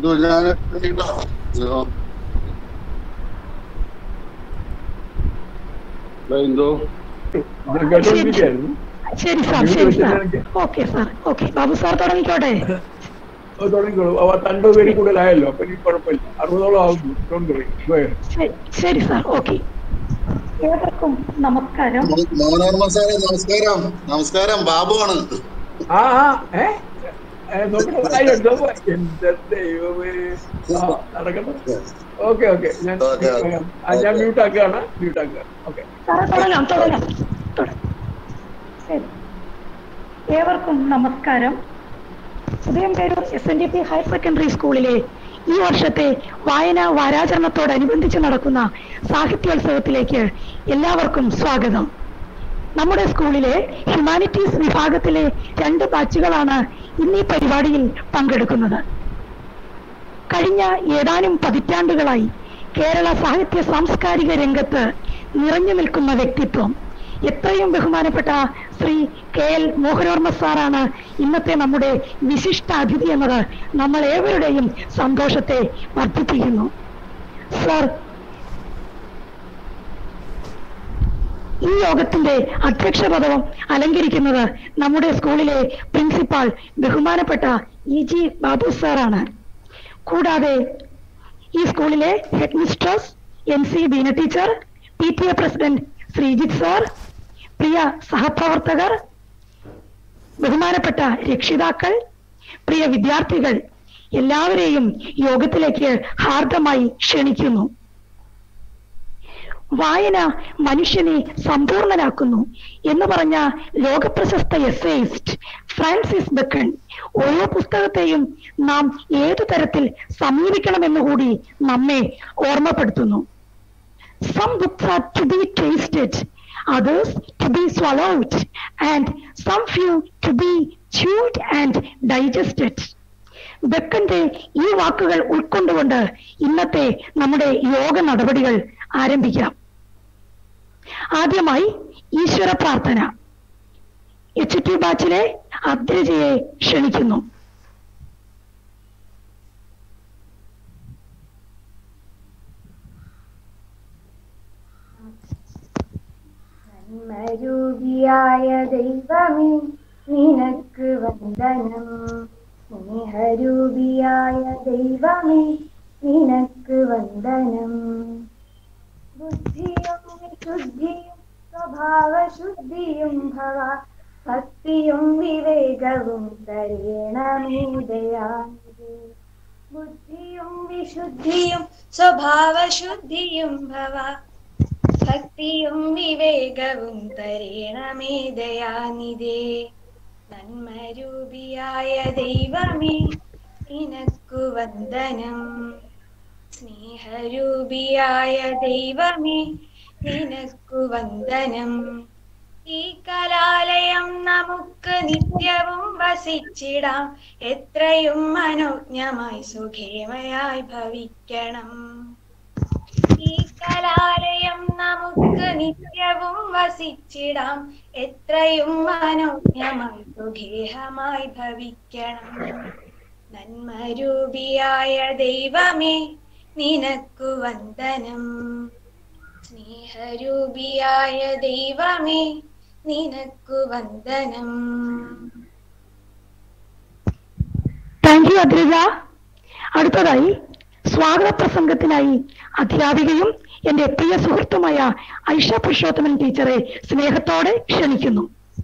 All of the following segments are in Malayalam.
എന്തോ ഞാൻ ഹലോ എന്തോ കേട്ടോണ്ടിരിക്കുകയായിരുന്നു ശരി സാർ ശരി sir okay sir okay Babu sir തുടങ്ങിക്കോട്ടെ അത് തുടങ്ങിക്കോളൂ അവ രണ്ടു പേര് കൂടുതലായല്ലോ അപ്പൊ ഇനി കുഴപ്പമില്ല അറുപതോളം ആവുന്നു Don't worry. Go ahead. ശരി ശരി സാർ ഓക്കെ ഏവർക്കും നമസ്കാരം മോനോർമ സാറേ നമസ്കാരം നമസ്കാരം ബാബുവാണ് ആ ആ ഏ ഏ, നോക്കട്ടെ. അയ്യോ, നോക്ക്. എന്റെ ദൈവമേ ആ നടക്കട്ടെ ഓക്കെ ഓക്കെ ഞാൻ Okay, okay. ആ, ഞാൻ മ്യൂട്ട് ആക്കുകയാണ് മ്യൂട്ട് ആക്കുക ഓക്കെ സാറേ തുടങ്ങാം തുടങ്ങാം തുടങ്ങാം. ശരി ഏവർക്കും നമസ്കാരം Udayamperoor S N D P higher secondary സ്കൂളിലെ ഈ വർഷത്തെ വായന വാരാചരണത്തോടനുബന്ധിച്ച് നടക്കുന്ന സാഹിത്യോത്സവത്തിലേക്ക് എല്ലാവർക്കും സ്വാഗതം നമ്മുടെ സ്കൂളിലെ ഹ്യൂമാനിറ്റീസ് വിഭാഗത്തിലെ രണ്ട് ബാച്ചുകളാണ് ഇന്ന് ഈ പരിപാടിയിൽ പങ്കെടുക്കുന്നത് കഴിഞ്ഞ ഏതാനും പതിറ്റാണ്ടുകളായി കേരള സാഹിത്യ സാംസ്കാരിക രംഗത്ത് നിറഞ്ഞു നിൽക്കുന്ന വ്യക്തിത്വം എത്രയും ബഹുമാനപ്പെട്ട ശ്രീ കെ എൽ മോഹനവർമ്മ സാറാണ് ഇന്നത്തെ നമ്മുടെ വിശിഷ്ട അതിഥി എന്നത് നമ്മൾ ഏവരുടെയും സന്തോഷത്തെ വർദ്ധിപ്പിക്കുന്നു സർ ഈ യോഗത്തിന്റെ അധ്യക്ഷ പദവും അലങ്കരിക്കുന്നത് നമ്മുടെ സ്കൂളിലെ പ്രിൻസിപ്പാൾ ബഹുമാനപ്പെട്ട ഇ ജി ബാബു സാറാണ് കൂടാതെ ഈ സ്കൂളിലെ head mistress N C Beena teacher P T A president Sreejith sir പ്രിയ സഹപ്രവർത്തകർ ബഹുമാനപ്പെട്ട രക്ഷിതാക്കൾ പ്രിയ വിദ്യാർത്ഥികൾ എല്ലാവരെയും യോഗത്തിലേക്ക് ഹാർദമായി ക്ഷണിക്കുന്നു വായന മനുഷ്യനെ സമ്പൂർണനാക്കുന്നു എന്ന് പറഞ്ഞ ലോകപ്രശസ്ത എസ്സേയിസ്റ്റ് ഫ്രാൻസിസ് ബക്കൺ ഓരോ പുസ്തകത്തെയും നാം ഏതു തരത്തിൽ സമീപിക്കണമെന്ന് കൂടി നമ്മെ ഓർമ്മപ്പെടുത്തുന്നു some books are to be tasted others to be swallowed and some few to be chewed and digested ബക്കന്റെ ഈ വാക്കുകൾ ഉൾക്കൊണ്ടുകൊണ്ട് ഇന്നത്തെ നമ്മുടെ യോഗ നടപടികൾ ആരംഭിക്കാം ആദ്യമായി ഈശ്വര പ്രാർത്ഥന എച്ച് ടി ബാച്ചിലെ അദ്രജയെ ക്ഷണിക്കുന്നു നന്മരൂപിയായ ദൈവമേ നിനക്ക് വന്ദനം സ്നേഹരൂപിയായ ദൈവമേ നിനക്ക് വന്ദനം ബുദ്ധിയും വിശുദ്ധിയും സ്വഭാവശുദ്ധിയും ഭവ ഭക്തിയും വിവേകവും തരേണമേ ദയാനിധി ബുദ്ധിയും വിശുദ്ധിയും സ്വഭാവശുദ്ധിയും ഭവ ഭക്തിയും വിവേകവും തരേണമേ ദയാനിധേ നന്മരൂപിയായ ദൈവമേ നിനക്കു വന്ദനം സ്നേഹരൂപിയായ ദൈവമേ നിനക്കു വന്ദനം ഈ കലാലയം നമുക്ക് നിത്യവും വസിച്ചിടാം എത്രയും മനോജ്ഞമായി സുഖേമയായി ഭവിക്കണം ഈ കലാലയം നമുക്ക് നിത്യവും വസിച്ചിടാം എത്രയും മനോജ്ഞമായി സുഖേഹമായി ഭവിക്കണം നന്മരൂപിയായ ദൈവമേ നിനക്കു വന്ദനം സ്നേഹരൂപിയായ ദൈവമേ നിനക്കു വന്ദനം താങ്ക് യു അദ്രിജ അടുത്തതായി സ്വാഗത പ്രസംഗത്തിനായി അധ്യാപികയും എന്റെ പ്രിയ സുഹൃത്തുമായ ഐഷ പുരുഷോത്തമൻ ടീച്ചറെ സ്നേഹത്തോടെ ക്ഷണിക്കുന്നു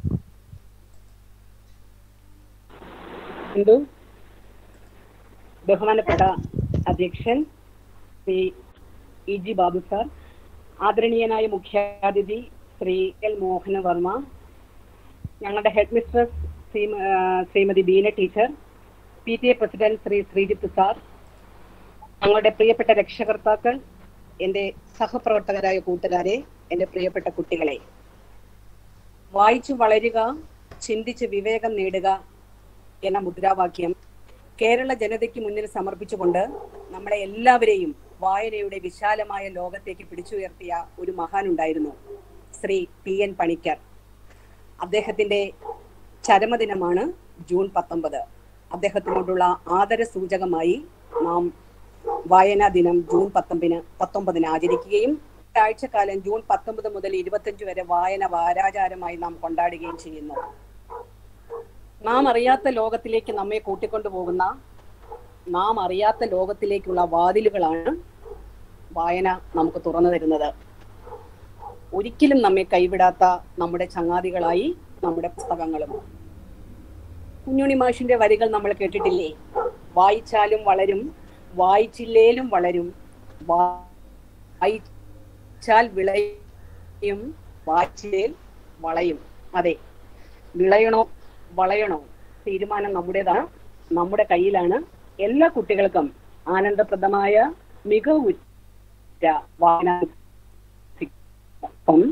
ഹിന്ദു ബഹുമാനപ്പെട്ട അധ്യക്ഷൻ Shri E G Babu sir ആദരണീയനായ മുഖ്യാതിഥി ശ്രീ എൽ മോഹന വർമ്മ ഞങ്ങളുടെ head mistress Shri Shrimati Beena teacher P T A president Shri Sreejith sir ഞങ്ങളുടെ പ്രിയപ്പെട്ട രക്ഷകർത്താക്കൾ എൻ്റെ സഹപ്രവർത്തകരായ കൂട്ടുകാരെ എൻ്റെ പ്രിയപ്പെട്ട കുട്ടികളെ വായിച്ചു വളരുക ചിന്തിച്ച് വിവേകം നേടുക എന്ന മുദ്രാവാക്യം കേരള ജനതയ്ക്ക് മുന്നിൽ സമർപ്പിച്ചുകൊണ്ട് നമ്മളെ എല്ലാവരെയും വായനയുടെ വിശാലമായ ലോകത്തേക്ക് പിടിച്ചുയർത്തിയ ഒരു മഹാനുണ്ടായിരുന്നു ശ്രീ പി എൻ പണിക്കർ അദ്ദേഹത്തിന്റെ ചരമദിനമാണ് ജൂൺ പത്തൊമ്പത് അദ്ദേഹത്തിനോടുള്ള ആദര സൂചകമായി നാം വായനാ ദിനം ജൂൺ പത്തൊമ്പതിന് പത്തൊമ്പതിന് ആചരിക്കുകയും ആഴ്ചക്കാലം ജൂൺ പത്തൊമ്പത് മുതൽ ഇരുപത്തഞ്ച് വരെ വായന വാരാചാരമായി നാം കൊണ്ടാടുകയും ചെയ്യുന്നു നാം അറിയാത്ത ലോകത്തിലേക്ക് നമ്മെ കൂട്ടിക്കൊണ്ടുപോകുന്ന നാം അറിയാത്ത ലോകത്തിലേക്കുള്ള വാതിലുകളാണ് വായന നമുക്ക് തുറന്നു തരുന്നത് ഒരിക്കലും നമ്മെ കൈവിടാത്ത നമ്മുടെ ചങ്ങാതികളായി നമ്മുടെ പുസ്തകങ്ങളും കുഞ്ഞുണി മാഷിന്റെ വരികൾ നമ്മൾ കേട്ടിട്ടില്ലേ വായിച്ചാലും വളരും വായിച്ചില്ലേലും വളരും വായിച്ചാൽ വിളയും വായിച്ചില്ലേൽ വളയും അതെ വിളയണോ വളയണോ തീരുമാനം നമ്മുടേതാണ് നമ്മുടെ കയ്യിലാണ് എല്ലാ കുട്ടികൾക്കും ആനന്ദപ്രദമായ മികവുറ്റ വായന ഒപ്പം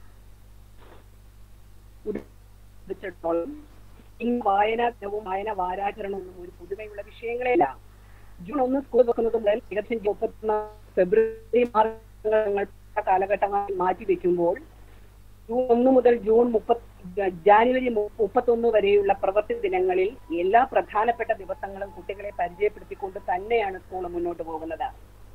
ഉദ്ദേശിച്ചിടത്തോളം ഈ വായനാവും വായന വാരാചരണമൊന്നും ഒരു പുതുമയുള്ള വിഷയങ്ങളെയല്ല ജൂൺ ഒന്ന് സ്കൂൾ വെക്കുന്നത് മുതൽ തികച്ചും മുപ്പത്തൊന്ന് ഫെബ്രുവരി മാസങ്ങൾ കാലഘട്ടമായി മാറ്റി വെക്കുമ്പോൾ ജൂൺ ഒന്ന് മുതൽ ജൂൺ മുപ്പത് ജാനുവരി മുപ്പത്തൊന്ന് വരെയുള്ള പ്രവൃത്തി ദിനങ്ങളിൽ എല്ലാ പ്രധാനപ്പെട്ട ദിവസങ്ങളും കുട്ടികളെ പരിചയപ്പെടുത്തിക്കൊണ്ട് തന്നെയാണ് സ്കൂൾ മുന്നോട്ട് പോകുന്നത്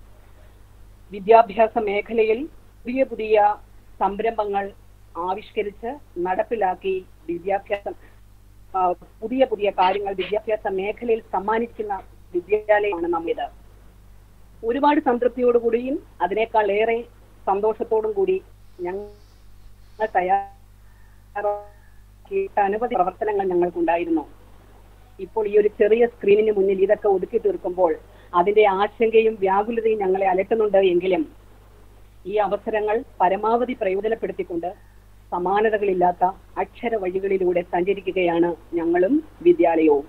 വിദ്യാഭ്യാസ മേഖലയിൽ പുതിയ പുതിയ സംരംഭങ്ങൾ ആവിഷ്കരിച്ച് നടപ്പിലാക്കി വിദ്യാഭ്യാസം ആ, പുതിയ പുതിയ കാര്യങ്ങൾ വിദ്യാഭ്യാസ മേഖലയിൽ സമ്മാനിക്കുന്ന വിദ്യാലയമാണ് നമ്മിത് ഒരുപാട് സംതൃപ്തിയോടുകൂടിയും അതിനേക്കാൾ ഏറെ സന്തോഷത്തോടും കൂടി ഞങ്ങൾ തയ്യാറാക്കിയ അനവധി പ്രവർത്തനങ്ങൾ ഞങ്ങൾക്കുണ്ടായിരുന്നു ഇപ്പോൾ ഈ ഒരു ചെറിയ സ്ക്രീനിന് മുന്നിൽ ഇതൊക്കെ ഒതുക്കി തീർക്കുമ്പോൾ അതിന്റെ ആശങ്കയും വ്യാകുലതയും ഞങ്ങളെ അലട്ടുന്നുണ്ട് എങ്കിലും ഈ അവസരങ്ങൾ പരമാവധി പ്രയോജനപ്പെടുത്തിക്കൊണ്ട് സമാനതകളില്ലാത്ത അക്ഷര വഴികളിലൂടെ സഞ്ചരിക്കുകയാണ് ഞങ്ങളും വിദ്യാലയവും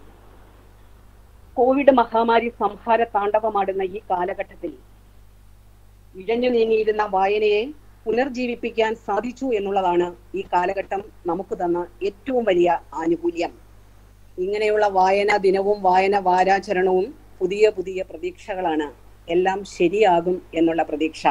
കോവിഡ് മഹാമാരി സംഹാര താണ്ഡവമാടുന്ന ഈ കാലഘട്ടത്തിൽ ഇഴഞ്ഞു നീങ്ങിയിരുന്ന വായനയെ പുനർജീവിപ്പിക്കാൻ സാധിച്ചു എന്നുള്ളതാണ് ഈ കാലഘട്ടം നമുക്ക് തന്ന ഏറ്റവും വലിയ ആനുകൂല്യം ഇങ്ങനെയുള്ള വായനാ ദിനവും വായന വാരാചരണവും പുതിയ പുതിയ പ്രതീക്ഷകളാണ് എല്ലാം ശരിയാകും എന്നുള്ള പ്രതീക്ഷ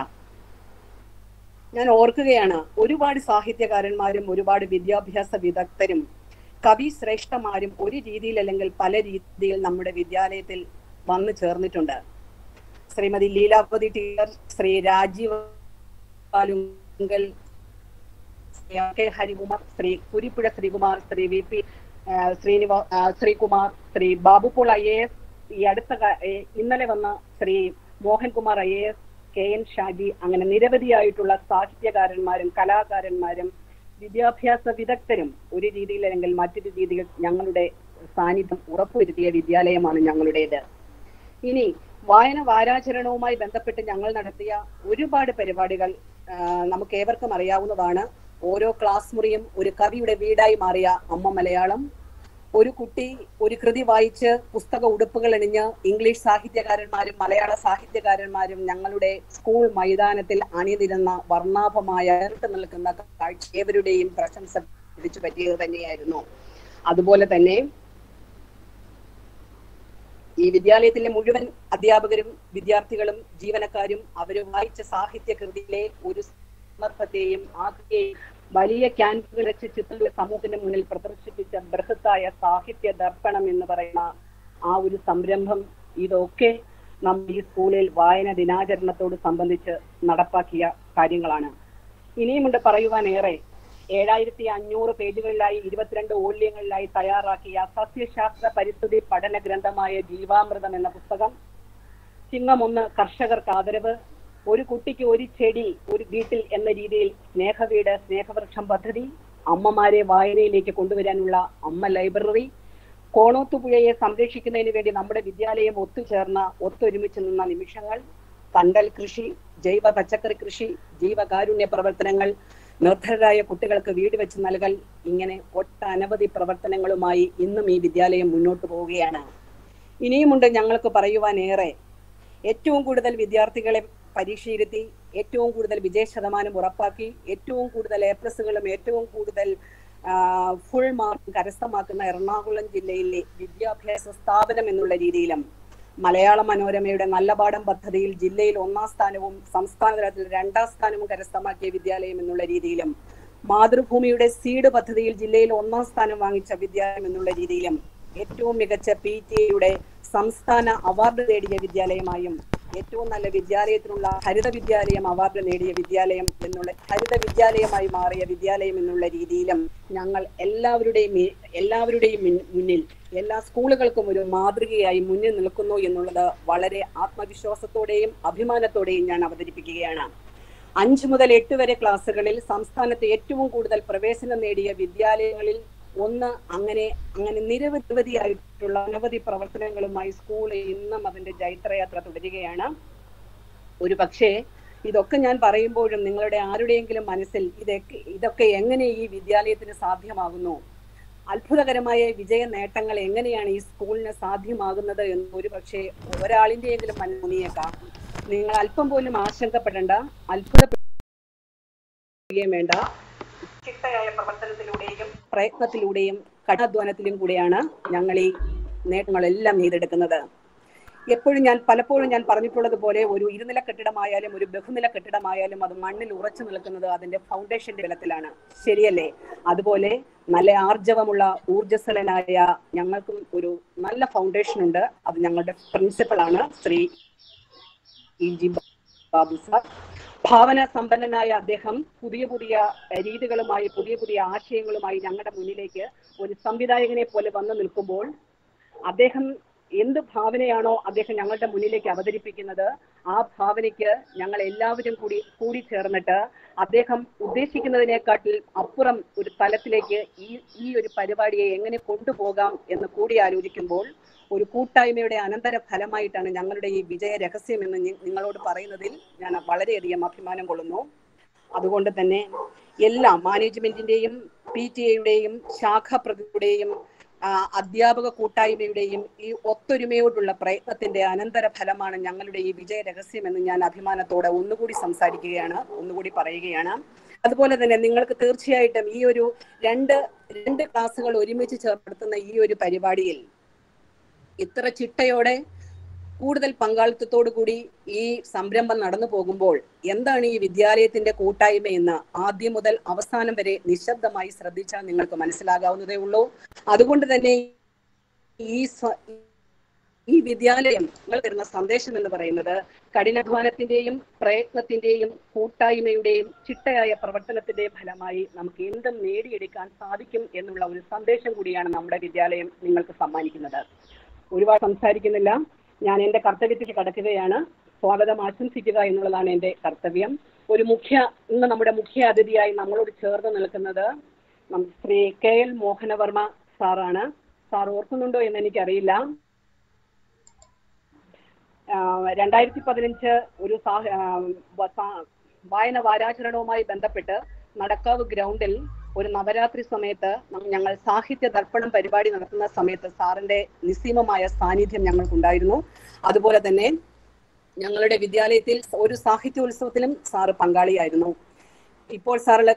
ഞാൻ ഓർക്കുകയാണ് ഒരുപാട് സാഹിത്യകാരന്മാരും ഒരുപാട് വിദ്യാഭ്യാസ വിദഗ്ധരും കവി ശ്രേഷ്ഠമാരും ഒരു രീതിയിൽ അല്ലെങ്കിൽ പല രീതിയിൽ നമ്മുടെ വിദ്യാലയത്തിൽ വന്നു ചേർന്നിട്ടുണ്ട് Shrimati Leelavathi teacher Shri Rajeev Palunkal Shri R K Harikumar Shri Kurippuzha Sreekumar Shri V P ആ, ശ്രീനിവാ ആ, Sreekumar Shri Babu Paul I A S ഈ അടുത്ത കാ- ഏ, ഇന്നലെ വന്ന Shri Mohankumar I A S K N Shaji അങ്ങനെ നിരവധിയായിട്ടുള്ള സാഹിത്യകാരന്മാരും കലാകാരന്മാരും വിദ്യാഭ്യാസ വിദഗ്ധരും ഒരു രീതിയിൽ അല്ലെങ്കിൽ മറ്റൊരു രീതിയിൽ ഞങ്ങളുടെ സാന്നിധ്യം ഉറപ്പുവരുത്തിയ വിദ്യാലയമാണ് ഞങ്ങളുടേത് ഇനി വായന വാരാചരണവുമായി ബന്ധപ്പെട്ട് ഞങ്ങൾ നടത്തിയ ഒരുപാട് പരിപാടികൾ ആ, നമുക്ക് ഏവർക്കും അറിയാവുന്നതാണ് ഓരോ ക്ലാസ് മുറിയും ഒരു കവിയുടെ വീടായി മാറിയ അമ്മ മലയാളം ഒരു കുട്ടി ഒരു കൃതി വായിച്ച് പുസ്തക ഉടുപ്പുകൾ അണിഞ്ഞ് ഇംഗ്ലീഷ് സാഹിത്യകാരന്മാരും മലയാള സാഹിത്യകാരന്മാരും ഞങ്ങളുടെ സ്കൂൾ മൈതാനത്തിൽ അണിനിരുന്ന വർണ്ണാഭമായ ഏറിട്ട് നിൽക്കുന്ന കാഴ്ച ഏവരുടെയും പ്രശംസ പിടിച്ചു പറ്റിയത് തന്നെയായിരുന്നു അതുപോലെ തന്നെ ഈ വിദ്യാലയത്തിലെ മുഴുവൻ അധ്യാപകരും വിദ്യാർത്ഥികളും ജീവനക്കാരും അവര് വായിച്ച സാഹിത്യ കൃതിയിലെ ഒരു സന്ദർഭത്തെയും ആക്കുകയും വലിയ ക്യാൻപുകൾ വെച്ച് ചിത്രങ്ങൾ സമൂഹത്തിന് മുന്നിൽ പ്രദർശിപ്പിച്ച ബൃഹത്തായ സാഹിത്യ ദർപ്പണം എന്ന് പറയുന്ന ആ ഒരു സംരംഭം ഇതൊക്കെ നമ്മൾ ഈ സ്കൂളിൽ വായന ദിനാചരണത്തോട് സംബന്ധിച്ച് നടപ്പാക്കിയ കാര്യങ്ങളാണ് ഇനിയുമുണ്ട് പറയുവാൻ ഏറെ ഏഴായിരത്തി അഞ്ഞൂറ് പേജുകളിലായി ഇരുപത്തിരണ്ട് ഓല്യങ്ങളിലായി തയ്യാറാക്കിയ സസ്യശാസ്ത്ര പരിസ്ഥിതി പഠന ഗ്രന്ഥമായ ജീവാമൃതം എന്ന പുസ്തകം ചിങ്ങം ഒന്ന് കർഷകർക്ക് ആദരവ് ഒരു കുട്ടിക്ക് ഒരു ചെടി ഒരു വീട്ടിൽ എന്ന രീതിയിൽ സ്നേഹവീട് സ്നേഹവൃക്ഷം പദ്ധതി അമ്മമാരെ വായനയിലേക്ക് കൊണ്ടുവരാനുള്ള അമ്മ ലൈബ്രറി കോണോത്തുപുഴയെ സംരക്ഷിക്കുന്നതിന് വേണ്ടി നമ്മുടെ വിദ്യാലയം ഒത്തുചേർന്ന ഒത്തൊരുമിച്ച് നിന്ന നിമിഷങ്ങൾ കണ്ടൽ കൃഷി ജൈവ പച്ചക്കറി കൃഷി ജീവകാരുണ്യ പ്രവർത്തനങ്ങൾ നിർധരരായ കുട്ടികൾക്ക് വീട് വെച്ച് നൽകൽ ഇങ്ങനെ ഒട്ടനവധി പ്രവർത്തനങ്ങളുമായി ഇന്നും ഈ വിദ്യാലയം മുന്നോട്ട് പോവുകയാണ് ഇനിയുമുണ്ട് ഞങ്ങൾക്ക് പറയുവാൻ ഏറെ ഏറ്റവും കൂടുതൽ വിദ്യാർത്ഥികളെ പരീക്ഷയിരുത്തി ഏറ്റവും കൂടുതൽ വിജയ ശതമാനം ഉറപ്പാക്കി ഏറ്റവും കൂടുതൽ എ പ്ലസുകളും ഏറ്റവും കൂടുതൽ ഫുൾ മാർക്ക് കരസ്ഥമാക്കുന്ന എറണാകുളം ജില്ലയിലെ വിദ്യാഭ്യാസ സ്ഥാപനം എന്നുള്ള രീതിയിലും മലയാള മനോരമയുടെ നല്ല പാഠം പദ്ധതിയിൽ ജില്ലയിൽ ഒന്നാം സ്ഥാനവും സംസ്ഥാന തലത്തിൽ രണ്ടാം സ്ഥാനവും കരസ്ഥമാക്കിയ വിദ്യാലയം എന്നുള്ള രീതിയിലും മാതൃഭൂമിയുടെ സീഡ് പദ്ധതിയിൽ ജില്ലയിൽ ഒന്നാം സ്ഥാനം വാങ്ങിച്ച വിദ്യാലയം എന്നുള്ള രീതിയിലും ഏറ്റവും മികച്ച പി ടി എയുടെ സംസ്ഥാന അവാർഡ് നേടിയ വിദ്യാലയമായും ഏറ്റവും നല്ല വിദ്യാലയത്തിനുള്ള ഹരിത വിദ്യാലയം അവാർഡ് നേടിയ വിദ്യാലയം എന്നുള്ള ഹരിത വിദ്യാലയമായി മാറിയ വിദ്യാലയം എന്നുള്ള രീതിയിലും ഞങ്ങൾ എല്ലാവരുടെയും മി- എല്ലാവരുടെയും മുൻ- മുന്നിൽ എല്ലാ സ്കൂളുകൾക്കും ഒരു മാതൃകയായി മുന്നിൽ നിൽക്കുന്നു എന്നുള്ളത് വളരെ ആത്മവിശ്വാസത്തോടെയും അഭിമാനത്തോടെയും ഞാൻ അവതരിപ്പിക്കുകയാണ് അഞ്ചു മുതൽ എട്ട് വരെ ക്ലാസ്സുകളിൽ സംസ്ഥാനത്ത് ഏറ്റവും കൂടുതൽ പ്രവേശനം നേടിയ വിദ്യാലയങ്ങളിൽ ഒന്ന് അങ്ങനെ അങ്ങനെ നിരവധിയായിട്ടുള്ള അനവധി പ്രവർത്തനങ്ങളുമായി സ്കൂൾ ഇന്നും അതിന്റെ ജൈത്രയാത്ര തുടരുകയാണ് ഒരു പക്ഷേ ഇതൊക്കെ ഞാൻ പറയുമ്പോഴും നിങ്ങളുടെ ആരുടെയെങ്കിലും മനസ്സിൽ ഇതൊക്കെ ഇതൊക്കെ എങ്ങനെ ഈ വിദ്യാലയത്തിന് സാധ്യമാകുന്നു അത്ഭുതകരമായ വിജയ നേട്ടങ്ങൾ എങ്ങനെയാണ് ഈ സ്കൂളിന് സാധ്യമാകുന്നത് എന്ന് ഒരു പക്ഷേ ഒരാളിന്റെയെങ്കിലും മനസ്സിയേക്കാം നിങ്ങൾ അല്പം പോലും ആശങ്കപ്പെടേണ്ട അത്ഭുതപ്പെടുകയും വേണ്ട ചിട്ടയായ പ്രവർത്തനത്തിലൂടെയും പ്രയത്നത്തിലൂടെയും കഠിനാധ്വാനത്തിലും കൂടെയാണ് ഞങ്ങൾ ഈ നേട്ടങ്ങളെല്ലാം നെയ്തെടുക്കുന്നത് എപ്പോഴും ഞാൻ പലപ്പോഴും ഞാൻ പറഞ്ഞിട്ടുള്ളത് പോലെ ഒരു ഇരുനില കെട്ടിടമായാലും ഒരു ബഹുനില കെട്ടിടമായാലും അത് മണ്ണിൽ ഉറച്ചു നിൽക്കുന്നത് അതിന്റെ ഫൗണ്ടേഷന്റെ ബലത്തിലാണ് ശരിയല്ലേ അതുപോലെ നല്ല ആർജവമുള്ള ഊർജ്ജസ്വലനായ ഞങ്ങൾക്കും ഒരു നല്ല ഫൗണ്ടേഷൻ ഉണ്ട് അത് ഞങ്ങളുടെ പ്രിൻസിപ്പളാണ് Shri E G Babu sir ഭാവന സമ്പന്നനായ അദ്ദേഹം പുതിയ പുതിയ രീതികളുമായി പുതിയ പുതിയ ആശയങ്ങളുമായി ഞങ്ങളുടെ മുന്നിലേക്ക് ഒരു സംവിധായകനെ പോലെ വന്നു നിൽക്കുമ്പോൾ അദ്ദേഹം എന്ത് ഭാവനയാണോ അദ്ദേഹം ഞങ്ങളുടെ മുന്നിലേക്ക് അവതരിപ്പിക്കുന്നത് ആ ഭാവനയ്ക്ക് ഞങ്ങൾ എല്ലാവരും കൂടി കൂടി ചേർന്നിട്ട് അദ്ദേഹം ഉദ്ദേശിക്കുന്നതിനെക്കാട്ടിൽ അപ്പുറം ഒരു തലത്തിലേക്ക് ഈ ഈ ഒരു പരിപാടിയെ എങ്ങനെ കൊണ്ടുപോകാം എന്ന് കൂടി ആലോചിക്കുമ്പോൾ ഒരു കൂട്ടായ്മയുടെ അനന്തര ഫലമായിട്ടാണ് ഞങ്ങളുടെ ഈ വിജയ രഹസ്യം എന്ന് ഞ- നിങ്ങളോട് പറയുന്നതിൽ ഞാൻ വളരെയധികം അഭിമാനം കൊള്ളുന്നു അതുകൊണ്ട് തന്നെ എല്ലാ മാനേജ്മെന്റിന്റെയും പി ടി എയുടെയും ശാഖാപ്രതിയുടെയും ആ, അധ്യാപക കൂട്ടായ്മയുടെയും ഈ ഒത്തൊരുമയോടുള്ള പ്രയത്നത്തിന്റെ അനന്തര ഫലമാണ് ഞങ്ങളുടെ ഈ വിജയ രഹസ്യം എന്ന് ഞാൻ അഭിമാനത്തോടെ ഒന്നുകൂടി സംസാരിക്കുകയാണ് ഒന്നുകൂടി പറയുകയാണ് അതുപോലെ തന്നെ നിങ്ങൾക്ക് തീർച്ചയായിട്ടും ഈ ഒരു രണ്ട് രണ്ട് ക്ലാസ്സുകൾ ഒരുമിച്ച് ചേർപ്പെടുത്തുന്ന ഈ ഒരു പരിപാടിയിൽ ഇത്ര ചിട്ടയോടെ കൂടുതൽ പങ്കാളിത്തത്തോടു കൂടി ഈ സംരംഭം നടന്നു പോകുമ്പോൾ എന്താണ് ഈ വിദ്യാലയത്തിന്റെ കൂട്ടായ്മ എന്ന് ആദ്യം മുതൽ അവസാനം വരെ നിശബ്ദമായി ശ്രദ്ധിച്ചാൽ നിങ്ങൾക്ക് മനസ്സിലാകാവുന്നതേ ഉള്ളൂ അതുകൊണ്ട് തന്നെ ഈ സ്വ- ഈ വിദ്യാലയം നിങ്ങൾ തരുന്ന സന്ദേശം എന്ന് പറയുന്നത് കഠിനാധ്വാനത്തിന്റെയും പ്രയത്നത്തിന്റെയും കൂട്ടായ്മയുടെയും ചിട്ടയായ പ്രവർത്തനത്തിന്റെയും ഫലമായി നമുക്ക് എന്തും നേടിയെടുക്കാൻ സാധിക്കും എന്നുള്ള ഒരു സന്ദേശം കൂടിയാണ് നമ്മുടെ വിദ്യാലയം നിങ്ങൾക്ക് സമ്മാനിക്കുന്നത് ഒരുപാട് സംസാരിക്കുന്നില്ല ഞാൻ എന്റെ കർത്തവ്യത്തിൽ കടക്കുകയാണ് സ്വാഗതം ആശംസിക്കുക എന്നുള്ളതാണ് എന്റെ കർത്തവ്യം ഒരു മുഖ്യ ഇന്ന് നമ്മുടെ മുഖ്യ അതിഥിയായി നമ്മളോട് ചേർന്ന് നിൽക്കുന്നത് നം- ശ്രീ കെ എൽ മോഹനവർമ്മ സാറാണ് സാർ ഓർക്കുന്നുണ്ടോ എന്ന് എനിക്കറിയില്ല ആഹ് രണ്ടായിരത്തി പതിനഞ്ച് ഒരു സാഹ- ആഹ് വ- സാ- വായന വാരാചരണവുമായി ബന്ധപ്പെട്ട് നടക്കാവ് ഗ്രൗണ്ടിൽ ഒരു നവരാത്രി സമയത്ത് നം- ഞങ്ങൾ സാഹിത്യ ദർപ്പണം പരിപാടി നടത്തുന്ന സമയത്ത് സാറിന്റെ നിസ്സീമമായ സാന്നിധ്യം ഞങ്ങൾക്കുണ്ടായിരുന്നു അതുപോലെ തന്നെ ഞങ്ങളുടെ വിദ്യാലയത്തിൽ ഒരു സാഹിത്യോത്സവത്തിലും സാറ് പങ്കാളിയായിരുന്നു ഇപ്പോൾ സാറുള്ള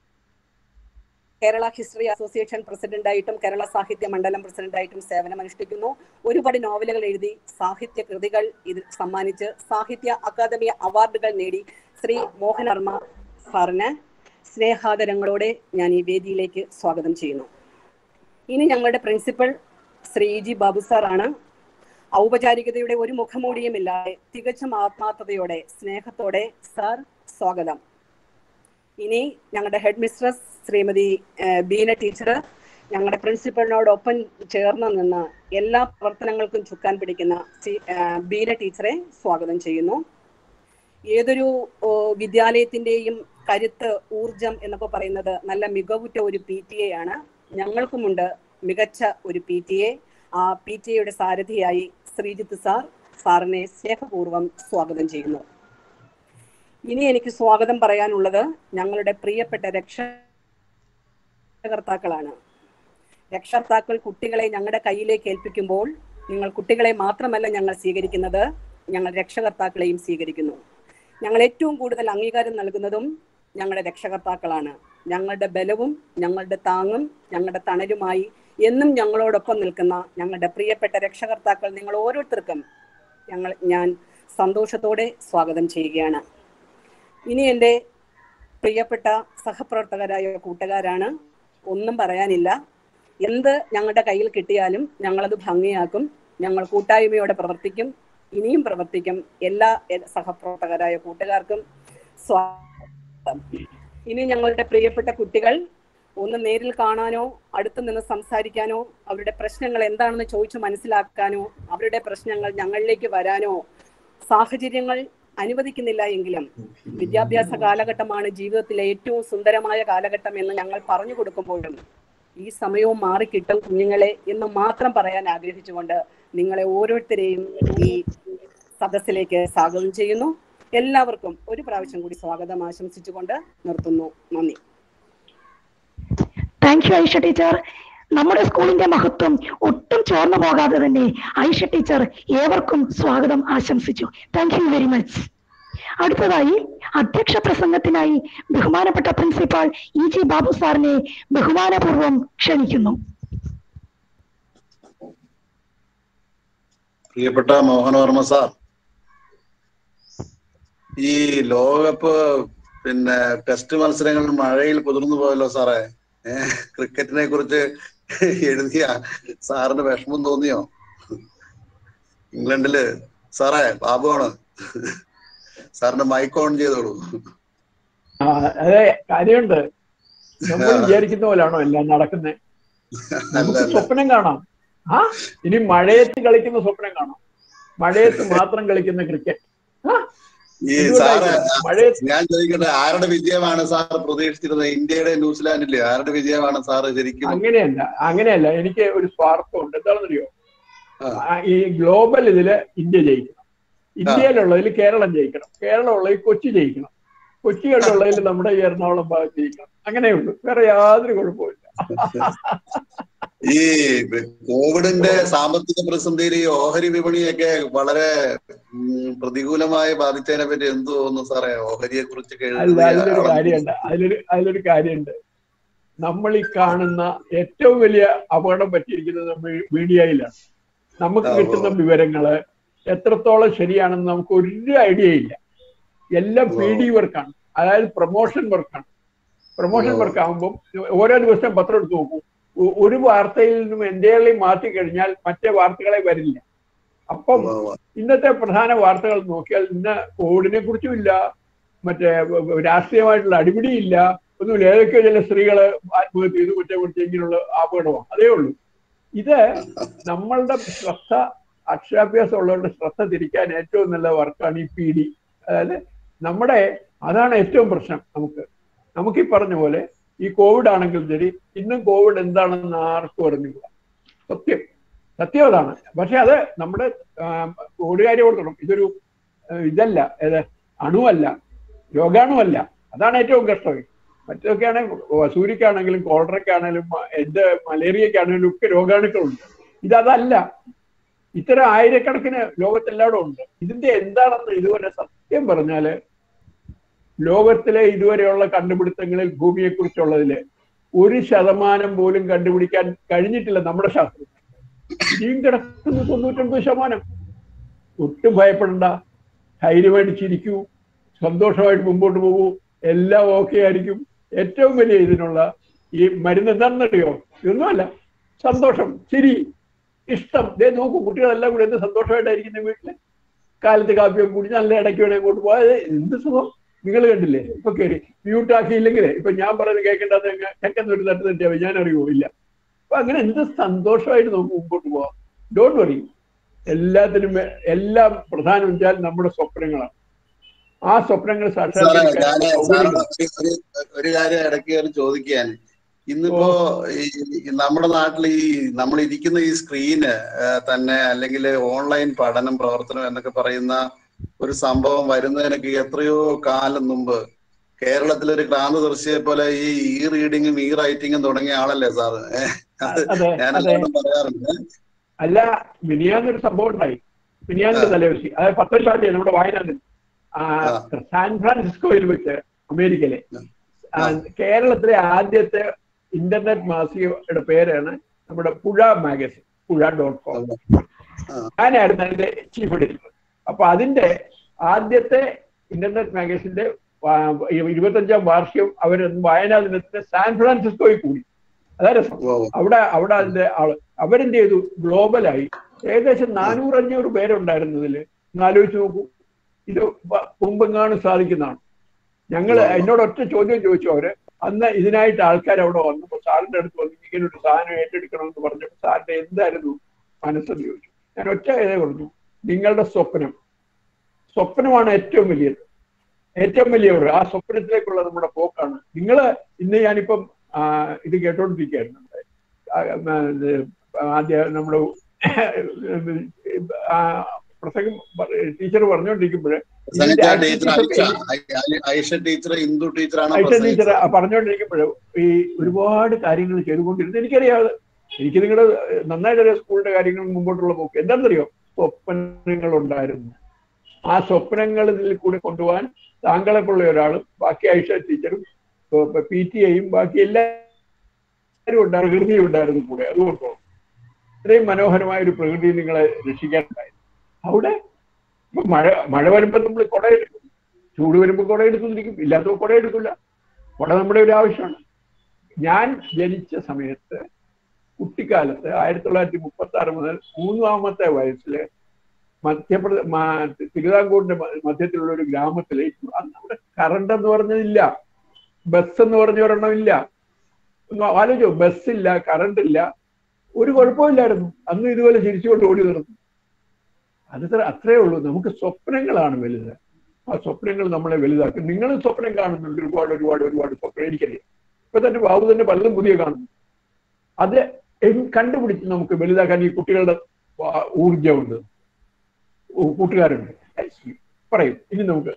കേരള ഹിസ്റ്ററി അസോസിയേഷൻ പ്രസിഡന്റായിട്ടും കേരള സാഹിത്യ മണ്ഡലം പ്രസിഡന്റായിട്ടും സേവനം അനുഷ്ഠിക്കുന്നു ഒരുപാട് നോവലുകൾ എഴുതി സാഹിത്യ കൃതികൾ ഇതിൽ സമ്മാനിച്ച് സാഹിത്യ അക്കാദമി അവാർഡുകൾ നേടി ശ്രീ മോഹൻ വർമ്മ സാറിന് സ്നേഹാദരങ്ങളോടെ ഞാൻ ഈ വേദിയിലേക്ക് സ്വാഗതം ചെയ്യുന്നു ഇനി ഞങ്ങളുടെ പ്രിൻസിപ്പൽ ശ്രീ ജി ബാബു സാറാണ് ഔപചാരികതയുടെ ഒരു മുഖമൂടിയുമില്ലാതെ തികച്ചും ആത്മാർത്ഥതയോടെ സ്നേഹത്തോടെ സാർ സ്വാഗതം ഇനി ഞങ്ങളുടെ ഹെഡ് മിസ്ട്രസ് ശ്രീമതി ഏഹ്, ബീന ടീച്ചർ ഞങ്ങളുടെ പ്രിൻസിപ്പലിനോടൊപ്പം ചേർന്ന് നിന്ന് എല്ലാ പ്രവർത്തനങ്ങൾക്കും ചുക്കാൻ പിടിക്കുന്ന ശ്രീ, ഏഹ്, ബീന ടീച്ചറെ സ്വാഗതം ചെയ്യുന്നു ഏതൊരു ഓ, വിദ്യാലയത്തിന്റെയും കരുത്ത് ഊർജം എന്നൊക്കെ പറയുന്നത് നല്ല മികവുറ്റ ഒരു പി ടി എ ആണ് ഞങ്ങൾക്കുമുണ്ട് മികച്ച ഒരു പി ടി എ ആ പി ടി എയുടെ സാരഥിയായി ശ്രീജിത്ത് സാർ സാറിനെ സ്നേഹപൂർവ്വം സ്വാഗതം ചെയ്യുന്നു ഇനി എനിക്ക് സ്വാഗതം പറയാനുള്ളത് ഞങ്ങളുടെ പ്രിയപ്പെട്ട രക്ഷകർത്താക്കളാണ് രക്ഷകർത്താക്കൾ കുട്ടികളെ ഞങ്ങളുടെ കയ്യിലേക്ക് ഏൽപ്പിക്കുമ്പോൾ നിങ്ങൾ കുട്ടികളെ മാത്രമല്ല ഞങ്ങൾ സ്വീകരിക്കുന്നത് ഞങ്ങൾ രക്ഷകർത്താക്കളെയും സ്വീകരിക്കുന്നു ഞങ്ങൾ ഏറ്റവും കൂടുതൽ അംഗീകാരം നൽകുന്നതും ഞങ്ങളുടെ രക്ഷകർത്താക്കളാണ് ഞങ്ങളുടെ ബലവും ഞങ്ങളുടെ താങ്ങും ഞങ്ങളുടെ തണലുമായി എന്നും ഞങ്ങളോടൊപ്പം നിൽക്കുന്ന ഞങ്ങളുടെ പ്രിയപ്പെട്ട രക്ഷകർത്താക്കൾ നിങ്ങൾ ഓരോരുത്തർക്കും ഞങ്ങൾ ഞാൻ സന്തോഷത്തോടെ സ്വാഗതം ചെയ്യുകയാണ് ഇനി എൻ്റെ പ്രിയപ്പെട്ട സഹപ്രവർത്തകരായ കൂട്ടുകാരാണ് ഒന്നും പറയാനില്ല എന്ത് ഞങ്ങളുടെ കയ്യിൽ കിട്ടിയാലും ഞങ്ങളത് ഭംഗിയാക്കും ഞങ്ങൾ കൂട്ടായ്മയോടെ പ്രവർത്തിക്കും ഇനിയും പ്രവർത്തിക്കും എല്ലാ എ- സഹപ്രവർത്തകരായ കൂട്ടുകാർക്കും സ്വാഗതം ഇനി ഞങ്ങളുടെ പ്രിയപ്പെട്ട കുട്ടികൾ ഒന്ന് നേരിൽ കാണാനോ അടുത്ത് നിന്ന് സംസാരിക്കാനോ അവരുടെ പ്രശ്നങ്ങൾ എന്താണെന്ന് ചോദിച്ചു മനസ്സിലാക്കാനോ അവരുടെ പ്രശ്നങ്ങൾ ഞങ്ങളിലേക്ക് വരാനോ സാഹചര്യങ്ങൾ അനുവദിക്കുന്നില്ല എങ്കിലും വിദ്യാഭ്യാസ കാലഘട്ടമാണ് ജീവിതത്തിലെ ഏറ്റവും സുന്ദരമായ കാലഘട്ടം എന്ന് ഞങ്ങൾ പറഞ്ഞു കൊടുക്കുമ്പോഴും ഈ സമയവും മാറിക്കിട്ടും കുഞ്ഞുങ്ങളെ എന്ന് മാത്രം പറയാൻ ആഗ്രഹിച്ചുകൊണ്ട് നിങ്ങളെ ഓരോരുത്തരെയും ഈ സദസ്സിലേക്ക് സ്വാഗതം ചെയ്യുന്നു എല്ലാവർക്കും ഒരു പ്രാവശ്യം കൂടി സ്വാഗതം ആശംസിച്ചുകൊണ്ട് നിർത്തുന്നു നന്ദി താങ്ക് യു ഐഷ ടീച്ചർ നമ്മുടെ സ്കൂളിന്റെ മഹത്വം ഒട്ടും ചോർന്നു പോകാതെ തന്നെ ഐഷ ടീച്ചർ ഏവർക്കും സ്വാഗതം ആശംസിച്ചു താങ്ക് യു വെരി മച്ച് അടുത്തതായി അധ്യക്ഷ പ്രസംഗത്തിനായി ബഹുമാനപ്പെട്ട പ്രിൻസിപ്പാൾ ഇ ജി ബാബു സാറിനെ ബഹുമാനപൂർവ്വം ക്ഷണിക്കുന്നു പ്രിയപ്പെട്ട മോഹനവർമ്മ സാർ ഈ ലോകകപ്പ് പിന്നെ ടെസ്റ്റ് മത്സരങ്ങൾ മഴയിൽ കുതിർന്നു പോയല്ലോ സാറേ ഏഹ് ക്രിക്കറ്റിനെ കുറിച്ച് എഴുതിയ സാറിന് വിഷമം തോന്നിയോ ഇംഗ്ലണ്ടില് സാറേ ബാബുവാണ് സാറിന്റെ മൈക്ക് ഓൺ ചെയ്തോളൂ ആ, അതെ കാര്യമുണ്ട് നമ്മൾ ആ. വിചാരിക്കുന്ന പോലാണോ എല്ലാം നടക്കുന്നത് അല്ല നമുക്ക് അല്ല സ്വപ്നം കാണാം ആ ഇനി മഴയത്ത് കളിക്കുന്ന സ്വപ്നം കാണാം മഴയത്ത് മാത്രം കളിക്കുന്ന ക്രിക്കറ്റ് ആ ഈ സാറ് എന്തുകൊണ്ടായിരിക്കും? മഴയത്ത് ഞാൻ ചോദിക്കട്ടെ ആരുടെ വിജയമാണ് സാർ പ്രതീക്ഷിച്ചിരുന്നത് ഇന്ത്യയുടെ ന്യൂസിലാൻഡിലെ ആരുടെ വിജയമാണ് സാറ് ശരിക്കും അങ്ങനെയല്ല അങ്ങനെയല്ല എനിക്ക് ഒരു സ്വാർത്ഥമുണ്ട് എന്താണെന്നറിയോ ആ. ആ, ഈ ഗ്ലോബൽ ഇതില് ഇന്ത്യ ജയിക്കണം ഇന്ത്യയിലുള്ളതിൽ കേരളം ജയിക്കണം കേരളം ഉള്ളതിൽ കൊച്ചി ജയിക്കണം കൊച്ചികളിലുള്ളതിൽ നമ്മുടെ ഈ എറണാകുളം ഭാഗത്ത് ജയിക്കണം അങ്ങനെയുള്ളൂ വേറെ യാതൊരു കുഴപ്പമില്ല ഈ കോവിഡിന്റെ സാമ്പത്തിക പ്രതിസന്ധിയിൽ ഈ ഓഹരി വിപണിയൊക്കെ വളരെ ഉം, പ്രതികൂലമായി ബാധിച്ചതിനെ പറ്റി എന്ത് തോന്നുന്നു സാറേ ഓഹരിയെ കുറിച്ച് അല്ല അതിലൊരു കാര്യമുണ്ട് അതിലൊരു അതിലൊരു കാര്യമുണ്ട് നമ്മൾ ഈ കാണുന്ന ഏറ്റവും വലിയ അപകടം പറ്റിയിരിക്കുന്നത് നമ്മൾ മീഡിയയിലാണ് നമുക്ക് ആ, കിട്ടുന്ന ഓ. വിവരങ്ങള് എത്രത്തോളം ശരിയാണെന്ന് നമുക്ക് ഒരു ഐഡിയ ഇല്ല എല്ലാം ഓ. പി ഡി വർക്കാണ് അതായത് പ്രൊമോഷൻ വർക്കാണ് പ്രൊമോഷൻ ഓ. വർക്ക് ആകുമ്പോൾ ഓരോ ദിവസം പത്രം എടുത്ത് നോക്കും ഒ- ഒരു വാർത്തയിൽ നിന്നും എന്തെങ്കിലും മാറ്റി കഴിഞ്ഞാൽ മറ്റേ വാർത്തകളെ വരില്ല അപ്പം ഇന്നത്തെ പ്രധാന വാർത്തകൾ നോക്കിയാൽ ഇന്ന് കോവിഡിനെ കുറിച്ചും ഇല്ല മറ്റേ വ- വ- രാഷ്ട്രീയമായിട്ടുള്ള അടിപിടിയില്ല ഒന്നുമില്ല ഏതൊക്കെയോ ചില സ്ത്രീകള് ആത്മഹത്യ ചെയ്തു കുറ്റപ്പെടുത്തി ഇങ്ങനെയുള്ള അപകടമാണ് അതേ ഉള്ളൂ ഇത് നമ്മളുടെ ശ്രദ്ധ അക്ഷരാഭ്യാസം ഉള്ളവരുടെ ശ്രദ്ധ തിരിക്കാൻ ഏറ്റവും നല്ല വർക്കാണ് ഈ പി ഡി അതായത് നമ്മുടെ അതാണ് ഏറ്റവും പ്രശ്നം നമുക്ക് നമുക്ക് ഈ പറഞ്ഞ പോലെ ഈ കോവിഡ് ആണെങ്കിലും ശരി ഇന്നും കോവിഡ് എന്താണെന്ന് ആർക്കും അറിഞ്ഞില്ല സത്യം സത്യം അതാണ് പക്ഷെ അത് നമ്മുടെ കോവിഡുകാരി കൊടുക്കണം ഇതൊരു ആ, ഇതല്ല ഏത് അണുവല്ല രോഗാണുവല്ല അതാണ് ഏറ്റവും കഷ്ടം മറ്റൊക്കെയാണെങ്കിൽ വസൂരിക്കാണെങ്കിലും കോളറയ്ക്കാണെങ്കിലും എന്ത് മലേറിയക്കാണെങ്കിലും ഒക്കെ രോഗാണുക്കളുണ്ട് ഇതതല്ല ഇത്തരം ആയിരക്കണക്കിന് ലോകത്തെല്ലായിടും ഉണ്ട് ഇതിന്റെ എന്താണെന്ന് ഇതുവരെ സത്യം പറഞ്ഞാല് ലോകത്തിലെ ഇതുവരെയുള്ള കണ്ടുപിടുത്തങ്ങളിൽ ഭൂമിയെ കുറിച്ചുള്ളതില് ഒരു ശതമാനം പോലും കണ്ടുപിടിക്കാൻ കഴിഞ്ഞിട്ടില്ല നമ്മുടെ ശാസ്ത്രം ഇനിയും കിടക്കുന്നു തൊണ്ണൂറ്റൊമ്പത് ശതമാനം ഒട്ടും ഭയപ്പെടണ്ട ധൈര്യമായിട്ട് ചിരിക്കൂ സന്തോഷമായിട്ട് മുമ്പോട്ട് പോകൂ എല്ലാം ഓക്കെ ആയിരിക്കും ഏറ്റവും വലിയ ഇതിനുള്ള ഈ മരുന്ന് എന്താണെന്നറിയോ ഇതൊന്നുമല്ല സന്തോഷം ചിരി ഇഷ്ടം ദേ നോക്കൂ കുട്ടികളെല്ലാം കൂടി എന്ത് സന്തോഷമായിട്ടായിരിക്കുന്ന വീട്ടില് കാലത്ത് കാപ്പിയൊക്കെ കുടി നല്ല ഇടയ്ക്ക് വേണേ അങ്ങോട്ട് പോയത് എന്ത് സുഖം നിങ്ങൾ കണ്ടില്ലേ ഇപ്പൊ കയറി മ്യൂട്ട് ആക്കിയില്ലെങ്കിലേ ഇപ്പൊ ഞാൻ പറയുന്നത് കേൾക്കേണ്ടത് ചെക്കൻ ഒരു തട്ട് തട്ടിയാൽ ഞാൻ അറിയുമോ ഇല്ല അപ്പൊ അങ്ങനെ എന്ത് സന്തോഷമായിട്ട് നമുക്ക് മുമ്പോട്ട് പോവാം ഡോണ്ട് വറി എല്ലാത്തിനും വേ- എല്ലാം പ്രധാനം വെച്ചാൽ നമ്മുടെ സ്വപ്നങ്ങളാണ് ആ സ്വപ്നങ്ങൾ സാറേ സാക്ഷാത്കരിക്കാൻ ഞാന് സൗകര്യങ്ങൾ. സാറോട് ഒരു ഒരു- ഒരു കാര്യം ഇടയ്ക്ക് കയറി ചോദിക്കാൻ ഇന്നിപ്പോ ഈ ഈ നമ്മുടെ നാട്ടിൽ ഈ നമ്മൾ ഇരിക്കുന്ന ഈ സ്ക്രീന് തന്നെ അല്ലെങ്കിൽ ഓൺലൈൻ പഠനം പ്രവർത്തനം എന്നൊക്കെ പറയുന്ന ഒരു സംഭവം വരുന്നതിനൊക്കെ എത്രയോ കാലം മുമ്പ് കേരളത്തിലെ ഒരു ക്രാന്തദർശിയെ പോലെ ഈ ഈ റീഡിങ്ങും ഈ റൈറ്റിങ്ങും തുടങ്ങിയ ആളല്ലേ സാറ് ഏഹ് അത് അതെ ഞാൻ അതെ എല്ലാവരും പറയാറുണ്ട് അല്ല മിനിയാന്നൊരു സംഭവം ഉണ്ടായി മിനിയാന്നിന്റെ ആ. തലേദിവസം അതായത് പത്തൊൻപതാം തീയതി നമ്മുടെ വയനാട്ടിൽ ആ, ആ. സാൻ ഫ്രാൻസിസ്കോയിൽ വെച്ച് അമേരിക്കയിലെ ആ, ആ. കേരളത്തിലെ ആദ്യത്തെ ഇന്റർനെറ്റ് മാസികയുടെ പേരാണ് നമ്മുടെ പുഴ മാഗസിൻ പുഴ ഡോട്ട് കോം ആ. ഞാനായിരുന്നു അതിന്റെ ചീഫ് എഡിറ്റർ അപ്പൊ അതിന്റെ ആദ്യത്തെ ഇന്റർനെറ്റ് മാഗസിന്റെ ഇരുപത്തഞ്ചാം വാർഷികം അവർ വയനാട് ദിനത്തിന് സാൻ ഫ്രാൻസിസ്കോയിൽ കൂടി അതാ രസം ഉവ്വ് ഉവ്വ്. അവിടെ അവിടെ അതിന്റെ ആള് അവരെന്ത് ചെയ്തു ഗ്ലോബലായി ഏകദേശം നാനൂറ് അഞ്ഞൂറ് പേരുണ്ടായിരുന്നതിൽ ആലോചിച്ച് നോക്കൂ ഇത് വ- മുമ്പെങ്ങാനും സാധിക്കുന്നതാണ് ഞങ്ങൾ എന്നോട് ഒറ്റ ചോദ്യം ചോദിച്ചു അവര് അന്ന് ഇതിനായിട്ട് ആൾക്കാർ അവിടെ വന്നപ്പോൾ സാറിന്റെ അടുത്ത് വന്ന് ഇങ്ങനെ ഒരു സാധനം ഏറ്റെടുക്കണമെന്ന് പറഞ്ഞപ്പോൾ സാറിന്റെ എന്തായിരുന്നു മനസ്സെന്ന് ചോദിച്ചു ഞാൻ ഒറ്റ ഇതേ പറഞ്ഞു നിങ്ങളുടെ സ്വപ്നം സ്വപ്നമാണ് ഏറ്റവും വലിയത് ഏറ്റവും വലിയവർ ആ സ്വപ്നത്തിലേക്കുള്ള നമ്മുടെ പോക്കാണ് നിങ്ങൾ ഇന്ന് ഞാനിപ്പം ആ, ഇത് കേട്ടോണ്ടിരിക്കുകയായിരുന്നു ആ, ആ, ഇത് ആദ്യ നമ്മുടെ ആ, പ്രസംഗം ടീച്ചർ പറഞ്ഞുകൊണ്ടിരിക്കുമ്പോൾ പ്രസംഗിച്ച ടീച്ചർ ഐഷ ഐ- ഐഷ ടീച്ചർ ഇന്ദു ടീച്ചറാണ് ഐഷ ടീച്ചർ പ്രസംഗിച്ചത് പറഞ്ഞുകൊണ്ടിരിക്കുമ്പോൾ ഈ ഒരുപാട് കാര്യങ്ങൾ ചെയ്തുകൊണ്ടിരുന്നത് എനിക്കറിയാം എനിക്ക് നിങ്ങളുടെ നന്നായിട്ടറിയാം സ്കൂളിന്റെ കാര്യങ്ങൾ മുമ്പോട്ടുള്ള പോക്ക് എന്താണെന്നറിയോ സ്വപ്നങ്ങൾ ഉണ്ടായിരുന്നു ആ സ്വപ്നങ്ങൾ ഇതിൽ കൂടെ കൊണ്ടുപോകാൻ താങ്കളെ പോലുള്ള ഒരാളും ബാക്കി ഐഷ ടീച്ചറും പി ടി എയും ബാക്കി എല്ലാവരും ഉണ്ടായിരുന്നു പ്രകൃതി ഉണ്ടായിരുന്നു കൂടെ അതുകൊണ്ടോ ഇത്രയും മനോഹരമായ ഒരു പ്രകൃതി നിങ്ങളെ രക്ഷിക്കാനുണ്ടായിരുന്നു അവിടെ ഇപ്പൊ മഴ മഴ വരുമ്പോൾ നമ്മൾ കുടയെടുക്കും ചൂട് വരുമ്പോൾ കുടയെടുക്കുന്നിരിക്കും ഇല്ലാത്തപ്പോൾ കുടയെടുക്കില്ല കുട നമ്മുടെ ഒരു ആവശ്യമാണ് ഞാൻ ജനിച്ച സമയത്ത് കുട്ടിക്കാലത്ത് ആയിരത്തി തൊള്ളായിരത്തി മുപ്പത്തി ആറ് മുതൽ മൂന്നാമത്തെ വയസ്സിൽ മധ്യപ്രദേശ് തിരുവിതാംകൂറിന്റെ മ- മധ്യത്തിലുള്ള ഒരു ഗ്രാമത്തില് അന്ന് അവിടെ കറണ്ട് എന്ന് പറഞ്ഞതില്ല ബസ് എന്ന് പറഞ്ഞ ഒരെണ്ണം ഇല്ല ഒന്ന് ആലോചിച്ചോ ബസ്സില്ല കറണ്ട് ഇല്ല ഒരു കുഴപ്പമില്ലായിരുന്നു അന്ന് ഇതുപോലെ ചിരിച്ചുകൊണ്ട് ഓടി നടന്നു അത് ത്ര- അത്രേ ഉള്ളൂ നമുക്ക് സ്വപ്നങ്ങളാണ് വലുത് ആ സ്വപ്നങ്ങൾ നമ്മളെ വലുതാക്കും നിങ്ങൾ സ്വപ്നം കാണുന്നുണ്ട് ഒരുപാട് ഒരുപാട് ഒരുപാട് സ്വപ്നം എനിക്കറിയാം ഇപ്പൊ തന്നെ ബാബു തന്നെ പലതും പുതിയ കാണുന്നു അത് എങ് കണ്ടുപിടിച്ച് നമുക്ക് വലുതാക്കാൻ ഈ കുട്ടികളുടെ ആ, ഊർജ്ജമുണ്ട് ഊ- കൂട്ടുകാരുണ്ട് പറയും ഇനി നമുക്ക്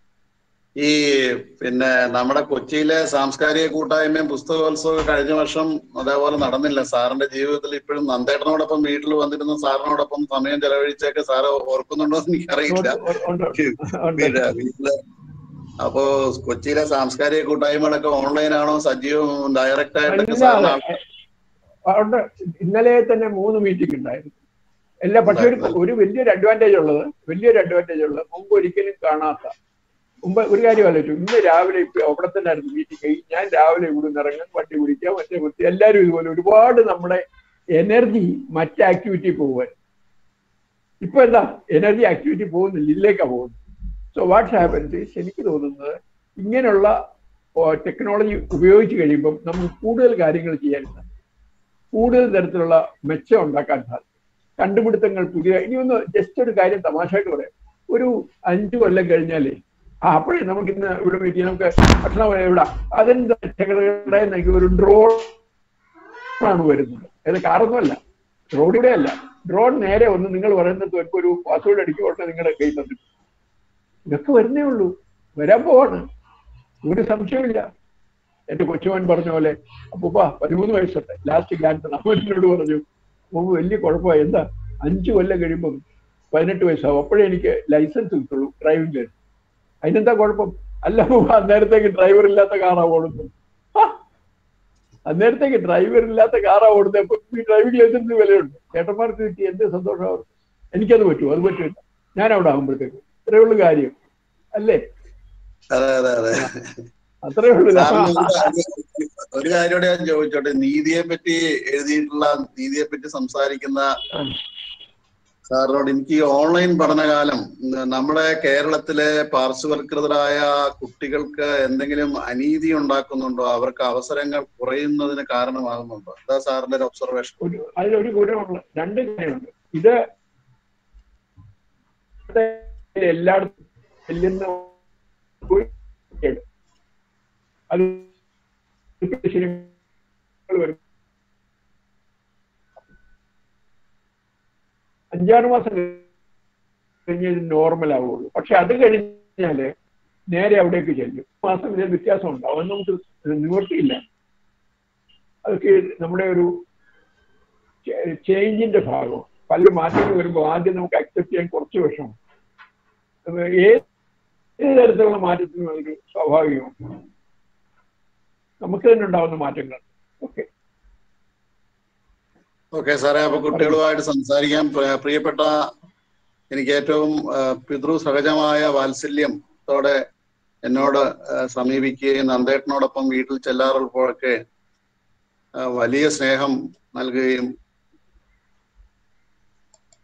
ഈ പിന്നെ നമ്മുടെ കൊച്ചിയിലെ സാംസ്കാരിക കൂട്ടായ്മയും പുസ്തകോത്സവം കഴിഞ്ഞ വർഷം അതേപോലെ നടന്നില്ല സാറിന്റെ ജീവിതത്തിൽ ഇപ്പോഴും നന്ദേട്ടനോടൊപ്പം വീട്ടിൽ വന്നിരുന്ന സാറിനോടൊപ്പം സമയം ചെലവഴിച്ചൊക്കെ സാറ് ഓർക്കുന്നുണ്ടോ എന്ന് എനിക്കറിയില്ല ഉണ്ട്, ഉണ്ട്, ഉണ്ട്. പിന്നെ വീട്ടില് അപ്പോ കൊച്ചിയിലെ സാംസ്കാരിക കൂട്ടായ്മകളൊക്കെ ഓൺലൈൻ ആണോ സജീവം ഡയറക്റ്റ് ആയിട്ടൊക്കെ സാറിന് ആൾ- അവിടെ ഇന്നലെ തന്നെ മൂന്ന് മീറ്റിംഗ് ഉണ്ടായിരുന്നു എല്ലാ പക്ഷെ ഒരു ഒരു വലിയൊരു അഡ്വാൻറ്റേജ് ഉള്ളത് വലിയൊരു അഡ്വാൻറ്റേജ് ഉള്ളത് മുമ്പ് ഒരിക്കലും കാണാത്ത മുമ്പ് ഒരു കാര്യം ആലോചിച്ചു ഇന്ന് രാവിലെ ഇപ്പൊ അവിടെ തന്നെ ആയിരുന്നു മീറ്റിംഗ് ഞാൻ രാവിലെ ഇവിടെ നിന്ന് ഇറങ്ങാൻ വണ്ടി പിടിക്കുക മറ്റേ കുത്തി എല്ലാവരും ഇതുപോലെ ഒരുപാട് നമ്മുടെ എനർജി മറ്റ് ആക്ടിവിറ്റി പോകുവാൻ ഇപ്പൊ എന്താ എനർജി ആക്ടിവിറ്റി പോകുന്നില്ല ഇതിലേക്കാ പോകുന്നത് സോ വാട്ട് ഹാപ്പൻസ് എനിക്ക് തോന്നുന്നത് ഇങ്ങനെയുള്ള ടെക്നോളജി ഉപയോഗിച്ച് കഴിയുമ്പം നമുക്ക് കൂടുതൽ കാര്യങ്ങൾ ചെയ്യാൻ സാധിക്കും കൂടുതൽ തരത്തിലുള്ള മെച്ചം ഉണ്ടാക്കാൻ സാധിക്കും കണ്ടുപിടുത്തങ്ങൾ പുതിയ ഇനി ഒന്ന് ജസ്റ്റ് ഒരു കാര്യം തമാശയായിട്ട് പറയാം ഒരു അഞ്ചു കൊല്ലം കഴിഞ്ഞാലേ ആ അപ്പോഴേ നമുക്ക് ഇന്ന് ഇവിടെ വീട്ടിൽ നമുക്ക് ഭക്ഷണം ഇവിടെ അതെന്താ ചെറുകിടയിൽ ഒരു ഡ്രോൺ ആണ് വരുന്നത് അത് കാറൊന്നുമല്ല റോഡിലൂടെ അല്ല ഡ്രോൺ നേരെ വന്ന് നിങ്ങൾ പറയുന്നത് ഇപ്പൊ ഒരു പാസ്വേഡ് അടിക്കുകൊണ്ടേ നിങ്ങളുടെ കയ്യിൽ തന്നിട്ട് ഇതൊക്കെ വരുന്നേ ഉള്ളൂ വരാൻ പോവാണ് ഒരു സംശയമില്ല എന്റെ കൊച്ചുമോൻ പറഞ്ഞ പോലെ അപ്പൂപ്പ പതിമൂന്ന് വയസ്സുണ്ട് ലാസ്റ്റ് ക്യാൻസർ അവനോട് പറഞ്ഞു അപ്പൂപ്പ വലിയ കുഴപ്പമായി എന്താ അഞ്ചു കൊല്ലം കഴിയുമ്പം പതിനെട്ട് വയസ്സാവും അപ്പോഴേ എനിക്ക് ലൈസൻസ് കിട്ടുള്ളൂ ഡ്രൈവിംഗ് ലൈസൻസ് അതിനെന്താ കുഴപ്പം അല്ല അപ്പൂപ്പ അന്നേരത്തേക്ക് ഡ്രൈവർ ഇല്ലാത്ത കാറാ ഓടുന്നത് ആ, അന്നേരത്തേക്ക് ഡ്രൈവർ ഇല്ലാത്ത കാറാ ഓടുന്നത് അപ്പൊ ഈ ഡ്രൈവിംഗ് ലൈസൻസിന് വിലയുണ്ട് ചേട്ടന്മാർക്ക് കിട്ടി എന്ത് സന്തോഷം അവർക്ക് എനിക്കത് പറ്റുമോ അത് പറ്റില്ല ഞാൻ അവിടെ ആകുമ്പോഴത്തേക്ക് ഇത്രയേ ഉള്ളൂ കാര്യം അല്ലേ അതെ അതെ അതെ അത്രേ ഉള്ളൂ സാറിന് ഒരു കാര്യം- ഒരു കാര്യം കൂടെ ഞാൻ ചോദിച്ചോട്ടെ നീതിയെ പറ്റി എഴുതിയിട്ടുള്ള നീതിയെ പറ്റി സംസാരിക്കുന്ന സാറിനോട് എനിക്ക് ഈ ഓൺലൈൻ പഠനകാലം ഉം, നമ്മുടെ കേരളത്തിലെ പാർശ്വവൽകൃതരായ കുട്ടികൾക്ക് എന്തെങ്കിലും അനീതി ഉണ്ടാക്കുന്നുണ്ടോ അവർക്ക് അവസരങ്ങൾ കുറയുന്നതിന് കാരണമാകുന്നുണ്ടോ എന്താ സാറിന്റെ ഒരു ഒബ്സർവേഷൻ ഒരു അതിലൊരു ഗുണമുള്ള രണ്ട് കാര്യമുണ്ട് ഇത് എല്ലായിടത്തും ചെല്ലുന്ന ഒരു കുട്ടിയാണ്. അത് ശരികൾ വരും. അഞ്ചാറ് മാസം കഴിഞ്ഞ് ഇത് നോർമൽ ആവുള്ളൂ പക്ഷെ അത് കഴിഞ്ഞാല് നേരെ അവിടേക്ക് ചെല്ലും മാസം ഇതിൽ വ്യത്യാസം ഉണ്ടാവും അത് നമുക്ക് നിവർത്തിയില്ല അതൊക്കെ നമ്മുടെ ഒരു ചേഞ്ചിന്റെ ഭാഗം പല മാറ്റങ്ങൾ വരുമ്പോൾ ആദ്യം നമുക്ക് അക്സെപ്റ്റ് ചെയ്യാൻ കുറച്ച് വിഷമം അത് ഏത് ഏത് തരത്തിലുള്ള മാറ്റത്തിനും അതൊരു സ്വാഭാവികമാണ് നമുക്ക് തന്നെ ഉണ്ടാവുന്ന മാറ്റങ്ങൾ ഓക്കെ ഓക്കെ സാറേ അപ്പൊ കുട്ടികളുമായിട്ട് സംസാരിക്കാൻ പ്രിയ- പ്രിയപ്പെട്ട എനിക്ക് ഏറ്റവും ആ, പിതൃ സഹജമായ വാത്സല്യത്തോടെ എന്നോട് ആ, സമീപിക്കുകയും നന്ദേട്ടനോടൊപ്പം വീട്ടിൽ ചെല്ലാറുള്ളപ്പോഴൊക്കെ ആ, വലിയ സ്നേഹം നൽകുകയും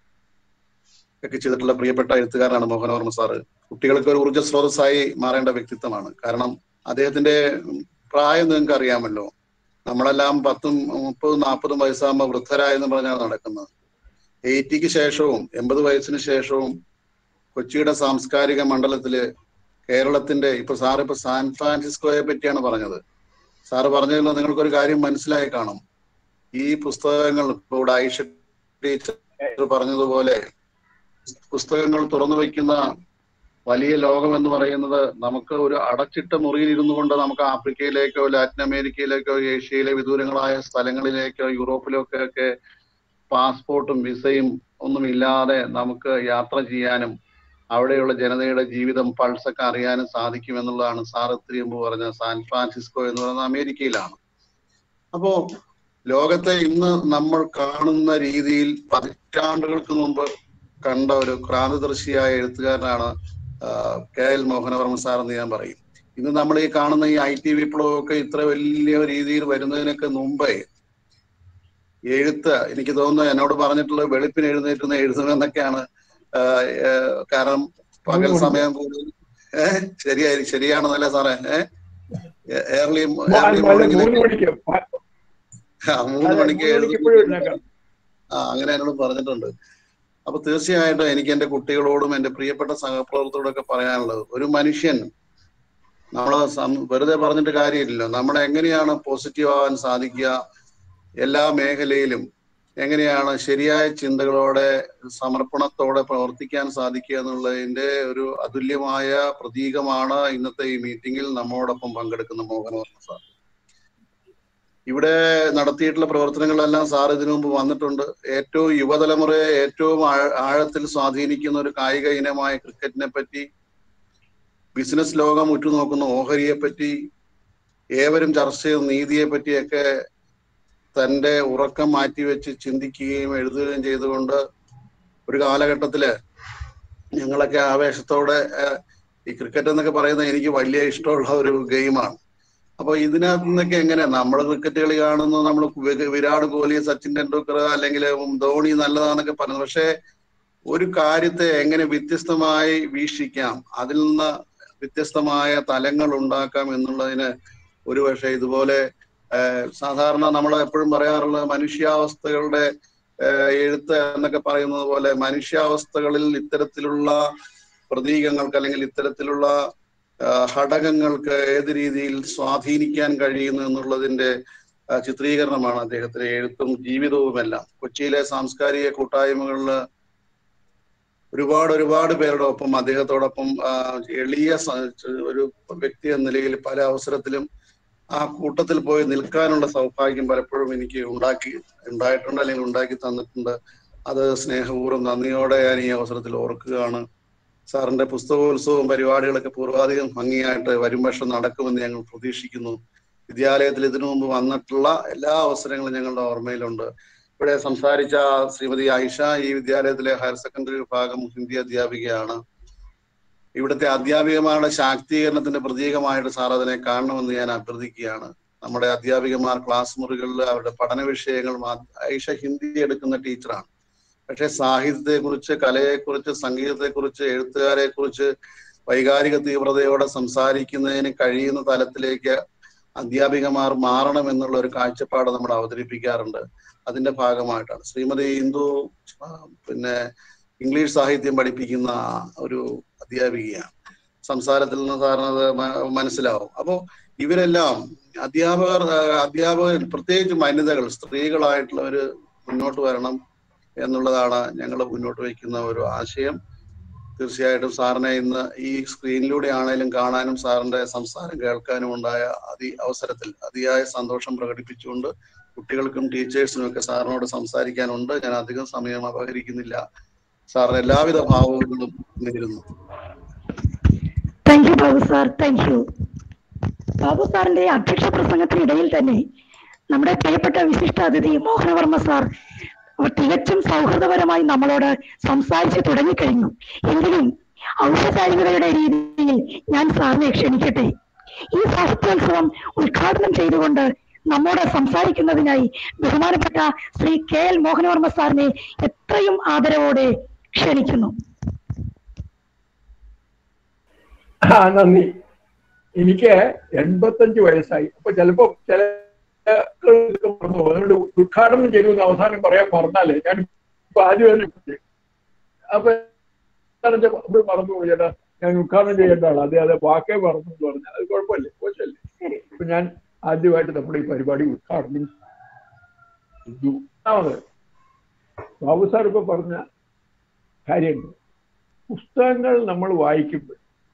ഒക്കെ ചെയ്തിട്ടുള്ള പ്രിയപ്പെട്ട എഴുത്തുകാരനാണ് മോഹനവർമ്മ സാറ് കുട്ടികൾക്ക് ഒരു ഊർജ്ജ സ്രോതസ്സായി മാറേണ്ട വ്യക്തിത്വമാണ് കാരണം അദ്ദേഹത്തിന്റെ പ്രായം നിങ്ങൾക്ക് അറിയാമല്ലോ നമ്മളെല്ലാം പത്തും മുപ്പതും നാൽപ്പതും വയസ്സാകുമ്പോൾ വൃദ്ധരായെന്ന് പറഞ്ഞാണ് നടക്കുന്നത് എയ്റ്റിക്ക് ശേഷവും എൺപത് വയസ്സിന് ശേഷവും കൊച്ചിയുടെ സാംസ്കാരിക മണ്ഡലത്തില് കേരളത്തിന്റെ ഇപ്പൊ സാർ ഇപ്പൊ സാൻ ഫ്രാൻസിസ്കോയെ പറ്റിയാണ് പറഞ്ഞത് സാറ് പറഞ്ഞതിൽ നിങ്ങൾക്കൊരു കാര്യം മനസ്സിലായി കാണും ഈ പുസ്തകങ്ങൾ ഇപ്പൊ ഇവിടെ ഐഷ ടീച്ചർ പറഞ്ഞതുപോലെ പുസ്തകങ്ങൾ തുറന്നു വയ്ക്കുന്ന വലിയ ലോകം എന്ന് പറയുന്നത് നമുക്ക് ഒരു അടച്ചിട്ട മുറിയിൽ ഇരുന്നു കൊണ്ട് നമുക്ക് ആഫ്രിക്കയിലേക്കോ ലാറ്റിൻ അമേരിക്കയിലേക്കോ ഏഷ്യയിലെ വിദൂരങ്ങളായ സ്ഥലങ്ങളിലേക്കോ യൂറോപ്പിലേക്കോ ഒക്കെ പാസ്പോർട്ടും വിസയും ഒന്നും ഇല്ലാതെ നമുക്ക് യാത്ര ചെയ്യാനും അവിടെയുള്ള ജനതയുടെ ജീവിതം പൾസൊക്കെ അറിയാനും സാധിക്കും എന്നുള്ളതാണ് സാർ ഇത്തിരി മുമ്പ് പറഞ്ഞ സാൻ ഫ്രാൻസിസ്കോ എന്ന് പറയുന്നത് അമേരിക്കയിലാണ് അപ്പോ ലോകത്തെ ഇന്ന് നമ്മൾ കാണുന്ന രീതിയിൽ പതിറ്റാണ്ടുകൾക്ക് മുമ്പ് കണ്ട ഒരു ക്രാന്തദർശിയായ എഴുത്തുകാരനാണ് കെ എൽ മോഹനവർമ്മ സാർ എന്ന് ഞാൻ പറയും ഇന്ന് നമ്മൾ ഈ കാണുന്ന ഈ ഐ ടി വിപ്ലവമൊക്കെ ഇത്ര വലിയ രീതിയിൽ വരുന്നതിനൊക്കെ മുമ്പേ എഴുത്ത് എനിക്ക് തോന്നുന്നു എന്നോട് പറഞ്ഞിട്ടുള്ളത് വെളുപ്പിന് എഴുന്നേറ്റുന്ന എഴുതുമെന്നൊക്കെയാണ് കാരണം പകൽ സമയം കൂടുതൽ ഏഹ് ശരിയായി ശരിയാണെന്നല്ലേ സാറേ ഏഹ് ഏർലി ഏർലി മോർണിംഗിൽ മൂന്ന് മണിക്ക് ആ അങ്ങനെ എന്നോട് പറഞ്ഞിട്ടുണ്ട് അപ്പൊ തീർച്ചയായിട്ടും എനിക്ക് എന്റെ കുട്ടികളോടും എന്റെ പ്രിയപ്പെട്ട സഹപ്രവർത്തകരോടൊക്കെ പറയാനുള്ളത് ഒരു മനുഷ്യൻ നമ്മൾ വെറുതെ പറഞ്ഞിട്ട് കാര്യമില്ലല്ലോ നമ്മൾ എങ്ങനെയാണ് പോസിറ്റീവ് ആവാൻ സാധിക്കുക എല്ലാ മേഖലയിലും എങ്ങനെയാണ് ശരിയായ ചിന്തകളോടെ സമർപ്പണത്തോടെ പ്രവർത്തിക്കാൻ സാധിക്കുക എന്നുള്ളതിന്റെ ഒരു അതുല്യമായ പ്രതീകമാണ് ഇന്നത്തെ ഈ മീറ്റിംഗിൽ നമ്മോടൊപ്പം പങ്കെടുക്കുന്ന മോഹനവർമ്മ സാർ ഇവിടെ നടത്തിയിട്ടുള്ള പ്രവർത്തനങ്ങളെല്ലാം സാർ ഇതിനു മുമ്പ് വന്നിട്ടുണ്ട് ഏറ്റവും യുവതലമുറയെ ഏറ്റവും ആഴത്തിൽ സ്വാധീനിക്കുന്ന ഒരു കായിക ഇനമായ ക്രിക്കറ്റിനെ പറ്റി ബിസിനസ് ലോകം ഉറ്റുനോക്കുന്ന ഓഹരിയെ പറ്റി ഏവരും ചർച്ച ചെയ്ത നീതിയെ പറ്റിയൊക്കെ തന്റെ ഉറക്കം മാറ്റിവെച്ച് ചിന്തിക്കുകയും എഴുതുകയും ചെയ്തുകൊണ്ട് ഒരു കാലഘട്ടത്തില് ഞങ്ങളൊക്കെ ആവേശത്തോടെ ഈ ക്രിക്കറ്റ് എന്നൊക്കെ പറയുന്നത് എനിക്ക് വലിയ ഇഷ്ടമുള്ള ഒരു ഗെയിമാണ് അപ്പൊ ഇതിനകത്ത് നിന്നൊക്കെ എങ്ങനെ നമ്മൾ ക്രിക്കറ്റ് കളി കാണുന്നു നമ്മൾ വിരാട് കോഹ്ലി സച്ചിൻ ടെണ്ടുൽക്കർ അല്ലെങ്കിൽ ധോണി നല്ലതാന്നൊക്കെ പറയുന്നു പക്ഷെ ഒരു കാര്യത്തെ എങ്ങനെ വ്യത്യസ്തമായി വീക്ഷിക്കാം അതിൽ നിന്ന് വ്യത്യസ്തമായ തലങ്ങൾ ഉണ്ടാക്കാം എന്നുള്ളതിന് ഒരു പക്ഷേ ഇതുപോലെ സാധാരണ നമ്മൾ എപ്പോഴും പറയാറുള്ള മനുഷ്യാവസ്ഥകളുടെ എഴുത്ത് എന്നൊക്കെ പറയുന്നത് പോലെ മനുഷ്യാവസ്ഥകളിൽ ഇത്തരത്തിലുള്ള പ്രതീകങ്ങൾക്ക് അല്ലെങ്കിൽ ഇത്തരത്തിലുള്ള ഘടകങ്ങൾക്ക് ഏത് രീതിയിൽ സ്വാധീനിക്കാൻ കഴിയുന്നു എന്നുള്ളതിന്റെ ചിത്രീകരണമാണ് അദ്ദേഹത്തിന്റെ എഴുത്തും ജീവിതവുമെല്ലാം കൊച്ചിയിലെ സാംസ്കാരിക കൂട്ടായ്മകളിൽ ഒരുപാട് ഒരുപാട് പേരുടെ ഒപ്പം അദ്ദേഹത്തോടൊപ്പം എളിയ ഒരു വ്യക്തി എന്ന നിലയിൽ പല അവസരത്തിലും ആ കൂട്ടത്തിൽ പോയി നിൽക്കാനുള്ള സൗഭാഗ്യം പലപ്പോഴും എനിക്ക് ഉണ്ടാക്കി ഉണ്ടായിട്ടുണ്ട് അല്ലെങ്കിൽ ഉണ്ടാക്കി തന്നിട്ടുണ്ട് അത് സ്നേഹപൂർവ്വം നന്ദിയോടെ ഞാൻ ഈ അവസരത്തിൽ ഓർക്കുകയാണ് സാറിന്റെ പുസ്തകോത്സവവും പരിപാടികളൊക്കെ പൂർവാധികം ഭംഗിയായിട്ട് വരും വർഷം നടക്കുമെന്ന് ഞങ്ങൾ പ്രതീക്ഷിക്കുന്നു വിദ്യാലയത്തിൽ ഇതിനു മുമ്പ് വന്നിട്ടുള്ള എല്ലാ അവസരങ്ങളും ഞങ്ങളുടെ ഓർമ്മയിലുണ്ട് ഇവിടെ സംസാരിച്ച ശ്രീമതി ആയിഷ ഈ വിദ്യാലയത്തിലെ ഹയർ സെക്കൻഡറി വിഭാഗം ഹിന്ദി അധ്യാപികയാണ് ഇവിടുത്തെ അധ്യാപികമാരുടെ ശാക്തീകരണത്തിന്റെ പ്രതീകമായിട്ട് സാർ അതിനെ കാണണമെന്ന് ഞാൻ അഭ്യർത്ഥിക്കുകയാണ് നമ്മുടെ അധ്യാപികമാർ ക്ലാസ് മുറികളിൽ അവരുടെ പഠന വിഷയങ്ങൾ ആയിഷ ഹിന്ദി എടുക്കുന്ന ടീച്ചറാണ് പക്ഷെ സാഹിത്യത്തെക്കുറിച്ച് കലയെക്കുറിച്ച് സംഗീതത്തെക്കുറിച്ച് എഴുത്തുകാരെ കുറിച്ച് വൈകാരിക തീവ്രതയോടെ സംസാരിക്കുന്നതിന് കഴിയുന്ന തലത്തിലേക്ക് അധ്യാപികമാർ മാറണം എന്നുള്ള ഒരു കാഴ്ചപ്പാട് നമ്മൾ അവതരിപ്പിക്കാറുണ്ട് അതിന്റെ ഭാഗമായിട്ടാണ് ശ്രീമതി ഇന്ദു പിന്നെ ഇംഗ്ലീഷ് സാഹിത്യം പഠിപ്പിക്കുന്ന ഒരു അധ്യാപികയാണ് സംസാരത്തിൽ നിന്ന് സാറിനത് മനസ്സിലാവും അപ്പോൾ ഇവരെല്ലാം അധ്യാപകർ അധ്യാപകർ പ്രത്യേകിച്ച് വനിതകൾ സ്ത്രീകളായിട്ടുള്ളവര് മുന്നോട്ട് വരണം എന്നുള്ളതാണ് ഞങ്ങൾ മുന്നോട്ട് വയ്ക്കുന്ന ഒരു ആശയം തീർച്ചയായിട്ടും സാറിനെ ഇന്ന് ഈ സ്ക്രീനിലൂടെ ആണെങ്കിലും കാണാനും സാറിന്റെ സംസാരം കേൾക്കാനും ഉണ്ടായ അതി അവസരത്തിൽ അതിയായ സന്തോഷം പ്രകടിപ്പിച്ചുകൊണ്ട് കുട്ടികൾക്കും ടീച്ചേഴ്സിനും ഒക്കെ സാറിനോട് സംസാരിക്കാനുണ്ട് ഞാൻ അധികം സമയം അപഹരിക്കുന്നില്ല സാറിന് എല്ലാവിധ ഭാവങ്ങളും നേരുന്നു thank you Babu sir thank you Babu സാറിന്റെ അധ്യക്ഷ പ്രസംഗത്തിനിടയിൽ തന്നെ നമ്മുടെ പ്രിയപ്പെട്ട വിശിഷ്ട അതിഥി മോഹനവർമ്മ സാർ തികച്ചും സൗഹൃദപരമായി നമ്മളോട് സംസാരിച്ചു തുടങ്ങിക്കഴിഞ്ഞു എങ്കിലും ഔപചാരികതയുടെ രീതിയിൽ ഞാൻ സാറിനെ ക്ഷണിക്കട്ടെ ഈ സാഹിത്യോത്സവം ഉദ്ഘാടനം ചെയ്തുകൊണ്ട് നമ്മോട് സംസാരിക്കുന്നതിനായി ബഹുമാനപ്പെട്ട ശ്രീ കെ എൽ മോഹനവർമ്മ സാറിനെ എത്രയും ആദരവോടെ ക്ഷണിക്കുന്നു ആ നന്ദി എനിക്ക് എൺപത്തഞ്ച് വയസ്സായി അപ്പൊ ചിലപ്പോ ചില ഇതൊക്കെ മറന്നു പോകും. അതുകൊണ്ട് ഉദ്ഘാടനം ചെയ്തു അവസാനം പറയാൻ മറന്നാലേ ഞാൻ ഇപ്പൊ ആദ്യം തന്നെ വിളിച്ചു. അപ്പൊ ഉദ്ഘാടനം ചെയ്ത- അപ്പോൾ മറന്നു പോയി ചേട്ടാ ഞാൻ ഉദ്ഘാടനം ചെയ്യേണ്ട ആളാ അതെ അതെ വാക്കേ മറന്നു എന്ന് പറഞ്ഞു അത് കുഴപ്പമില്ല മോശമല്ലേ അപ്പൊ ഞാൻ ആദ്യമായിട്ട് നമ്മുടെ ഈ പരിപാടി ഉദ്ഘാടനം ചെയ്തു ഒന്നാമത് ബാബു സാർ ഇപ്പൊ പറഞ്ഞ കാര്യമുണ്ട് പുസ്തകങ്ങൾ നമ്മൾ വായിക്കുമ്പോൾ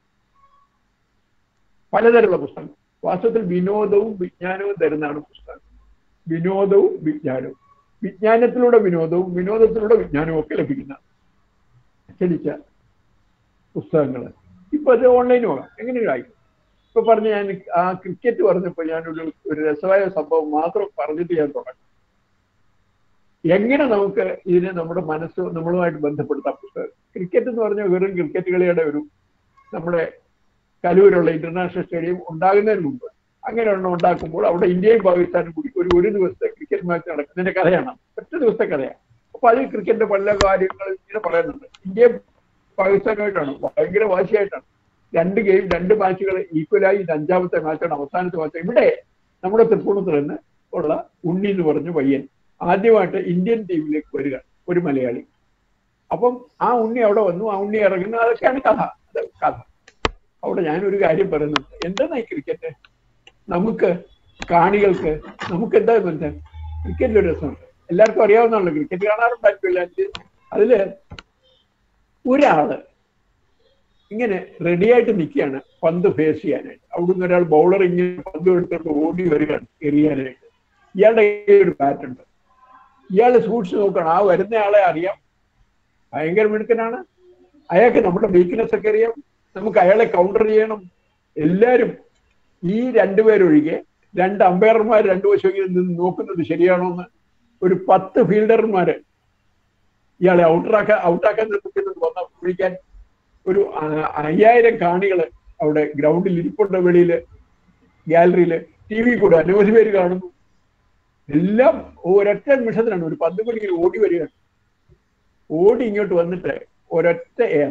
പലതരമുള്ള പുസ്തകം വാസ്തവത്തിൽ വിനോദവും വിജ്ഞാനവും തരുന്നതാണ് പുസ്തകം വിനോദവും വിജ്ഞാനവും വിജ്ഞാനത്തിലൂടെ വിനോദവും വിനോദത്തിലൂടെ വിജ്ഞാനവും ഒക്കെ ലഭിക്കുന്ന അച്ചടിച്ച പുസ്തകങ്ങൾ ഇപ്പൊ അത് ഓൺലൈനും ആകാം എങ്ങനെയും ആയിരിക്കും ഇപ്പൊ പറഞ്ഞ ഞാൻ ആ ക്രിക്കറ്റ് പറഞ്ഞപ്പോൾ ഞാനൊരു ഒരു രസമായ സംഭവം മാത്രം പറഞ്ഞിട്ട് ഞാൻ തുടങ്ങി എങ്ങനെ നമുക്ക് ഇതിനെ നമ്മുടെ മനസ്സ് നമ്മളുമായിട്ട് ബന്ധപ്പെടുത്താം പുസ്തകം ക്രിക്കറ്റ് എന്ന് പറഞ്ഞാൽ വെറും ക്രിക്കറ്റ് കളിയുടെ ഒരു നമ്മുടെ കലൂരുള്ള ഇന്റർനാഷണൽ സ്റ്റേഡിയം ഉണ്ടാകുന്നതിന് മുമ്പ് അങ്ങനെ ഒരെണ്ണം ഉണ്ടാക്കുമ്പോൾ അവിടെ ഇന്ത്യയും പാകിസ്ഥാനും കൂടി ഒരു ഒരു ദിവസത്തെ ക്രിക്കറ്റ് മാച്ച് നടക്കുന്നതിന്റെ കഥയാണ് ഒറ്റ ദിവസത്തെ കഥയാണ് അപ്പൊ അതിൽ ക്രിക്കറ്റിന്റെ പല കാര്യങ്ങൾ ഇങ്ങനെ പറയുന്നുണ്ട് ഇന്ത്യയും പാകിസ്ഥാനുമായിട്ടാണ് ഭയങ്കര വാശിയായിട്ടാണ് രണ്ട് ഗെയിം രണ്ട് മാച്ചുകൾ ഈക്വലായി ഇത് അഞ്ചാമത്തെ മാച്ചാണ് അവസാനത്തെ മാച്ച് ഇവിടെ നമ്മുടെ തൃപ്പൂണിത്തുറ തന്നെ ഉള്ള ഉണ്ണി എന്ന് പറഞ്ഞ പയ്യൻ ആദ്യമായിട്ട് ഇന്ത്യൻ ടീമിലേക്ക് വരിക ഒരു മലയാളി അപ്പം ആ ഉണ്ണി അവിടെ വന്നു ആ ഉണ്ണി ഇറങ്ങുന്നു അതൊക്കെയാണ് കഥ അത് കഥ അവിടെ ഞാനൊരു കാര്യം പറയുന്നുണ്ട് എന്താണ് ഈ ക്രിക്കറ്റ് നമുക്ക് കാണികൾക്ക് നമുക്ക് എന്താ ബന്ധം ക്രിക്കറ്റിൽ ഒരു രസമുണ്ട് എല്ലാവർക്കും അറിയാവുന്നതാണല്ലോ ക്രിക്കറ്റ് കാണാറുണ്ടായിരിക്കില്ല അതില് ഒരാള് ഇങ്ങനെ റെഡിയായിട്ട് നിൽക്കുകയാണ് പന്ത് ഫേസ് ചെയ്യാനായിട്ട് അവിടുന്ന് ഒരാൾ ബൗളർ ഇങ്ങനെ പന്ത് എടുത്തോണ്ട് ഓടി വരികയാണ് എറിയാനായിട്ട് ഇയാളുടെ കയ്യിൽ ഒരു ബാറ്റ് ഉണ്ട് ഇയാൾ സൂക്ഷിച്ച് നോക്കണം ആ വരുന്ന ആളെ അറിയാം ഭയങ്കര മിടുക്കനാണ് അയാൾക്ക് നമ്മുടെ വീക്ക്നെസ് ഒക്കെ അറിയാം നമുക്ക് അയാളെ കൗണ്ടർ ചെയ്യണം എല്ലാവരും ഈ രണ്ടുപേരൊഴികെ രണ്ട് അമ്പയർമാർ രണ്ടു വശമെങ്കിലും നിന്ന് നോക്കുന്നത് ശരിയാണോ എന്ന് ഒരു പത്ത് ഫീൽഡർമാര് ഇയാളെ ഔട്ടറാക്കാൻ ഔട്ടാക്കാൻ നിർമ്മിക്കുന്നത് വന്ന വിളിക്കാൻ ഒരു ആ- അയ്യായിരം കാണികള് അവിടെ ഗ്രൗണ്ടിൽ ഇരിപ്പുണ്ട് വെളിയില് ഗാലറിയില് ടി വി കൂടെ അനവധി പേര് കാണുന്നു എല്ലാം ഒരൊറ്റ നിമിഷത്തിലാണ് ഒരു പന്ത് മണിക്ക് ഓടി വരികയാണ് ഓടി ഇങ്ങോട്ട് വന്നിട്ട് ഒരൊറ്റ എയർ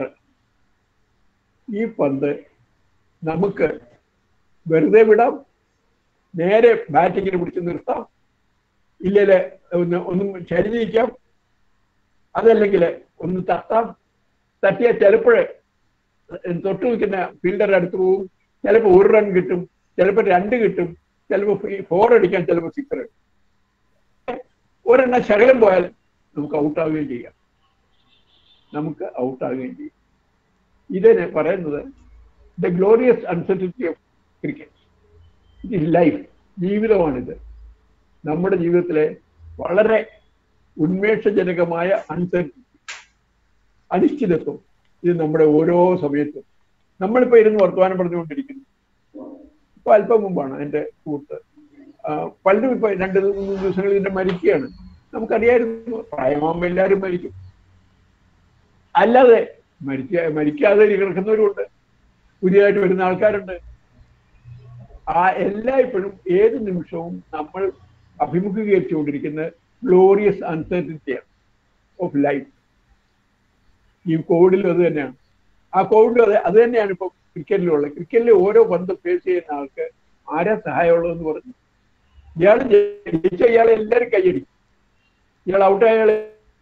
ഈ പന്ത് നമുക്ക് വെറുതെ വിടാം നേരെ ബാറ്റിങ്ങിന് പിടിച്ച് നിർത്താം ഇല്ലേല് ഒന്ന് ഒന്നും ചരിഞ്ഞിരിക്കാം അതല്ലെങ്കിൽ ഒന്ന് തട്ടാം തട്ടിയാൽ ചിലപ്പോഴേ തൊട്ട് നിൽക്കുന്ന ഫീൽഡറുടെ അടുത്ത് പോകും ചിലപ്പോൾ ഒരു റൺ കിട്ടും ചിലപ്പോൾ രണ്ട് കിട്ടും ചിലപ്പോൾ ഫോർ അടിക്കാൻ ചിലപ്പോൾ സിക്സർ ഒരെണ്ണം ശകലം പോയാൽ നമുക്ക് ഔട്ടാവുകയും ചെയ്യാം നമുക്ക് ഔട്ടാവുകയും ചെയ്യും ഇതിനെ പറയുന്നത് the glorious uncertainty of cricket it is life ജീവിതമാണിത് നമ്മുടെ ജീവിതത്തിലെ വളരെ ഉന്മേഷജനകമായ അൺസർട്ടിറ്റി അനിശ്ചിതത്വം ഇത് നമ്മുടെ ഓരോ സമയത്തും നമ്മളിപ്പോ ഇരുന്ന് വർത്തമാനം പറഞ്ഞുകൊണ്ടിരിക്കുന്നു ഇപ്പൊ അല്പം മുമ്പാണ് എൻ്റെ സുഹൃത്ത് ആ, പലരും ഇപ്പൊ രണ്ട് മൂന്ന് ദിവസങ്ങളിൽ ഇതിന്റെ മരിക്കുകയാണ് നമുക്കറിയായിരുന്നു പ്രായമാകുമ്പോൾ എല്ലാവരും മരിക്കും അല്ലാതെ മരിക്ക മരിക്കാതെ കിടക്കുന്നവരുണ്ട് പുതിയതായിട്ട് വരുന്ന ആൾക്കാരുണ്ട് ആ എല്ലായ്പ്പോഴും ഏത് നിമിഷവും നമ്മൾ അഭിമുഖീകരിച്ചുകൊണ്ടിരിക്കുന്ന ഗ്ലോറിയസ് അൺസർട്ടിറ്റിയാണ് ഓഫ് ലൈഫ് ഈ കോവിഡിലും അത് തന്നെയാണ് ആ കോവിഡിലും അത് അത് തന്നെയാണ് ഇപ്പൊ ക്രിക്കറ്റിലുള്ള ക്രിക്കറ്റിൽ ഓരോ പന്ത് ഫേസ് ചെയ്യുന്ന ആൾക്ക് ആരാ സഹായമുള്ളതെന്ന് പറഞ്ഞു ഇയാൾ ജയിച്ച ഇയാളെ എല്ലാവരും കൈയടിക്കും ഇയാൾ ഔട്ടായ അയാളെ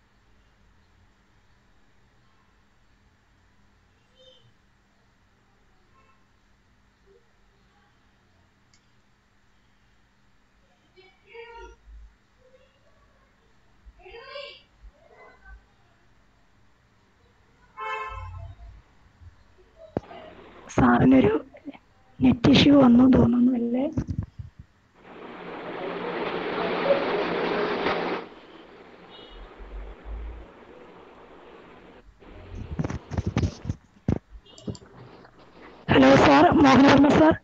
സാറിനൊരു നെറ്റ് ഇഷ്യൂ വന്നു തോന്നുന്നു അല്ലേ ഹലോ സാർ മോഹനവർമ്മ സാർ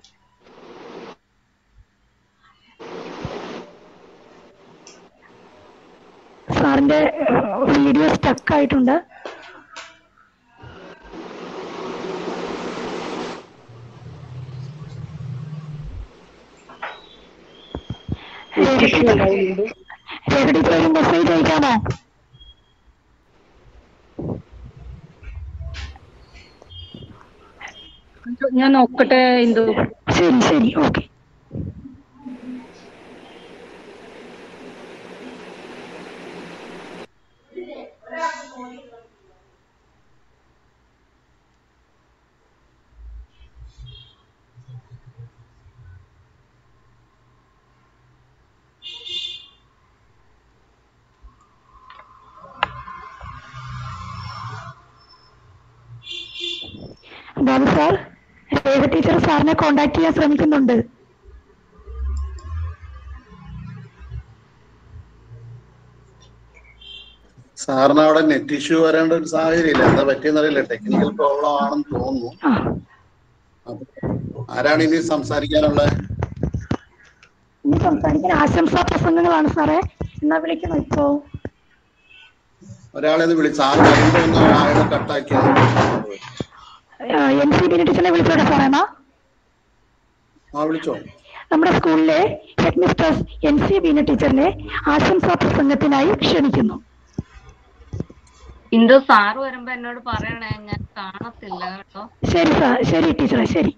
സാറിന്റെ വീഡിയോ സ്റ്റക്ക് ആയിട്ടുണ്ട് ഇഷ്യൂ ഉണ്ടാവുന്നുണ്ട് രേഖടിക്ക് ഒരു മെസ്സേജ് അയക്കാമോ ഞാൻ നോക്കട്ടെ ഇന്ദു ശരി ശരി okay Babu sir Rekha teacher സാറിനെ കോണ്ടാക്ട് ചെയ്യാൻ ശ്രമിക്കുന്നുണ്ട് സാറിന് അവിടെ നെറ്റ് ഇഷ്യൂ വരേണ്ട ഒരു സാഹചര്യം ഇല്ല എന്താ പറ്റിയെന്നറിയില്ല ടെക്നിക്കൽ പ്രോബ്ലം ആണെന്ന് തോന്നുന്നു ആ അപ്പൊ ആരാണ് ഇനി സംസാരിക്കാനുള്ളത് ഇനി സംസാരിക്കാൻ ആശംസാ പ്രസംഗങ്ങളാണ് സാറേ എന്നാ വിളിക്കണം ഇപ്പോ ഒരാളെ ഒന്ന് വിളിച്ച് സാർ വരുമ്പോ ഒന്ന് ആളെ കട്ടാക്കിയാൽ എൻ സി ബിനി ടീച്ചറിനെ വിളിച്ചോട്ടെ സാറേ എന്നാ ആ വിളിച്ചോ നമ്മുടെ സ്കൂളിലെ head mistress N C Beena ടീച്ചറിനെ ആശംസാ പ്രസംഗത്തിനായി ക്ഷണിക്കുന്നു ഇന്ദു സാറ് വരുമ്പോ എന്നോട് പറയണേ ഞാൻ കാണത്തില്ല കേട്ടോ ശരി സാർ ശരി ടീച്ചറെ ശരി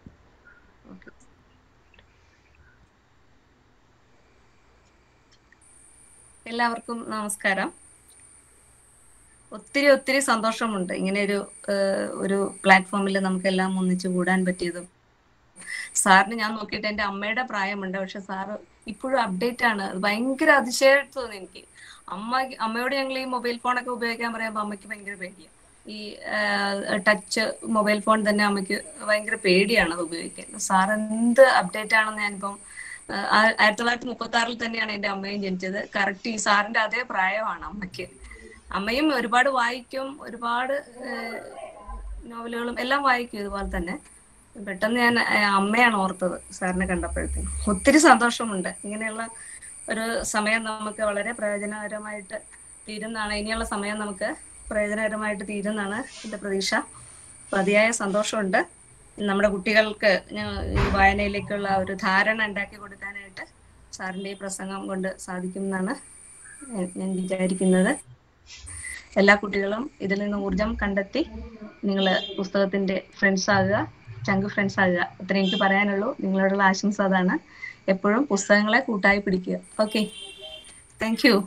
എല്ലാവർക്കും നമസ്കാരം ഒത്തിരി ഒത്തിരി സന്തോഷമുണ്ട് ഇങ്ങനെ ഒരു ഏഹ്, ഒരു പ്ലാറ്റ്ഫോമിൽ നമുക്കെല്ലാം ഒന്നിച്ചു കൂടാൻ പറ്റിയതും സാറിന് ഞാൻ നോക്കിയിട്ട് എൻ്റെ അമ്മയുടെ പ്രായമുണ്ട് പക്ഷെ സാറ് ഇപ്പോഴും അപ്ഡേറ്റ് ആണ് അത് ഭയങ്കര അതിശയമായിട്ട് തോന്നി എനിക്ക് അമ്മ അമ്മയോട് ഞങ്ങൾ ഈ മൊബൈൽ ഫോണൊക്കെ ഉപയോഗിക്കാൻ പറയുമ്പോൾ അമ്മയ്ക്ക് ഭയങ്കര പേടിയാണ് ഈ ടച്ച് മൊബൈൽ ഫോൺ തന്നെ അമ്മയ്ക്ക് ഭയങ്കര പേടിയാണ് അത് ഉപയോഗിക്കാൻ സാർ എന്ത് അപ്ഡേറ്റ് ആണെന്ന് ഞാനിപ്പം ആഹ് ആ- ആയിരത്തി തൊള്ളായിരത്തി മുപ്പത്തി ആറിൽ തന്നെയാണ് എൻ്റെ അമ്മയും ജനിച്ചത് കറക്റ്റ് ഈ സാറിന്റെ അതേ പ്രായമാണ് അമ്മയ്ക്ക് അമ്മയും ഒരുപാട് വായിക്കും ഒരുപാട് ഏഹ്, നോവലുകളും എല്ലാം വായിക്കും ഇതുപോലെ തന്നെ പെട്ടെന്ന് ഞാൻ ഏഹ്, അമ്മയാണ് ഓർത്തത് സാറിനെ കണ്ടപ്പോഴത്തേക്കും ഒത്തിരി സന്തോഷമുണ്ട് ഇങ്ങനെയുള്ള ഒരു സമയം നമുക്ക് വളരെ പ്രയോജനകരമായിട്ട് തീരുന്നതാണ് ഇനിയുള്ള സമയം നമുക്ക് പ്രയോജനകരമായിട്ട് തീരുന്നതാണ് എൻ്റെ പ്രതീക്ഷ അപ്പൊ അതിയായ സന്തോഷമുണ്ട് നമ്മുടെ കുട്ടികൾക്ക് ഞ- ഈ വായനയിലേക്കുള്ള ഒരു ധാരണ ഉണ്ടാക്കി കൊടുക്കാനായിട്ട് സാറിന്റെ ഈ പ്രസംഗം കൊണ്ട് സാധിക്കുമെന്നാണ് ഞാൻ- ഞാൻ വിചാരിക്കുന്നത് എല്ലാ കുട്ടികളും ഇതിൽ നിന്ന് ഊർജം കണ്ടെത്തി നിങ്ങൾ പുസ്തകത്തിന്റെ ഫ്രണ്ട്സ് ആകുക ചങ്ക് ഫ്രണ്ട്സ് ആകുക അത്രേ എനിക്ക് പറയാനുള്ളൂ നിങ്ങളോടുള്ള ആശംസ അതാണ് എപ്പോഴും പുസ്തകങ്ങളെ കൂട്ടായി പിടിക്കുക okay thank you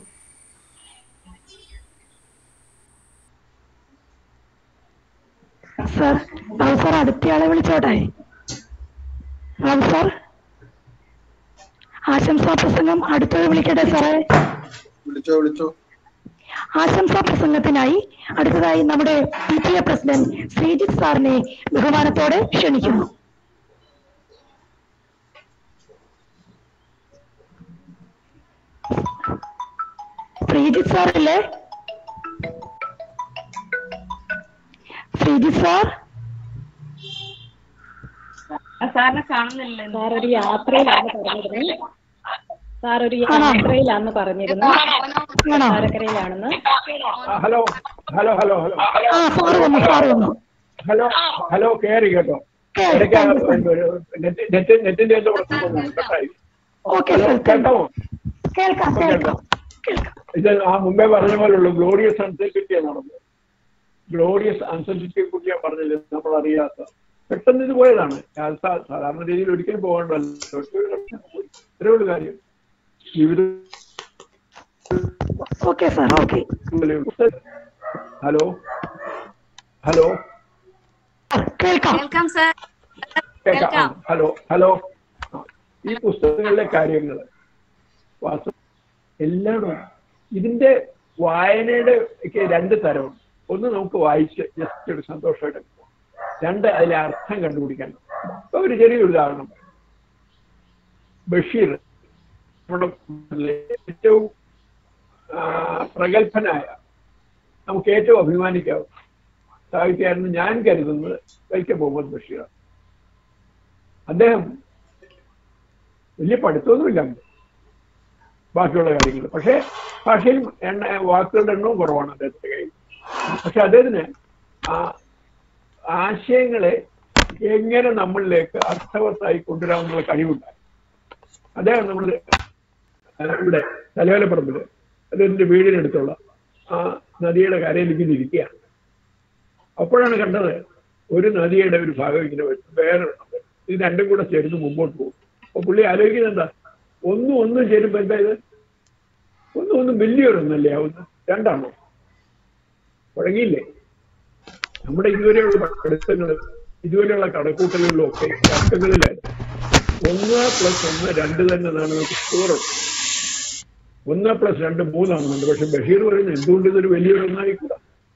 sir Babu sir അടുത്തയാളെ വിളിച്ചോട്ടെ ബാബു സാർ ആശംസാ പ്രസംഗം അടുത്തത് വിളിക്കട്ടെ സാറേ വിളിച്ചോ വിളിച്ചോ ആശംസാ പ്രസംഗത്തിനായി അടുത്തതായി നമ്മുടെ P T A president Sreejith സാറിനെ ബഹുമാനത്തോടെ ക്ഷണിക്കുന്നു ശ്രീജിത്ത് സാറല്ലേ ശ്രീജിത്ത് സാർ സാറിനെ കാണുന്നില്ല സാർ ഒരു യാത്രയിലാണ് പറഞ്ഞിരുന്നത് സാർ ഒരു ആണോ? യാത്രയിലാന്ന് പറഞ്ഞിരുന്നു ആണോ താരക്കരയിലാണെന്ന് ആ, ഹലോ ഹലോ ഹലോ ഹലോ ആ സാറ് വന്നു സാറ് വന്നു ഹലോ ഹലോ കയറി കേട്ടോ കേറി, ഇടയ്ക്ക് ആ താങ്ക് യു, സാർ. ഒരു നെറ്റ് നെറ്റ് നെറ്റിന്റെ എന്തോ പ്രശ്നം വന്നു കട്ടായി ഓക്കെ ഹലോ സാർ കേൾക്കാമോ കേൾക്കാം കേൾക്കാം കേൾക്കാം ഇത് ആ മുമ്പേ പറഞ്ഞ പോലുള്ള ഗ്ലോറിയസ് അൺസെർട്ടിറ്റിയാണ് നടന്നത് ഗ്ലോറിയസ് അൺസെർട്ടിറ്റിയെ കുറിച്ച് ഞാൻ പറഞ്ഞില്ല നമ്മൾ അറിയാത്ത പെട്ടെന്ന് ഇത് പോയതാണ് ഞാൻ സാ- സാധാരണ രീതിയിൽ ഒരിക്കലും പോകേണ്ടതല്ലോ ഇത്രേ ഉള്ളൂ കാര്യം ജീവിതം okay sir okay hello hello കേൾക്കാം കേൾക്കാം സാർ കേൾക്കാം കേൾക്കാം. ആ, ഹലോ ഹലോ ആ, ഈ പുസ്തകങ്ങളിലെ കാര്യങ്ങൾ വാസ്തു എല്ലായിടും ഇതിന്റെ വായനയുടെ ഒക്കെ രണ്ട് തരമുണ്ട് ഒന്ന് നമുക്ക് വായിച്ച് ജസ്റ്റ് ഒരു സന്തോഷമായിട്ട് പോകാം രണ്ട് അതിലെ അർത്ഥം കണ്ടുപിടിക്കാൻ ഇപ്പൊ ഒരു ചെറിയൊരു ഉദാഹരണം പറയാം. ബഷീർ നമ്മുടെ നാട്ടിലെ ഏറ്റവും ആ, പ്രഗത്ഭനായ നമുക്ക് ഏറ്റവും അഭിമാനിക്കാവും സാഹിത്യകാരന് ഞാൻ കരുതുന്നത് വൈക്കം മുഹമ്മദ് ബഷീറാണ് അദ്ദേഹം വലിയ പഠിത്തമൊന്നുമില്ല ബാക്കിയുള്ള കാര്യങ്ങൾ പക്ഷേ ഭാഷയിൽ എണ്ണ വാക്കുകളുടെ എണ്ണവും കുറവാണ് അദ്ദേഹത്തിന്റെ കയ്യിൽ പക്ഷെ അദ്ദേഹത്തിന് ആ ആശയങ്ങളെ എങ്ങനെ നമ്മളിലേക്ക് അർത്ഥവത്തായി കൊണ്ടുവരാമെന്നുള്ള കഴിവുണ്ടായി അദ്ദേഹം നമ്മൾ ഇവിടെ തലവേലപ്പറമ്പില് അദ്ദേഹത്തിന്റെ വീടിനടുത്തുള്ള ആ നദിയുടെ കരയിൽ ഇങ്ങനെ ഇരിക്കുകയാണ് അപ്പോഴാണ് കണ്ടത് ഒരു നദിയുടെ ഒരു ഭാഗം ഇങ്ങനെ വെച്ച് വേറെ ഇത് രണ്ടും കൂടെ ചേർന്ന് മുമ്പോട്ട് പോകും അപ്പൊ പുള്ളി ആലോചിക്കുന്നത് എന്താ ഒന്നും ഒന്നും ചേരുമ്പോ എന്താ ഇത് ഒന്നും ഒന്നും വലിയൊരൊന്നല്ലേ ആവുന്നത് രണ്ടാണോ തുടങ്ങിയില്ലേ നമ്മുടെ ഇതുവരെയുള്ള പഠിത്തങ്ങൾ ഇതുവരെയുള്ള കണക്കൂട്ടലുകളിലും ഒക്കെ തർക്കങ്ങളിലായിരുന്നു ഒന്ന് പ്ലസ് ഒന്ന് രണ്ട് തന്നെ എന്നാണ് നമുക്ക് സ്കോറുണ്ട് ഒന്ന് പ്ലസ് രണ്ട് മൂന്നാണെന്നുണ്ട് പക്ഷെ ബഷീർ പറയുന്നത് എന്തുകൊണ്ട് ഇതൊരു വലിയൊരു ഒന്നായിക്കൂടാ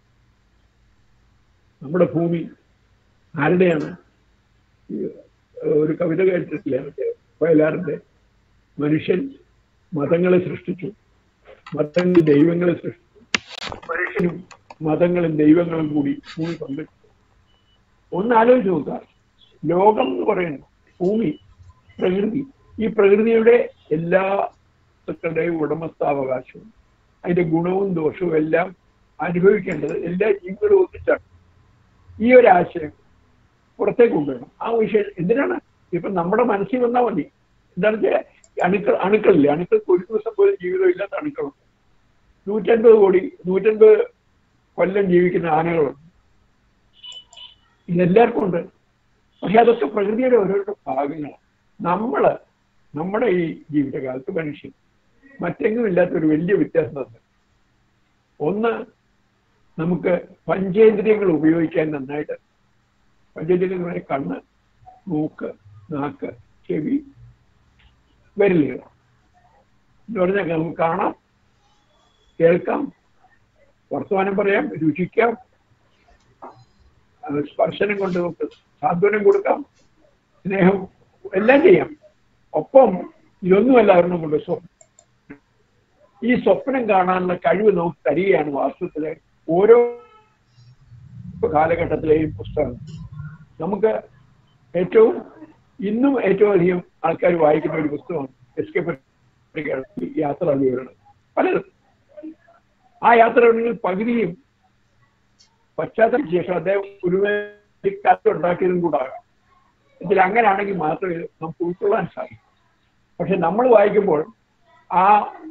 നമ്മുടെ ഭൂമി ആരുടെയാണ് ഈ, ഏഹ്, ഒരു കവിത കേട്ടിട്ടില്ല മറ്റേ വയലാറിന്റെ മനുഷ്യൻ മതങ്ങളെ സൃഷ്ടിച്ചു മതങ്ങൾ ദൈവങ്ങളെ സൃഷ്ടിച്ചു മനുഷ്യനും മതങ്ങളും ദൈവങ്ങളും കൂടി ഭൂമി പങ്കിട്ടു ഒന്ന് ആലോചിച്ച് നോക്കുക ലോകം എന്ന് പറയുന്നത് ഭൂമി പ്രകൃതി ഈ പ്രകൃതിയുടെ എല്ലാ വസ്തുക്കളുടെയും ഉടമസ്ഥാവകാശവും അതിന്റെ ഗുണവും ദോഷവും എല്ലാം അനുഭവിക്കേണ്ടത് എല്ലാ ജീവികളും ഒന്നിച്ചാണ് ഈ ഒരു ആശയം പുറത്തേക്ക് കൊണ്ടുവരണം ആ വിഷയം എന്തിനാണ് ഇപ്പൊ നമ്മുടെ മനസ്സിൽ വന്നാൽ മതി എന്താണെന്ന് വെച്ചാൽ അണുക്കൾ അണുക്കളില്ലേ അണുക്കൾക്ക് ഒരു ദിവസം പോലും ജീവിതമില്ലാത്ത അണുക്കളുണ്ട് നൂറ്റൻപത് കോടി നൂറ്റൻപത് കൊല്ലം ജീവിക്കുന്ന ആനകളുണ്ട് ഇതെല്ലാവർക്കും ഉണ്ട് പക്ഷെ അതൊക്കെ പ്രകൃതിയുടെ ഓരോരോ ഭാഗങ്ങളാണ് നമ്മള് നമ്മുടെ ഈ ജീവിതകാലത്ത് മനുഷ്യൻ മറ്റെങ്ങും ഇല്ലാത്ത ഒരു വലിയ വ്യത്യാസം തന്നെ ഒന്ന് നമുക്ക് പഞ്ചേന്ദ്രിയങ്ങൾ ഉപയോഗിക്കാൻ നന്നായിട്ട് പഞ്ചേന്ദ്രിയങ്ങളെ കണ്ണ് മൂക്ക് നാക്ക് ചെവി വരില്ല എന്ന് പറഞ്ഞാൽ നമുക്ക് കാണാം കേൾക്കാം വർത്തമാനം പറയാം രുചിക്കാം അത് സ്പർശനം കൊണ്ട് നമുക്ക് സാന്ത്വനം കൊടുക്കാം സ്നേഹം എല്ലാം ചെയ്യാം ഒപ്പം ഇതൊന്നുമല്ല ഒരെണ്ണം കൊണ്ട് സ്വപ്നം ഈ സ്വപ്നം കാണാനുള്ള കഴിവ് നമുക്ക് തരികയാണ് വാസ്തവത്തിലെ ഓരോ കാലഘട്ടത്തിലെയും പുസ്തകം നമുക്ക് ഏറ്റവും ഇന്നും ഏറ്റവും അധികം ആൾക്കാർ വായിക്കുന്ന ഒരു പുസ്തകമാണ് എസ് കെ യാത്രാ വിവരണം പലതും ആ യാത്രകളിൽ പകുതിയും പശ്ചാത്തല ശേഷം അദ്ദേഹം ഒരു കഥ ഉണ്ടാക്കിയതും കൂടാകാം ഇതിൽ അങ്ങനെയാണെങ്കിൽ മാത്രമേ ഇത് നമുക്ക് ഉൾക്കൊള്ളാൻ സാധിക്കൂ പക്ഷെ നമ്മൾ വായിക്കുമ്പോൾ ആ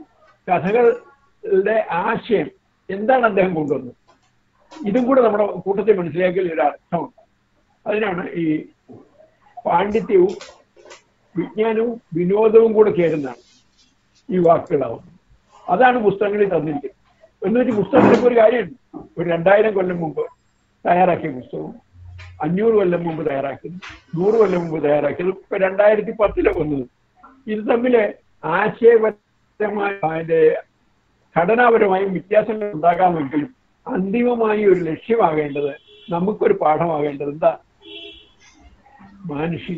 കഥകളുടെ ആശയം എന്താണ് അദ്ദേഹം കൊണ്ടുവന്നത് ഇതും കൂടെ നമ്മുടെ കൂട്ടത്തിൽ മനസ്സിലാക്കിയ ഒരു അർത്ഥമുണ്ട് അതിനാണ് ഈ പാണ്ഡിത്യവും വിജ്ഞാനവും വിനോദവും കൂടെ ചേരുന്നതാണ് ഈ വാക്കുകളാവുന്നത് അതാണ് പുസ്തകങ്ങളിൽ തന്നിരിക്കുന്നത് എന്ന് വെച്ചാൽ പുസ്തകത്തിലൊക്കെ ഒരു കാര്യമുണ്ട് ഒരു രണ്ടായിരം കൊല്ലം മുമ്പ് തയ്യാറാക്കിയ പുസ്തകവും അഞ്ഞൂറ് കൊല്ലം മുമ്പ് തയ്യാറാക്കിയത് നൂറ് കൊല്ലം മുമ്പ് തയ്യാറാക്കിയത് ഇപ്പൊ രണ്ടായിരത്തി പത്തിലെ വന്നത് ഇത് തമ്മില് ആശയപരമായ അതിന്റെ ഘടനാപരമായും വ്യത്യാസങ്ങൾ ഉണ്ടാകാമെങ്കിലും അന്തിമമായി ഒരു ലക്ഷ്യമാകേണ്ടത് നമുക്കൊരു പാഠമാകേണ്ടത് എന്താ മാനുഷിക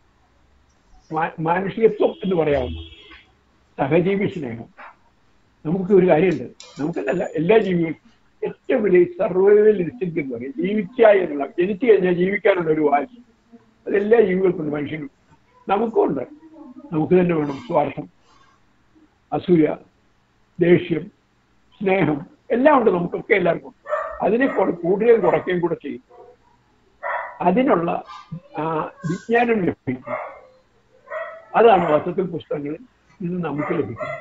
മാ- മാനുഷികത്വം എന്ന് പറയാവുന്ന സഹജീവി സ്നേഹം നമുക്ക് ഒരു കാര്യമുണ്ട് നമുക്കെന്നല്ല എല്ലാ ജീവികൾക്കും ഏറ്റവും വലിയ സർവൈവൽ ഇൻസ്റ്റിങ് എന്ന് പറയും ജീവിക്കുക എന്നുള്ള ജനിച്ചു കഴിഞ്ഞാൽ ജീവിക്കാനുള്ള ഒരു വാശി അതെല്ലാ ജീവികൾക്കുണ്ട് മനുഷ്യനും നമുക്കും ഉണ്ട് നമുക്ക് തന്നെ വേണം സ്വാർത്ഥം അസൂയ ദേഷ്യം സ്നേഹം എല്ലാം ഉണ്ട് നമുക്കൊക്കെ എല്ലാവർക്കും ഉണ്ട്. അതിനെ കുറ- കൂടുകയും കുറയ്ക്കുകയും കൂടെ ചെയ്യും അതിനുള്ള ആ, വിജ്ഞാനം ലഭിക്കും അതാണ് വാസ്തവത്തിൽ പുസ്തകങ്ങളിൽ നിന്ന് നമുക്ക് ലഭിക്കുന്നത്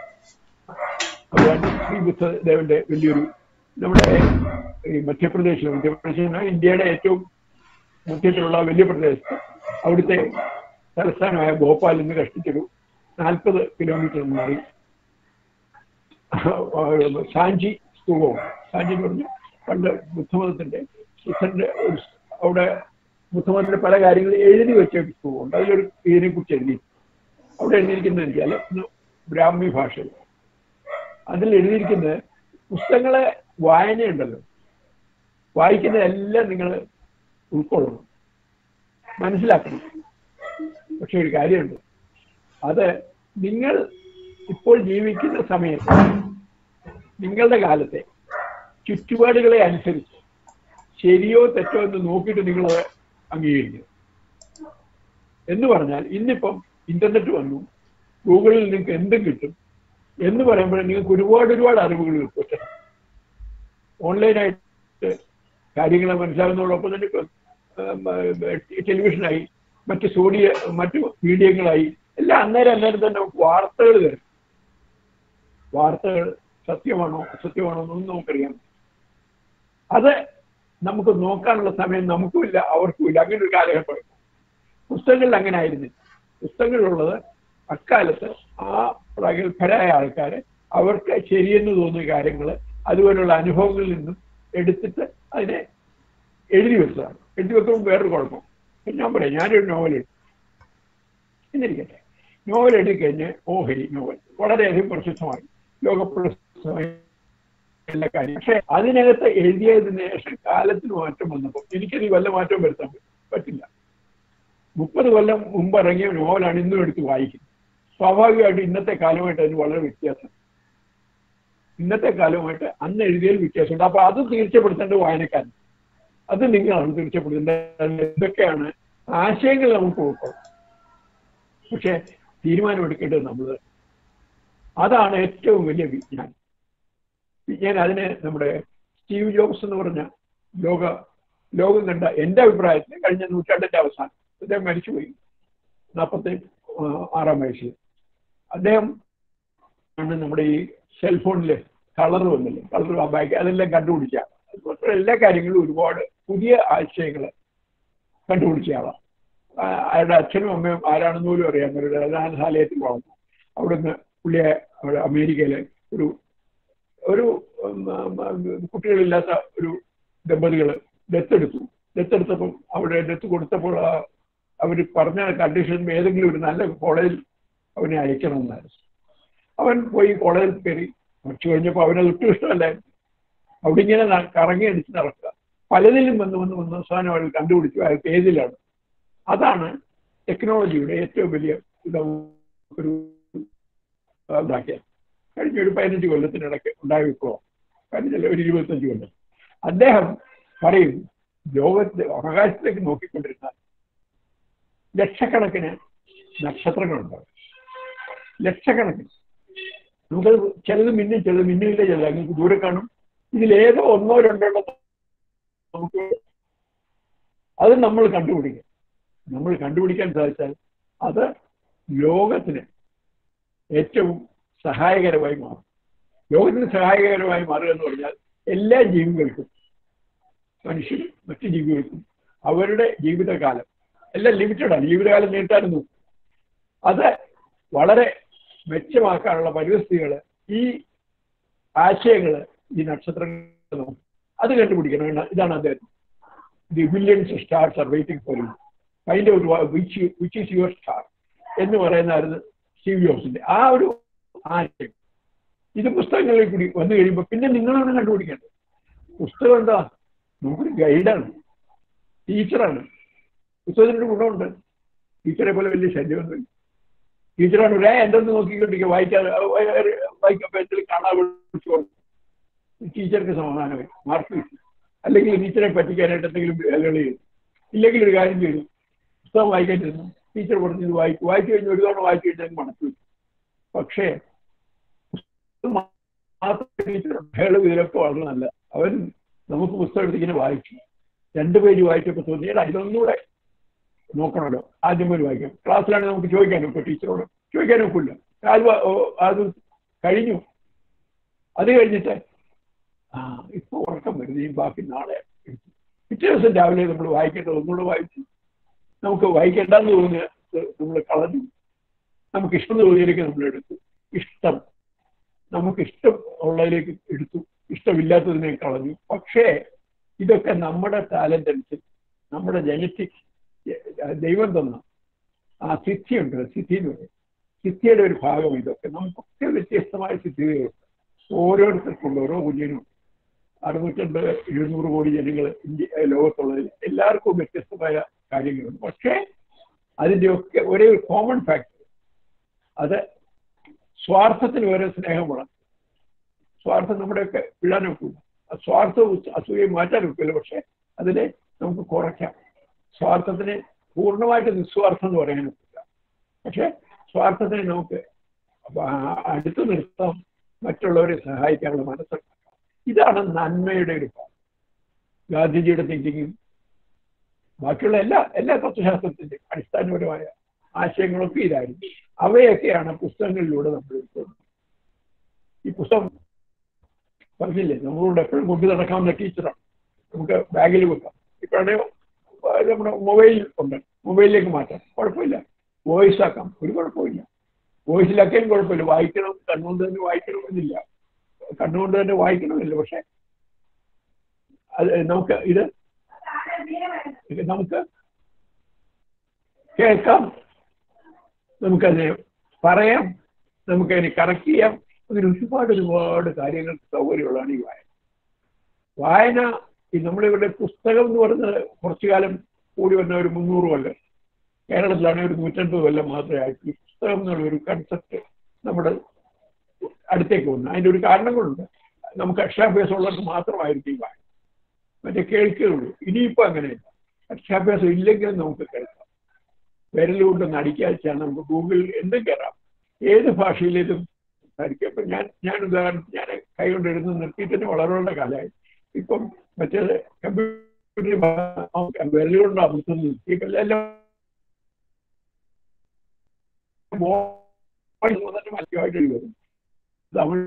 അതാണ് ശ്രീ ബുദ്ധദേവന്റെ വലിയൊരു നമ്മുടെ ഈ മധ്യപ്രദേശിൽ മധ്യപ്രദേശ് എന്ന ഇന്ത്യയുടെ ഏറ്റവും മധ്യത്തിലുള്ള വലിയ പ്രദേശത്ത് അവിടുത്തെ തലസ്ഥാനമായ ഭോപ്പാലിൽ നിന്ന് കഷ്ടിച്ചൊരു നാൽപ്പത് കിലോമീറ്റർ മാറി സാഞ്ചി സ്തൂപവും സാഞ്ചി എന്ന് പറഞ്ഞാൽ പണ്ട് ബുദ്ധമതത്തിന്റെ ബുദ്ധന്റെ ഒരു സ് അവിടെ ബുദ്ധമതത്തിന്റെ പല കാര്യങ്ങളും എഴുതി വെച്ച ഒരു സ്തൂപമുണ്ട് അതിലൊരു ഇതിനെ കുറിച്ച് എഴുതി അവിടെ എഴുതിയിരിക്കുന്നത് വെച്ചാൽ ഇന്ന് ബ്രാഹ്മി ഭാഷയിൽ അതിൽ എഴുതിയിരിക്കുന്നത് പുസ്തകങ്ങളെ വായനയുണ്ടല്ലോ വായിക്കുന്നതെല്ലാം നിങ്ങൾ ഉൾക്കൊള്ളണം മനസ്സിലാക്കണം പക്ഷെ ഒരു കാര്യമുണ്ട് അത് നിങ്ങൾ ഇപ്പോൾ ജീവിക്കുന്ന സമയത്ത് നിങ്ങളുടെ കാലത്തെ ചുറ്റുപാടുകളെ അനുസരിച്ച് ശരിയോ തെറ്റോ എന്ന് നോക്കിയിട്ട് നിങ്ങളത് അംഗീകരിക്കുക എന്ന് പറഞ്ഞാൽ ഇന്നിപ്പം ഇന്റർനെറ്റ് വന്നു ഗൂഗിളിൽ നിങ്ങൾക്ക് എന്തും കിട്ടും എന്ന് പറയുമ്പോൾ നിങ്ങൾക്ക് ഒരുപാട് ഒരുപാട് അറിവുകൾ കിട്ടും ഓൺലൈനായിട്ട് കാര്യങ്ങൾ മനസ്സിലാകുന്നതോടൊപ്പം തന്നെ ഇപ്പം, ഉം, ഉം, ടെലിവിഷനായി മറ്റ് സോഡിയ മറ്റു മീഡിയങ്ങളായി എല്ലാം അന്നേരം അന്നേരം തന്നെ നമുക്ക് വാർത്തകൾ തരും വാർത്തകൾ സത്യമാണോ അസത്യമാണോ എന്നൊന്നും നമുക്കറിയാം അത് നമുക്ക് നോക്കാനുള്ള സമയം നമുക്കുമില്ല അവർക്കുമില്ല അങ്ങനെ ഒരു കാലഘട്ടം പുസ്തകങ്ങളിൽ അങ്ങനെ ആയിരുന്നില്ല പുസ്തകങ്ങളിലുള്ളത് അക്കാലത്ത് ആ പ്രഗത്ഭരായ ആൾക്കാർ അവർക്ക് ശരിയെന്ന് തോന്നിയ കാര്യങ്ങൾ അതുപോലുള്ള അനുഭവങ്ങളിൽ നിന്നും എടുത്തിട്ട് അതിനെ എഴുതി വെച്ചതാണ് എഴുതി വെക്കുമ്പോൾ വേറൊരു കുഴപ്പം ഇപ്പൊ ഞാൻ പറയാം ഞാനൊരു നോവൽ എഴുതി എന്നിരിക്കട്ടെ നോവൽ എഴുതി കഴിഞ്ഞ് ഓഹരി നോവൽ വളരെയധികം പ്രസിദ്ധമായി ലോകപ്രസിദ്ധമായി എല്ലാ കാര്യം പക്ഷെ അതിനകത്ത് എഴുതിയതിന് ശേഷം കാലത്തിന് മാറ്റം വന്നപ്പോൾ എനിക്കത് വല്ല മാറ്റവും വരുത്താൻ പറ്റില്ല മുപ്പത് കൊല്ലം മുമ്പ് ഇറങ്ങിയ നോവലാണ് ഇന്നും എടുത്ത് വായിക്കുന്നത് സ്വാഭാവികമായിട്ട് ഇന്നത്തെ കാലമായിട്ട് അതിന് വളരെ വ്യത്യാസം ഇന്നത്തെ കാലമായിട്ട് അന്ന് എഴുതിയതിൽ വ്യത്യാസമുണ്ട് അപ്പൊ അത് തീർച്ചപ്പെടുത്തേണ്ടത് വായനക്കാരൻ അത് നിങ്ങളാണ് തീർച്ചപ്പെടുത്തേണ്ടത് എന്തൊക്കെയാണ് ആശയങ്ങൾ നമുക്ക് ഉൾക്കൊള്ളാം പക്ഷെ തീരുമാനമെടുക്കേണ്ടത് നമ്മൾ അതാണ് ഏറ്റവും വലിയ വിജ്ഞാനം വിജ്ഞാനം അതിന് നമ്മുടെ സ്റ്റീവ് ജോബ്സ് എന്ന് പറഞ്ഞ ലോക ലോകം കണ്ട എൻ്റെ അഭിപ്രായത്തിൽ കഴിഞ്ഞ നൂറ്റാണ്ടിന്റെ അവസാനം അദ്ദേഹം മരിച്ചുപോയി നാൽപ്പത്തി ആറാം വയസ്സിൽ അദ്ദേഹം ആണ് നമ്മുടെ ഈ സെൽഫോണില് കളർ വന്നില്ലേ കളർ ബാക്ക് അതെല്ലാം കണ്ടുപിടിച്ച അതുപോലെ എല്ലാ കാര്യങ്ങളും ഒരുപാട് പുതിയ ആശയങ്ങൾ കണ്ടുപിടിച്ച ആളാണ് ആ, അയാളുടെ അച്ഛനും അമ്മയും ആരാണെന്ന് പോലും അറിയാം ഒരു രജാനശാലയത്തിൽ വളർന്നു അവിടുന്ന് പുള്ളിയെ അവിടെ അമേരിക്കയിലെ ഒരു ഒരു ഉം, ഉം, കുട്ടികളില്ലാത്ത ഒരു ദമ്പതികൾ ദത്തെടുത്തു ദത്തെടുത്തപ്പം അവിടെ ദത്ത് കൊടുത്തപ്പോൾ അവർ പറഞ്ഞ കണ്ടീഷൻ ഏതെങ്കിലും ഒരു നല്ല കോളേജിൽ അവനെ അയക്കണമെന്നായിരുന്നു അവൻ പോയി കോളേജിൽ കയറി കുറച്ച് കഴിഞ്ഞപ്പോൾ അവനത് ഒട്ടും ഇഷ്ടമല്ലായിരുന്നു അവിടെ ഇങ്ങനെ ന- കറങ്ങി അടിച്ച് നടക്കുക പലതിലും വന്ന് വന്ന് വന്ന് അവസാനം അവൾ കണ്ടുപിടിച്ചു അയാൾ പേജിലാണ് അതാണ് ടെക്നോളജിയുടെ ഏറ്റവും വലിയ ഇത് ഒരു ആ, ഇതാക്കിയത് കഴിഞ്ഞ ഒരു പതിനഞ്ച് കൊല്ലത്തിനിടയ്ക്ക് ഉണ്ടായ വിപ്ലവം പതിനഞ്ചല്ല ഒരു ഇരുപത്തഞ്ച് കൊല്ലം അദ്ദേഹം പറയും ലോകത്തെ ആകാശത്തേക്ക് നോക്കിക്കൊണ്ടിരുന്ന ലക്ഷക്കണക്കിന് നക്ഷത്രങ്ങളുണ്ടാവും ലക്ഷക്കണക്കിന് നമുക്കത് ചിലത് മിന്നും ചിലത് മിന്നില്ല ചിലത് അങ്ങ് ദൂരെ കാണും ഇതിലേതോ ഒന്നോ രണ്ടോ എണ്ണം നമുക്ക് അത് നമ്മൾ കണ്ടുപിടിക്കും നമ്മൾ കണ്ടുപിടിക്കാൻ സാധിച്ചാൽ അത് ലോകത്തിന് ഏറ്റവും സഹായകരമായി മാറും ലോകത്തിന് സഹായകരമായി മാറുക എന്ന് പറഞ്ഞാൽ എല്ലാ ജീവികൾക്കും മനുഷ്യരും മറ്റു ജീവികൾക്കും അവരുടെ ജീവിതകാലം എല്ലാം ലിമിറ്റഡാണ് ജീവിതകാലം നീട്ടാനൊന്നും അത് വളരെ മെച്ചമാക്കാനുള്ള പരിസ്ഥിതികൾ ഈ ആശയങ്ങൾ ഈ നക്ഷത്രങ്ങൾ നമുക്ക് അത് കണ്ടുപിടിക്കണം എന്നാ- ഇതാണ് അദ്ദേഹം the billions stars are waiting for you find out which which is your star എന്ന് പറയുന്നതായിരുന്നു സ്റ്റീവ് ജോബ്സിന്റെ ആ ഒരു ആശയം ഇത് പുസ്തകങ്ങളിൽ കൂടി വന്നു കഴിയുമ്പോൾ പിന്നെ നിങ്ങളാണ് കണ്ടുപിടിക്കേണ്ടത് പുസ്തകം എന്താ നമുക്കൊരു ഗൈഡാണ് ടീച്ചറാണ് പുസ്തകത്തിനൊരു ഗുണമുണ്ട് ടീച്ചറെ പോലെ വലിയ ശല്യമൊന്നുമില്ല ടീച്ചറാണ് ഒരേ എന്തെന്ന് നോക്കിക്കൊണ്ടിരിക്കുക വായിക്കാതെ വായിക്കുമ്പോൾ എന്തെങ്കിലും കാണാൻ വിളിച്ചു കൊടുക്കും. ടീച്ചർക്ക് സമാധാനമായി മാർക്ക് കിട്ടി അല്ലെങ്കിൽ ടീച്ചറെ പറ്റിക്കാനായിട്ട് എന്തെങ്കിലും വേലകൾ ചെയ്തു ഇല്ലെങ്കിൽ ഒരു കാര്യം ചെയ്തു പുസ്തകം വായിക്കാനിരുന്നു ടീച്ചർ പറഞ്ഞത് വായിക്കും വായിച്ചു കഴിഞ്ഞ് ഒരു തവണ വായിച്ചു കഴിഞ്ഞാൽ മണത്തു പക്ഷേ പുസ്തകം മാത്രം ടീച്ചർ അയാൾ ഇതിലൊക്കെ വളരെ നല്ല അവൻ നമുക്ക് പുസ്തകം എടുത്ത് ഇങ്ങനെ വായിച്ചു രണ്ട് പേജ് വായിച്ചപ്പോൾ തോന്നി "എടാ, ഇതൊന്നുകൂടെ നോക്കണമല്ലോ ആദ്യം പോയി വായിക്കാം ക്ലാസ്സിലാണെങ്കിൽ നമുക്ക് ചോദിക്കാനും ഇപ്പോൾ ടീച്ചറോട് ചോദിക്കാനും ഒക്കില്ല അത് വ- ഓ, അത് കഴിഞ്ഞു അത് കഴിഞ്ഞിട്ട് ആ ഇപ്പൊ ഉറക്കം വരുന്നു ഈ ബാക്കി നാളെ എടുത്തു. പിറ്റേ ദിവസം രാവിലെ നമ്മൾ വായിക്കേണ്ടത് ഒന്നുകൂടെ വായിച്ചു നമുക്ക് വായിക്കേണ്ടെന്ന് തോന്നിയ നമ്മൾ കളഞ്ഞു നമുക്ക് ഇഷ്ടം തോന്നിയതിലേക്ക് നമ്മൾ എടുത്തു ഇഷ്ടം നമുക്ക് ഇഷ്ടം ഉള്ളതിലേക്ക് എടുത്തു ഇഷ്ടമില്ലാത്തതിനെ കളഞ്ഞു പക്ഷേ ഇതൊക്കെ നമ്മുടെ ടാലന്റ് അനുസരിച്ച് നമ്മുടെ ജനറ്റിക് ദൈവം തന്ന ആ സിദ്ധിയുണ്ട് സിദ്ധി എന്ന് പറയും സിദ്ധിയുടെ ഒരു ഭാഗം ഇതൊക്കെ നമുക്കൊക്കെ വ്യത്യസ്തമായ സിദ്ധികളുണ്ട് ഓരോരുത്തർക്കുള്ള ഓരോ കുഞ്ഞിനും അറുന്നൂറ്റമ്പത് എഴുന്നൂറ് കോടി ജനങ്ങൾ ഇന്ത്യ ലോകത്തുള്ളതിൽ എല്ലാവർക്കും വ്യത്യസ്തമായ കാര്യങ്ങളുണ്ട് പക്ഷേ അതിൻ്റെയൊക്കെ ഒരേ ഒരു കോമൺ ഫാക്ടർ അത് സ്വാർത്ഥത്തിന് ഓരോ സ്നേഹം വളർത്തും സ്വാർത്ഥം നമ്മുടെയൊക്കെ വിടാനൊക്കില്ല ആ സ്വാർത്ഥവും അസൂയയും മാറ്റാൻ ഒക്കില്ല പക്ഷെ അതിനെ നമുക്ക് കുറയ്ക്കാം സ്വാർത്ഥത്തിനെ പൂർണ്ണമായിട്ട് നിസ്വാർത്ഥം എന്ന് പറയാനൊക്കില്ല പക്ഷെ സ്വാർത്ഥത്തിനെ നമുക്ക് ആ- അടുത്ത് നിർത്താം മറ്റുള്ളവരെ സഹായിക്കാനുള്ള മനസ്സുണ്ടാക്കാം ഇതാണ് നന്മയുടെ ഒരു ഭാഗം ഗാന്ധിജിയുടെ തിങ്കിങ്ങും ബാക്കിയുള്ള എല്ലാ എല്ലാ തത്വശാസ്ത്രത്തിന്റെയും അടിസ്ഥാനപരമായ ആശയങ്ങളൊക്കെ ഇതായിരുന്നു അവയൊക്കെയാണ് പുസ്തകങ്ങളിലൂടെ നമ്മൾ എടുക്കുന്നത് ഈ പുസ്തകം പറഞ്ഞില്ലേ നമ്മളോട് എപ്പോഴും കൊണ്ടു നടക്കാവുന്ന ടീച്ചറാണ് നമുക്ക് ബാഗിൽ വെക്കാം ഇപ്പോഴാണ് നമ്മുടെ മൊബൈൽ ഉണ്ട് മൊബൈലിലേക്ക് മാറ്റാം കുഴപ്പമില്ല വോയിസ് ആക്കാം ഒരു കുഴപ്പമില്ല വോയിസിലാക്കിയാലും കുഴപ്പമില്ല വായിക്കണം കണ്ണുകൊണ്ട് തന്നെ വായിക്കണമെന്നില്ല കണ്ണുകൊണ്ട് തന്നെ വായിക്കണമെന്നില്ല പക്ഷെ അത് നമുക്ക് ഇത് ഇത് നമുക്ക് കേൾക്കാം നമുക്കതിനെ പറയാം നമുക്കതിനെ കറക്റ്റ് ചെയ്യാം അങ്ങനെ ഒരുപാട് ഒരുപാട് കാര്യങ്ങൾക്ക് സൗകര്യമുള്ളതാണ് ഈ വായന വായന ഈ നമ്മളിവിടെ പുസ്തകം എന്ന് പറയുന്നത് കുറച്ചു കാലം കൂടി വന്ന ഒരു മുന്നൂറ് കൊല്ലം കേരളത്തിലാണെങ്കിൽ ഒരു നൂറ്റൻപത് കൊല്ലം മാത്രമേ ആയിട്ട് ഈ പുസ്തകം എന്നുള്ള ഒരു കൺസെപ്റ്റ് നമ്മുടെ അടുത്തേക്ക് വന്നു അതിൻ്റെ ഒരു കാരണങ്ങളുണ്ട് നമുക്ക് അക്ഷരാഭ്യാസം ഉള്ളവർക്ക് മാത്രമായിരിക്കും ഈ വായന മറ്റേ കേൾക്കുകയുള്ളൂ ഇനിയിപ്പോൾ അങ്ങനെയില്ല അക്ഷരാഭ്യാസം ഇല്ലെങ്കിലും നമുക്ക് കേൾക്കാം വിരലുകൊണ്ട് നടിക്കാച്ചാൽ നമുക്ക് ഗൂഗിൾ എന്തും കയറാം ഏത് ഭാഷയിലേതും സംസാരിക്കാം ഇപ്പം ഞാൻ ഞാൻ ഉദാഹരണത്തിന് ഞാൻ കൈ കൊണ്ട് എഴുതുന്ന നിർത്തിയിട്ട് വളരെയുള്ള കാലമായി ഇപ്പം മറ്റേത് കമ്പ്യൂട്ടറിൽ വിരലുകൊണ്ട് അമർത്തുന്നത് നിർത്തി ഇപ്പം എല്ലാം തന്നെ മലയാളമായിട്ട് എഴുതും തമിഴ്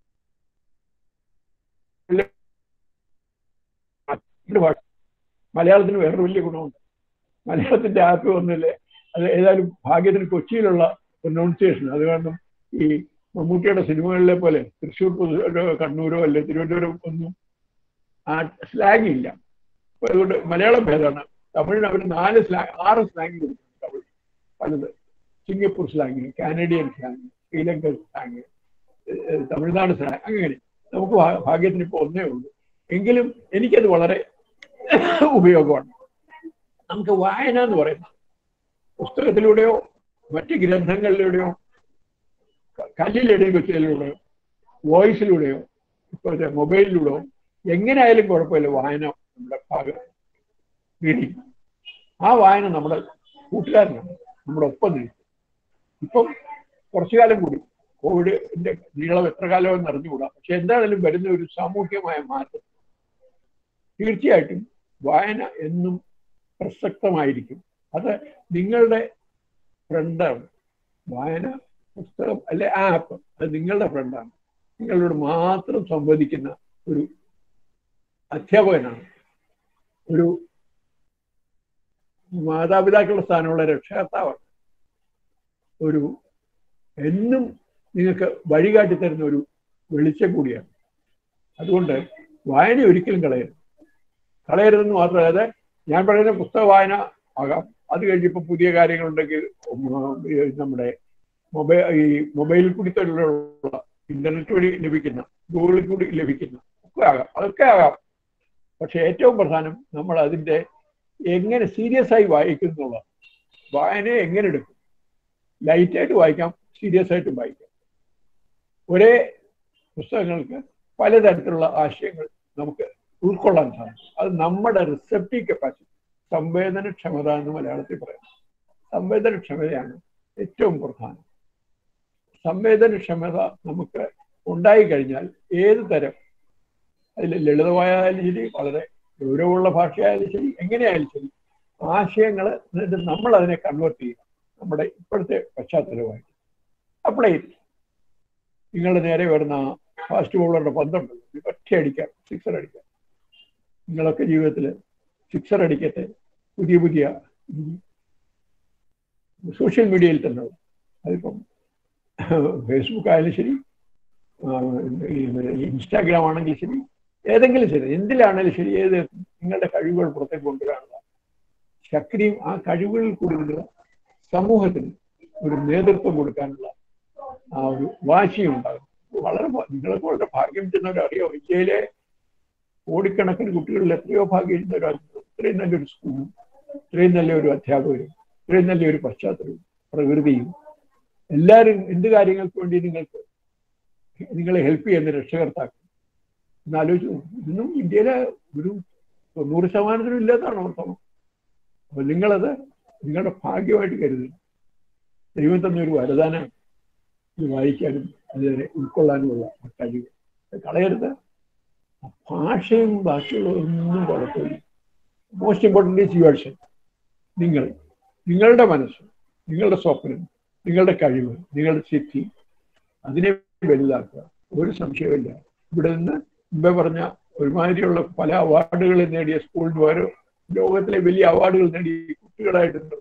ഭാഷ മലയാളത്തിന് വേറൊരു വലിയ ഗുണമുണ്ട് മലയാളത്തിന്റെ ആപ്പ് ഒന്നുമില്ലേ അത് ഏതായാലും ഭാഗ്യത്തിന് കൊച്ചിയിലുള്ള പ്രൊനൗൺസിയേഷൻ അത് കാരണം ഈ മമ്മൂട്ടിയുടെ സിനിമകളിലെ പോലെ തൃശ്ശൂർ പുതു- കണ്ണൂരോ അല്ലെ തിരുവനന്തപുരം ഒന്നും ആ സ്ലാങ് ഇല്ല അപ്പൊ അതുകൊണ്ട് മലയാളം ഭേദമാണ് തമിഴിന് അവർ നാല് സ്ലാങ് ആറ് സ്ലാങ് കൊടുക്കുന്നു തമിഴ് പലത് Singapore slang Canadian slang Sri Lankan slang ഏഹ് തമിഴ്നാട് സ്ലാങ് അങ്ങനെ നമുക്ക് ഭാ- ഭാഗ്യത്തിന് ഇപ്പോൾ ഒന്നേ ഉള്ളൂ എങ്കിലും എനിക്കത് വളരെ ഉപയോഗമാണ് നമുക്ക് വായന എന്ന് പറയുന്നത് പുസ്തകത്തിലൂടെയോ മറ്റ് ഗ്രന്ഥങ്ങളിലൂടെയോ ക- കല്ലിലെഴുതി വെച്ചതിലൂടെയോ വോയിസിലൂടെയോ ഇപ്പോഴത്തെ മൊബൈലിലൂടെയോ എങ്ങനെയായാലും കുഴപ്പമില്ല വായന നമ്മുടെ ഭാഗം റീഡിങ് ആ വായന നമ്മുടെ കൂട്ടുകാരനാണ് നമ്മുടെ ഒപ്പം നിൽക്കും ഇപ്പം കുറച്ചു കാലം കൂടി കോവിഡിന്റെ നീളം എത്ര കാലമെന്ന് അറിഞ്ഞുകൂടാ പക്ഷെ എന്താണെങ്കിലും വരുന്ന ഒരു സാമൂഹ്യമായ മാറ്റം തീർച്ചയായിട്ടും വായന എന്നും പ്രസക്തമായിരിക്കും അത് നിങ്ങളുടെ ഫ്രണ്ടാണ് വായന പുസ്തകം അല്ലെ ആപ്പ് അത് നിങ്ങളുടെ ഫ്രണ്ടാണ് നിങ്ങളോട് മാത്രം സംവദിക്കുന്ന ഒരു അധ്യാപകനാണ് ഒരു മാതാപിതാക്കളുടെ സ്ഥാനമുള്ള രക്ഷകർത്താവാണ് ഒരു എന്നും നിങ്ങൾക്ക് വഴികാട്ടി തരുന്ന ഒരു വെളിച്ചം കൂടിയാണ് അതുകൊണ്ട് വായന ഒരിക്കലും കളയരുത് കളയരുതെന്ന് മാത്രമല്ല അത് ഞാൻ പറയുന്ന പുസ്തക വായന ആകാം അത് കഴിഞ്ഞിപ്പോൾ പുതിയ കാര്യങ്ങളുണ്ടെങ്കിൽ ഉം, ഈ നമ്മുടെ മൊബൈൽ ഈ മൊബൈലിൽ കൂടി തന്നെയുള്ള ഇന്റർനെറ്റ് വഴി ലഭിക്കുന്ന ഗൂഗിളിൽ കൂടി ലഭിക്കുന്ന ഒക്കെ ആകാം അതൊക്കെ ആകാം പക്ഷെ ഏറ്റവും പ്രധാനം നമ്മൾ അതിൻ്റെ എങ്ങനെ സീരിയസ് ആയി വായിക്കുന്നുള്ള വായനയെ എങ്ങനെ എടുക്കും ലൈറ്റായിട്ട് വായിക്കാം സീരിയസ് ആയിട്ടും വായിക്കാം ഒരേ പുസ്തകങ്ങൾക്ക് പലതരത്തിലുള്ള ആശയങ്ങൾ നമുക്ക് ഉൾക്കൊള്ളാൻ സാധിക്കും അത് നമ്മുടെ റിസപ്റ്റീവ് കപ്പാസിറ്റി സംവേദനക്ഷമത എന്ന് മലയാളത്തിൽ പറയാം സംവേദനക്ഷമതയാണ് ഏറ്റവും പ്രധാനം സംവേദനക്ഷമത നമുക്ക് ഉണ്ടായി കഴിഞ്ഞാൽ ഏത് തരം അതിൽ ലളിതമായാലും ശരി വളരെ ഗൗരവമുള്ള ഭാഷയായാലും ശരി എങ്ങനെയായാലും ശരി ആശയങ്ങൾ എന്നിട്ട് നമ്മൾ അതിനെ കൺവേർട്ട് ചെയ്യുക നമ്മുടെ ഇപ്പോഴത്തെ പശ്ചാത്തലമായിട്ട് അപ്ലൈ ചെയ്ത് നിങ്ങളുടെ നേരെ വരുന്ന ഫാസ്റ്റ് ബോളറുടെ പന്തുണ്ട് ഒറ്റ അടിക്കാം സിക്സർ അടിക്കാം നിങ്ങളൊക്കെ ജീവിതത്തിൽ സിക്സർ അടിക്കട്ടെ പുതിയ പുതിയ സോഷ്യൽ മീഡിയയിൽ തന്നെ ഉള്ളു. അതിപ്പം ഫേസ്ബുക്ക് ആയാലും ശരി ആ, ഈ ഇൻസ്റ്റാഗ്രാം ആണെങ്കിൽ ശരി ഏതെങ്കിലും ശരി എന്തിലാണെങ്കിലും ശരി ഏത് നിങ്ങളുടെ കഴിവുകൾ പുറത്തേക്ക് കൊണ്ടുവരാനുള്ള ശക്തിയും ആ കഴിവുകളിൽ കൂടി നിങ്ങൾ സമൂഹത്തിന് ഒരു നേതൃത്വം കൊടുക്കാനുള്ള ആ ഒരു വാശിയും ഉണ്ടാകും വളരെ ഭ- നിങ്ങൾക്ക് വളരെ ഭാഗ്യം ചെന്നവരറിയോ ഇന്ത്യയിലെ കോടിക്കണക്കിന് കുട്ടികളിൽ എത്രയോ ഭാഗ്യം ചെന്നവരാണ് ഇത്രയും നല്ലൊരു സ്കൂളും ഇത്രയും നല്ലൊരു അധ്യാപകരും ഇത്രയും നല്ലൊരു പശ്ചാത്തലവും പ്രകൃതിയും എല്ലാവരും എന്ത് കാര്യങ്ങൾക്ക് വേണ്ടി നിങ്ങൾക്ക് നിങ്ങളെ ഹെൽപ്പ് ചെയ്യുന്ന രക്ഷകർത്താക്കൾ എന്നാലോചിച്ചു ഇതൊന്നും ഇന്ത്യയിലെ ഒരു തൊണ്ണൂറ് ശതമാനത്തിനും ഇല്ലാത്തതാണ് ഓർത്തണം അപ്പൊ നിങ്ങളത് നിങ്ങളുടെ ഭാഗ്യമായിട്ട് കരുതുന്നു ദൈവം തന്ന ഒരു വരദാനമാണ് ഇത് വായിക്കാനും അതിനെ ഉൾക്കൊള്ളാനുമുള്ള ആ കഴിവ് അത് കളയരുത് ഭാഷയും ബാക്കിയുള്ളതൊന്നും കുഴപ്പമില്ല മോസ്റ്റ് ഇമ്പോർട്ടൻ്റ് ഈസ് യുവേഴ്സൺ നിങ്ങൾ നിങ്ങളുടെ മനസ്സ് നിങ്ങളുടെ സ്വപ്നം നിങ്ങളുടെ കഴിവ് നിങ്ങളുടെ സിദ്ധി അതിനെ വലുതാക്കുക ഒരു സംശയമില്ല ഇവിടെ നിന്ന് മുമ്പേ പറഞ്ഞ ഒരുമാതിരിയുള്ള പല അവാർഡുകൾ നേടിയ സ്കൂളിൽ ഓരോ ലോകത്തിലെ വലിയ അവാർഡുകൾ നേടിയ കുട്ടികളായിട്ടുണ്ട്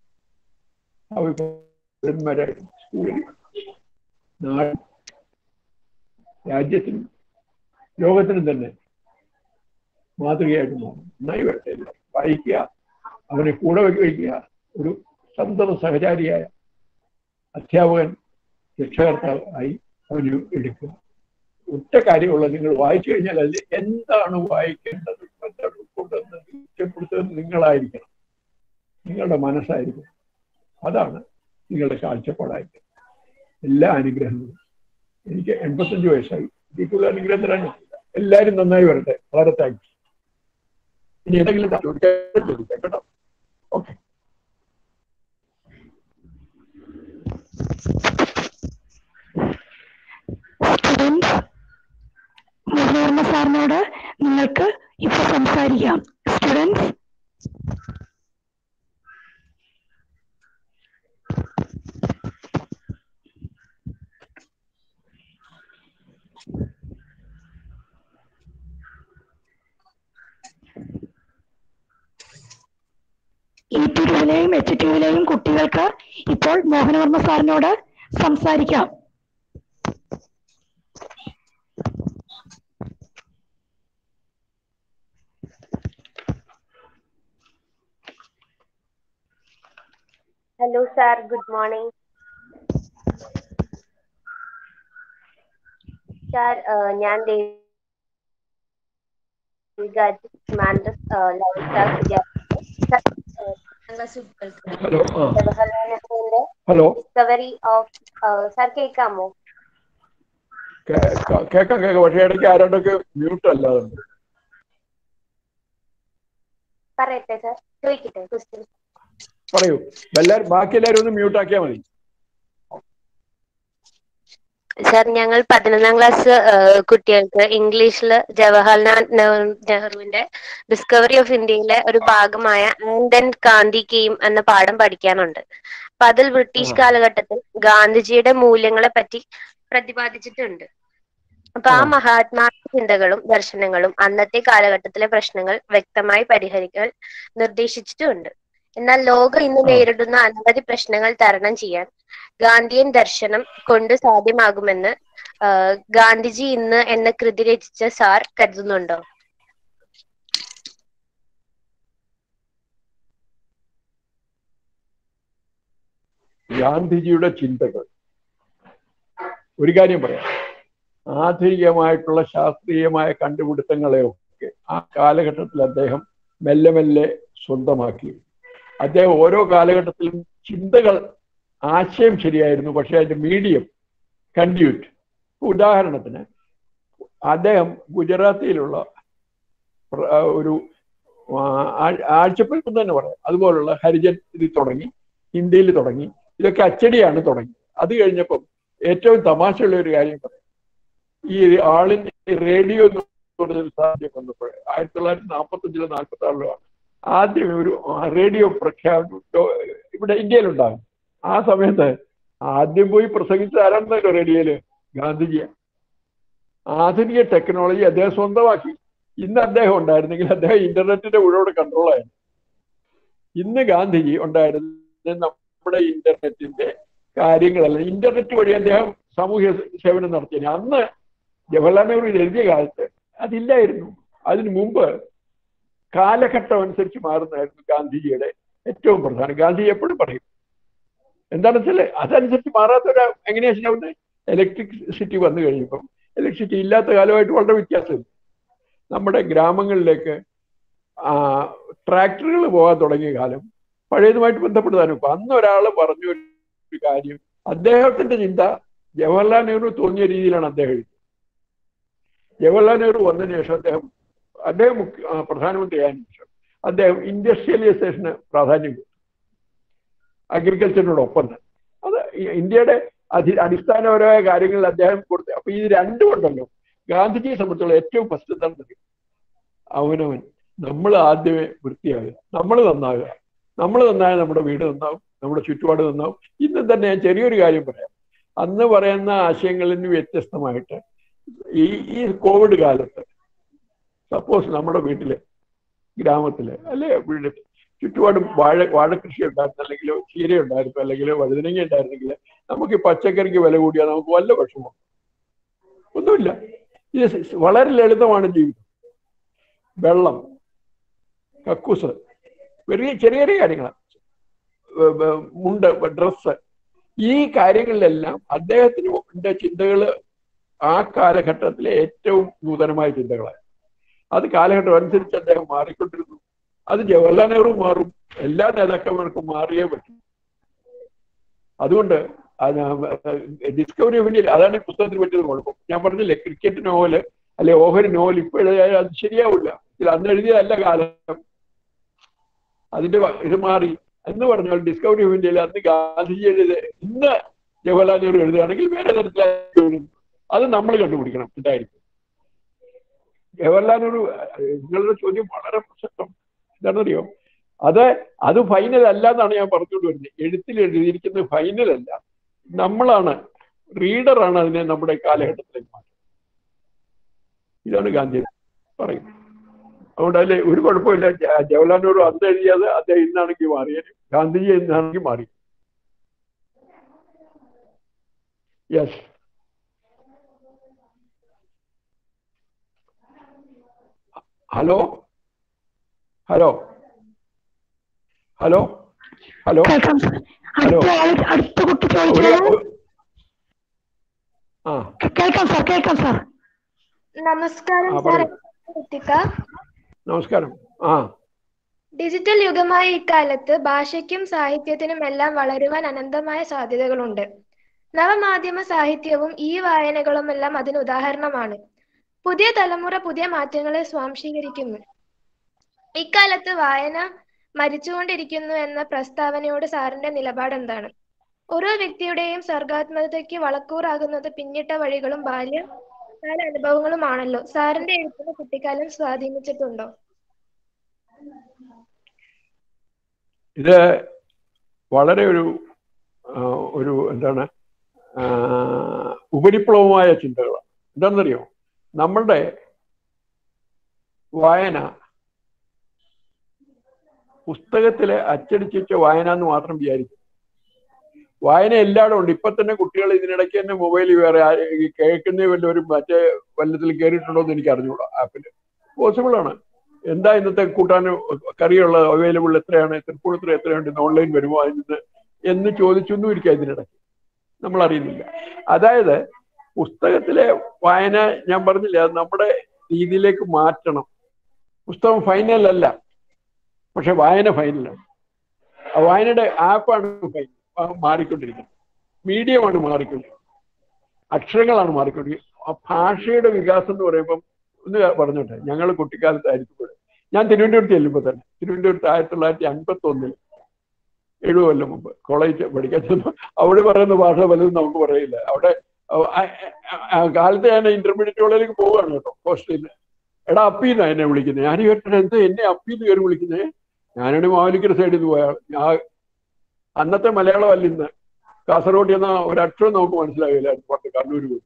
അഭിമാരായിട്ട് സ്കൂളിൽ നാട് രാജ്യത്തിനും ലോകത്തിനും തന്നെ മാതൃകയായിട്ട് മാറും നന്നായി വരട്ടെ വായിക്കുക അവനെ കൂടെ വയ്ക്കുക ഒരു സന്തത സഹചാരിയായ അധ്യാപകൻ രക്ഷകർത്താവ് ആയി അവന് എടുക്കുക ഒറ്റ കാര്യമുള്ള നിങ്ങൾ വായിച്ചു കഴിഞ്ഞാൽ അതിൽ എന്താണ് വായിക്കേണ്ടത് എന്താണ് ഉൾക്കൊണ്ടത് ഇഷ്ടപ്പെടുത്തുന്നത് നിങ്ങളായിരിക്കണം നിങ്ങളുടെ മനസ്സായിരിക്കണം അതാണ് നിങ്ങളുടെ കാഴ്ചപ്പാടായിരിക്കണം എല്ലാ അനുഗ്രഹങ്ങളും എനിക്ക് എൺപത്തഞ്ച് വയസ്സായി ഇതിക്കുള്ള അനുഗ്രഹം തരാൻ എല്ലാവരും നന്നായി വരട്ടെ വളരെ താങ്ക്സ് ഇനി എന്തെങ്കിലും ചോദിക്കാൻ ചോദിക്കാം കേട്ടോ ഓക്കെ സ്റ്റുഡൻസ് മുതിർന്ന സാറിനോട് നിങ്ങൾക്ക് ഇപ്പൊ സംസാരിക്കാം സ്റ്റുഡൻസ് ഇ ടുവിലെയും എച്ച് ടുവിലെയും കുട്ടികൾക്ക് ഇപ്പോൾ മോഹനവർമ്മ സാറിനോട് സംസാരിക്കാം hello sir good morning sir ഞാൻ ഹലോ ആ Jawaharlal hello discovery of sir കേൾക്കാമോ കേക്കാം കേക്കാം പക്ഷേ ഇടയ്ക്ക് ആരോടൊക്കെ മ്യൂട്ട് അല്ലാതെ ഉണ്ട്. പറയട്ടെ സാർ ചോദിക്കട്ടെ ക്വസ്റ്റ്യൻ പറയൂ എല്ലാവരും ബാക്കി എല്ലാവരും ഒന്ന് മ്യൂട്ട് ആക്കിയാൽ മതി സാർ ഞങ്ങൾ പതിനൊന്നാം ക്ലാസ് കുട്ടികൾക്ക് ഇംഗ്ലീഷിൽ ജവഹർലാൽ നെഹ്റു- നെഹ്റുവിന്റെ ഡിസ്കവറി ഓഫ് ഇന്ത്യയിലെ ഒരു ഭാഗമായ ആൻഡ് ആൻഡ് ഗാന്ധി കെയും എന്ന പാഠം പഠിക്കാനുണ്ട് അപ്പൊ അതിൽ ബ്രിട്ടീഷ് ആ. കാലഘട്ടത്തിൽ ഗാന്ധിജിയുടെ മൂല്യങ്ങളെ പറ്റി പ്രതിപാദിച്ചിട്ടുണ്ട് അപ്പൊ ആ ആ. മഹാത്മാ ചിന്തകളും ദർശനങ്ങളും അന്നത്തെ കാലഘട്ടത്തിലെ പ്രശ്നങ്ങൾ വ്യക്തമായി പരിഹരിക്കാൻ നിർദ്ദേശിച്ചിട്ടുമുണ്ട് എന്നാൽ ലോകം ഇന്ന് ആ. നേരിടുന്ന അനവധി പ്രശ്നങ്ങൾ തരണം ചെയ്യാൻ ഗാന്ധിയൻ ദർശനം കൊണ്ട് സാധ്യമാകുമെന്ന് ആ, ഗാന്ധിജി ഇന്ന് എന്ന കൃതി രചിച്ച സാർ കരുതുന്നുണ്ടോ ഗാന്ധിജിയുടെ ചിന്തകൾ ഒരു കാര്യം പറയാം ആധുനികമായിട്ടുള്ള ശാസ്ത്രീയമായ കണ്ടുപിടുത്തങ്ങളെയൊക്കെ ആ കാലഘട്ടത്തിൽ അദ്ദേഹം മെല്ലെ മെല്ലെ സ്വന്തമാക്കി അദ്ദേഹം ഓരോ കാലഘട്ടത്തിലും ചിന്തകൾ ആശയം ശരിയായിരുന്നു പക്ഷെ അതിന്റെ മീഡിയം കണ്ടിന്യൂറ്റ് ഉദാഹരണത്തിന് അദ്ദേഹം ഗുജറാത്തിയിലുള്ള പ്ര- ആ, ഒരു ആ, ആ- ആഴ്ചപ്പൽപ്പം തന്നെ പറയാം അതുപോലുള്ള ഹരിജൻ ഇത് തുടങ്ങി ഇന്ത്യയിൽ തുടങ്ങി ഇതൊക്കെ അച്ചടിയാണ് തുടങ്ങി അത് കഴിഞ്ഞപ്പം ഏറ്റവും തമാശയുള്ള ഒരു കാര്യം പറയാം ഈ ആളിന്റെ റേഡിയോ എന്ന് പറഞ്ഞൊരു സാധ്യത വന്നപ്പോൾ ആയിരത്തി തൊള്ളായിരത്തി നാൽപ്പത്തി അഞ്ചിലോ നാൽപ്പത്തി ആറിലോ ആദ്യം ഒരു റേഡിയോ പ്രഖ്യാപനം ലോ- ഇവിടെ ഇന്ത്യയിലുണ്ടാകും ആ സമയത്ത് ആദ്യം പോയി പ്രസംഗിച്ച ആരാണെന്നല്ലോ റേഡിയോയില് ഗാന്ധിജിയ ആധുനിക ടെക്നോളജി അദ്ദേഹം സ്വന്തമാക്കി ഇന്ന് അദ്ദേഹം ഉണ്ടായിരുന്നെങ്കിൽ അദ്ദേഹം ഇന്റർനെറ്റിന്റെ മുഴുവൻ കൺട്രോളായിരുന്നു ഇന്ന് ഗാന്ധിജി ഉണ്ടായിരുന്നത് നമ്മുടെ ഇന്റർനെറ്റിന്റെ കാര്യങ്ങളല്ല ഇന്റർനെറ്റ് വഴി അദ്ദേഹം സാമൂഹ്യ സേവനം നടത്തിയത് അന്ന് ജവഹർലാൽ നെഹ്റു ഇത് എഴുതിയ കാലത്ത് അതില്ലായിരുന്നു അതിനു മുമ്പ് കാലഘട്ടം അനുസരിച്ച് മാറുന്നതായിരുന്നു ഗാന്ധിജിയുടെ ഏറ്റവും പ്രധാനം ഗാന്ധി എപ്പോഴും പറയും എന്താണെന്ന് വെച്ചാൽ അതനുസരിച്ച് മാറാത്തവരാ എങ്ങനെയാ ശരിയാവുന്നത് ഇലക്ട്രിസിറ്റി വന്നു കഴിയുമ്പം ഇലക്ട്രിസിറ്റി ഇല്ലാത്ത കാലമായിട്ട് വളരെ വ്യത്യാസമുണ്ട് നമ്മുടെ ഗ്രാമങ്ങളിലേക്ക് ട്രാക്ടറുകൾ പോകാൻ തുടങ്ങിയ കാലം പഴയതുമായിട്ട് ബന്ധപ്പെട്ടതാണ് ഇപ്പൊ അന്ന് ഒരാൾ പറഞ്ഞ ഒരു കാര്യം അദ്ദേഹത്തിന്റെ ചിന്ത ജവഹർലാൽ നെഹ്റു തോന്നിയ രീതിയിലാണ് അദ്ദേഹം എഴുതിയത് ജവഹർലാൽ നെഹ്റു വന്നതിന് ശേഷം അദ്ദേഹം അദ്ദേഹം മുഖ്യ ആ, പ്രധാനമന്ത്രിയായതിനു ശേഷം അദ്ദേഹം ഇൻഡസ്ട്രിയലൈസേഷന് പ്രാധാന്യം കൊടുത്തു അഗ്രികൾച്ചറിനോടൊപ്പം തന്നെ അത് ഈ ഇന്ത്യയുടെ അധി അടിസ്ഥാനപരമായ കാര്യങ്ങളിൽ അദ്ദേഹം കൊടുത്തു അപ്പൊ ഇത് രണ്ടും ഉണ്ടല്ലോ ഗാന്ധിജിയെ സംബന്ധിച്ചുള്ള ഏറ്റവും ഫസ്റ്റ് എന്താണ് അറിയോ? അവനവൻ നമ്മൾ ആദ്യമേ വൃത്തിയാകുക നമ്മൾ നന്നാകുക നമ്മൾ നന്നായാൽ നമ്മുടെ വീട് നന്നാവും നമ്മുടെ ചുറ്റുപാട് നന്നാവും ഇന്ന് തന്നെ ഞാൻ ചെറിയൊരു കാര്യം പറയാം അന്ന് പറയുന്ന ആശയങ്ങളിൽ നിന്ന് വ്യത്യസ്തമായിട്ട് ഈ ഈ കോവിഡ് കാലത്ത് സപ്പോസ് നമ്മുടെ വീട്ടില് ഗ്രാമത്തില് അല്ലെ വീട് ചുറ്റുപാടും വാഴ വാഴക്കൃഷി ഉണ്ടായിരുന്നു അല്ലെങ്കിൽ ചീര ഉണ്ടായിരുന്നു അല്ലെങ്കിൽ വഴുതനങ്ങ ഉണ്ടായിരുന്നെങ്കിൽ നമുക്ക് ഈ പച്ചക്കറിക്ക് വില കൂടിയാൽ നമുക്ക് വല്ല വിഷമം ഒന്നുമില്ല ഇത് വളരെ ലളിതമാണ് ജീവിതം വെള്ളം കക്കൂസ് ചെറിയ ചെറിയ ചെറിയ കാര്യങ്ങളാണ് മുണ്ട് ഡ്രസ്സ് ഈ കാര്യങ്ങളിലെല്ലാം അദ്ദേഹത്തിന് ചിന്തകള് ആ കാലഘട്ടത്തിലെ ഏറ്റവും നൂതനമായ ചിന്തകളാണ് അത് കാലഘട്ടം അനുസരിച്ച് അദ്ദേഹം മാറിക്കൊണ്ടിരുന്നു അത് ജവഹർലാൽ നെഹ്റു മാറും എല്ലാ നേതാക്കന്മാർക്കും മാറിയേ പറ്റും അതുകൊണ്ട് ഡിസ്കവറി ഓഫ് ഇന്ത്യയിൽ അതാണ് ഈ പുസ്തകത്തിന് പറ്റിയത് കുഴപ്പം ഞാൻ പറഞ്ഞില്ലേ ക്രിക്കറ്റ് നോവല് അല്ലെ ഓഹരി നോവൽ ഇപ്പോഴായാലും അത് ശരിയാവില്ല ഇത് അന്ന് എഴുതിയതല്ല കാലം അതിന്റെ ഇത് മാറി എന്ന് പറഞ്ഞാൽ ഡിസ്കവറി ഓഫ് ഇന്ത്യയിൽ അന്ന് ഗാന്ധിജി എഴുതിയത് ഇന്ന് ജവഹർലാൽ നെഹ്റു എഴുതുകയാണെങ്കിൽ വേറെ തരത്തിലായി എഴുതും അത് നമ്മൾ കണ്ടുപിടിക്കണം എന്തായിരിക്കും ജവഹർലാൽ നെഹ്റു നിങ്ങളുടെ ചോദ്യം വളരെ പ്രസക്തം എന്താണെന്നറിയോ അത് അത് ഫൈനൽ അല്ല എന്നാണ് ഞാൻ പറഞ്ഞുകൊണ്ട് വരുന്നത് എഴുത്തിൽ എഴുതിയിരിക്കുന്നത് ഫൈനൽ അല്ല നമ്മളാണ് റീഡറാണ് അതിനെ നമ്മുടെ കാലഘട്ടത്തിലേക്ക് മാറ്റുന്നത് ഇതാണ് ഗാന്ധി പറയും അതുകൊണ്ട് അതിൽ ഒരു കുഴപ്പമില്ല ജവഹർലാൽ നെഹ്റു അന്ന് എഴുതിയത് അദ്ദേഹം ഇന്നാണെങ്കിൽ മാറിയത് ഗാന്ധിജി ഇന്നാണെങ്കിൽ മാറി yes hello hello hello hello കേൾക്കാം സർ ഹലോ. അടുത്ത ആള് അടുത്ത കുട്ടി ഒരു ചോദിച്ചത് ആ കേൾക്കാം സാർ കേൾക്കാം സാർ നമസ്കാരം ആ, സാർ പറയൂ. ഋത്തിക നമസ്കാരം ആ ഡിജിറ്റൽ യുഗമായ ഇക്കാലത്ത് ഭാഷയ്ക്കും സാഹിത്യത്തിനും എല്ലാം വളരുവാൻ അനന്തമായ സാധ്യതകളുണ്ട് നവമാധ്യമ സാഹിത്യവും ഈ വായനകളുമെല്ലാം അതിന് ഉദാഹരണമാണ് പുതിയ തലമുറ പുതിയ മാറ്റങ്ങളെ സ്വാംശീകരിക്കുന്നു ഇക്കാലത്ത് വായന മരിച്ചുകൊണ്ടിരിക്കുന്നു എന്ന പ്രസ്താവനയോട് സാറിന്റെ നിലപാട് എന്താണ് ഓരോ വ്യക്തിയുടെയും സർഗാത്മകതയ്ക്ക് വളക്കൂറാകുന്നത് പിന്നിട്ട വഴികളും ബാല്യ കാല അനുഭവങ്ങളുമാണല്ലോ സാറിന്റെ എഴുത്തിന് കുട്ടിക്കാലം സ്വാധീനിച്ചിട്ടുണ്ടോ ഇത് വളരെ ഒരു ആ, ഒരു എന്താണ് ആ, ഉപരിപ്ലവമായ ചിന്തകളാണ് എന്താണെന്നറിയോ നമ്മളുടെ വായന പുസ്തകത്തിലെ അച്ചടിച്ച് വെച്ച വായന എന്ന് മാത്രം വിചാരിക്കും വായന എല്ലായിടും ഉണ്ട് ഇപ്പൊ തന്നെ കുട്ടികൾ ഇതിനിടയ്ക്ക് തന്നെ മൊബൈലിൽ വേറെ ആ- ഈ കേൾക്കുന്ന വല്ലവരും മറ്റേ വല്ലത്തിൽ കയറിയിട്ടുണ്ടോ എന്ന് എനിക്ക് അറിഞ്ഞുകൂടാ ആപ്പില് പോസിബിൾ ആണ് എന്താ ഇന്നത്തെ കൂട്ടാൻ കറിയുള്ള അവൈലബിൾ എത്രയാണ് തൃപ്പൂണിത്തുറ എത്രയുണ്ട് ഇന്ന് ഓൺലൈൻ വരുമോ അതിന് എന്ന് ചോദിച്ചൊന്നും ഇരിക്കുക ഇതിനിടയ്ക്ക് നമ്മൾ അറിയുന്നില്ല അതായത് പുസ്തകത്തിലെ വായന ഞാൻ പറഞ്ഞില്ല അത് നമ്മുടെ രീതിയിലേക്ക് മാറ്റണം പുസ്തകം ഫൈനൽ അല്ല പക്ഷെ വായന ഫൈനലാണ് ആ വായനയുടെ ആപ്പാണ് ഫൈനൽ മാറിക്കൊണ്ടിരിക്കുന്നത് മീഡിയമാണ് മാറിക്കൊണ്ടിരിക്കുന്നത് അക്ഷരങ്ങളാണ് മാറിക്കൊണ്ടിരിക്കുന്നത് ആ ഭാഷയുടെ വികാസം എന്ന് പറയുമ്പം ഒന്ന് പറഞ്ഞോട്ടെ ഞങ്ങൾ കുട്ടിക്കാലത്തായിരിക്കും ഞാൻ തിരുവനന്തപുരത്ത് ചെല്ലുമ്പോൾ തന്നെ തിരുവനന്തപുരത്ത് ആയിരത്തി തൊള്ളായിരത്തി അൻപത്തി ഒന്നിൽ എഴുപത് കൊല്ലം മുമ്പ് കോളേജ് പഠിക്കാൻ ചെന്നപ്പോൾ അവിടെ പറയുന്ന ഭാഷ പലതും നമുക്ക് പറയില്ല അവിടെ ആ- ആ- ആ കാലത്ത് ഞാൻ ഇന്റർമീഡിയറ്റ് കോളേജിലേക്ക് പോവുകയാണ് കേട്ടോ ഹോസ്റ്റലിൽ എടാ അപ്പീന്നാ എന്നെ വിളിക്കുന്നത് ഞാൻ കേട്ടിട്ട് എന്താ എന്നെ അപ്പീന്ന് കയറി വിളിക്കുന്നത് ഞാനാണ് മാവലിക്കര സൈഡിൽ നിന്ന് പോയാൽ ഞാൻ അന്നത്തെ മലയാളം അല്ല ഇന്ന് കാസർഗോഡ് എന്ന ഒരക്ഷരം നമുക്ക് മനസ്സിലാകില്ല പണ്ട് കണ്ണൂർ പോയി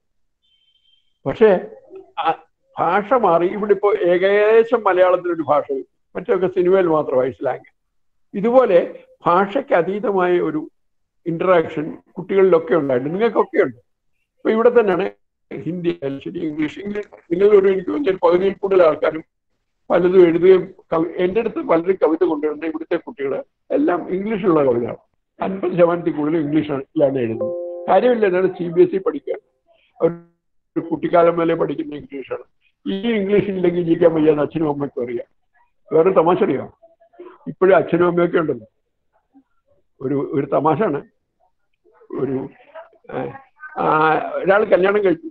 പക്ഷേ ആ ഭാഷ മാറി ഇവിടെ ഇപ്പോൾ ഏകദേശം മലയാളത്തിലൊരു ഭാഷ വരും. മറ്റൊക്കെ സിനിമയിൽ മാത്രമായി സ്ലാങ് ഇതുപോലെ ഭാഷയ്ക്ക് അതീതമായ ഒരു ഇന്ററാക്ഷൻ കുട്ടികളിലൊക്കെ ഉണ്ടായിട്ടുണ്ട് നിങ്ങൾക്കൊക്കെ ഉണ്ട് ഇപ്പൊ ഇവിടെ തന്നെയാണ് ഹിന്ദി ആയാലും ശരി ഇംഗ്ലീഷ് ഇംഗ്ലീഷ് നിങ്ങളൊരു എനിക്ക് തോന്നുന്നു ഒരു പകുതിയിൽ കൂടുതൽ ആൾക്കാരും പലതും എഴുതുകയും കവി എൻ്റെ അടുത്ത് പലരും കവിത കൊണ്ടുവരുന്ന ഇവിടുത്തെ കുട്ടികൾ എല്ലാം ഇംഗ്ലീഷിലുള്ള കവിതയാണ് അൻപത് ശതമാനത്തിൽ കൂടുതൽ ഇംഗ്ലീഷിലാണ് എഴുതുന്നത് കാര്യമില്ല എന്നാണ് സി ബി എസ് ഇ പഠിക്കുക അവർ ഒരു കുട്ടിക്കാലം മുതലേ പഠിക്കുന്ന ഇംഗ്ലീഷാണ് ഈ ഇംഗ്ലീഷ് ഇല്ലെങ്കിൽ ജീവിക്കാൻ വയ്യാന്ന് അച്ഛനും അമ്മയ്ക്കും അറിയാം വേറെ തമാശ അറിയാം ഇപ്പോഴും അച്ഛനും അമ്മയൊക്കെ ഉണ്ടല്ലോ ഒരു ഒരു തമാശയാണ് ഒരു ഏഹ്, ആ, ഒരാൾ കല്യാണം കഴിച്ചു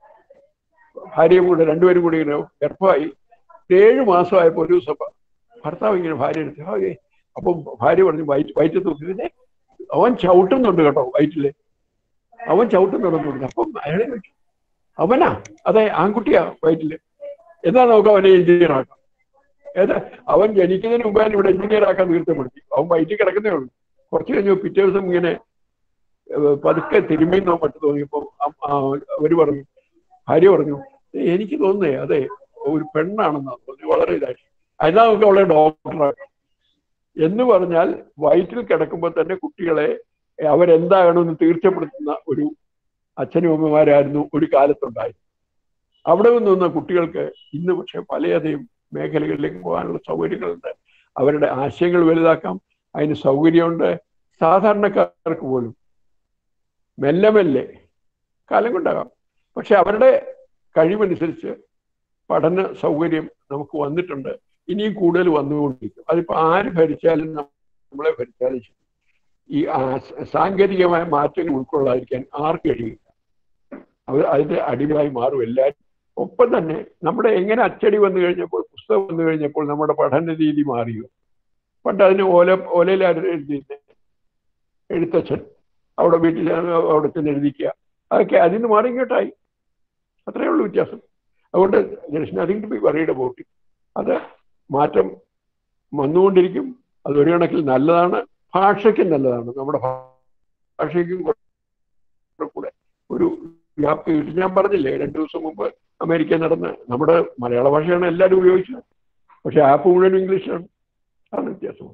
ഭാര്യയും കൂടെ രണ്ടുപേരും കൂടി ഇങ്ങനെ ഗർഭമായി ഏഴ് മാസമായപ്പോൾ ഒരു ദിവസം ഭർത്താവ് ഇങ്ങനെ ഭാര്യ എടുത്ത് "ആ, ഏ." അപ്പം ഭാര്യ പറഞ്ഞു വയറ്റ് വയറ്റത്ത് നോക്കി അവൻ ചവിട്ടുന്നുണ്ട് കേട്ടോ വയറ്റില് അവൻ ചവിട്ടുന്നുണ്ടെന്ന് പറഞ്ഞു അപ്പം അയാളെ ചോദിച്ചു അവനാ അതെ ആൺകുട്ടിയാ വയറ്റില് എന്നാ നമുക്ക് അവനെ എഞ്ചിനീയർ ആക്കാം ഏതാ അവൻ ജനിക്കുന്നതിന് മുമ്പ് തന്നെ ഇവിടെ എഞ്ചിനീയർ ആക്കാൻ തീർച്ചപ്പെടുത്തി അവൻ വയറ്റിൽ കിടക്കുന്നേ ഉള്ളൂ കുറച്ച് കഴിഞ്ഞു പിറ്റേ ദിവസം ഇങ്ങനെ ഏഹ്, പതുക്കെ തിരുമ്മിന്നോ മറ്റു തോന്നിയപ്പോ അം- ആ, അവര് പറഞ്ഞു ഭാര്യ പറഞ്ഞു എനിക്ക് തോന്നുന്നേ അതെ ഒരു പെണ്ണാണെന്നാണ് തോന്നി വളരെ ഇതായിട്ട് അതിനാ നമുക്ക് അവളെ ഡോക്ടറാക്കാം എന്ന് പറഞ്ഞാൽ വയറ്റിൽ കിടക്കുമ്പോൾ തന്നെ കുട്ടികളെ അവരെന്താകണമെന്ന് തീർച്ചപ്പെടുത്തുന്ന ഒരു അച്ഛനും അമ്മമാരായിരുന്നു ഒരു കാലത്തുണ്ടായി അവിടെ നിന്ന കുട്ടികൾക്ക് ഇന്ന് പക്ഷെ പലയധികം മേഖലകളിലേക്ക് പോകാനുള്ള സൗകര്യങ്ങളുണ്ട് അവരുടെ ആശയങ്ങൾ വലുതാക്കാം അതിന് സൗകര്യമുണ്ട് സാധാരണക്കാർക്ക് പോലും മെല്ലെ മെല്ലെ കാലം കൊണ്ടാകാം പക്ഷെ അവരുടെ കഴിവനുസരിച്ച് പഠന സൗകര്യം നമുക്ക് വന്നിട്ടുണ്ട് ഇനിയും കൂടുതൽ വന്നുകൊണ്ടിരിക്കും അതിപ്പോ ആര് ഭരിച്ചാലും നമ്മളെ ഭരിച്ചാലും ശരി ഈ സാങ്കേതികമായ മാറ്റങ്ങൾ ഉൾക്കൊള്ളാതിരിക്കാൻ ആർക്ക് കഴിയില്ല അവർ അതിന്റെ അടിമയായി മാറും എല്ലാവരും ഒപ്പം തന്നെ നമ്മുടെ എങ്ങനെ അച്ചടി വന്നു കഴിഞ്ഞപ്പോൾ പുസ്തകം വന്നു കഴിഞ്ഞപ്പോൾ നമ്മുടെ പഠന രീതി മാറിയോ പണ്ട് അതിന് ഓല ഓലയിലായിരുന്നു എഴുതിയിരുന്നത് എഴുത്തച്ഛൻ അവിടെ വീട്ടിൽ അവിടെ ചെന്ന് എഴുതിക്കുക അതൊക്കെ അതിൽ നിന്ന് മാറി ഇങ്ങോട്ടായി അത്രയേ ഉള്ളൂ വ്യത്യാസം അതുകൊണ്ട് nothing to be worried about it അത് മാറ്റം വന്നുകൊണ്ടിരിക്കും അത് ഒരു കണക്കിൽ നല്ലതാണ് ഭാഷയ്ക്കും നല്ലതാണ് നമ്മുടെ ഭാഷയ്ക്കും കൂടെ ഒരു ഗ്യാപ്പ് കിട്ടി ഞാൻ പറഞ്ഞില്ലേ രണ്ടു ദിവസം മുമ്പ് അമേരിക്ക നടന്ന് നമ്മുടെ മലയാള ഭാഷയാണ് എല്ലാവരും ഉപയോഗിച്ചത് പക്ഷെ ആപ്പ് മുഴുവൻ ഇംഗ്ലീഷാണ് അതാണ് വ്യത്യാസം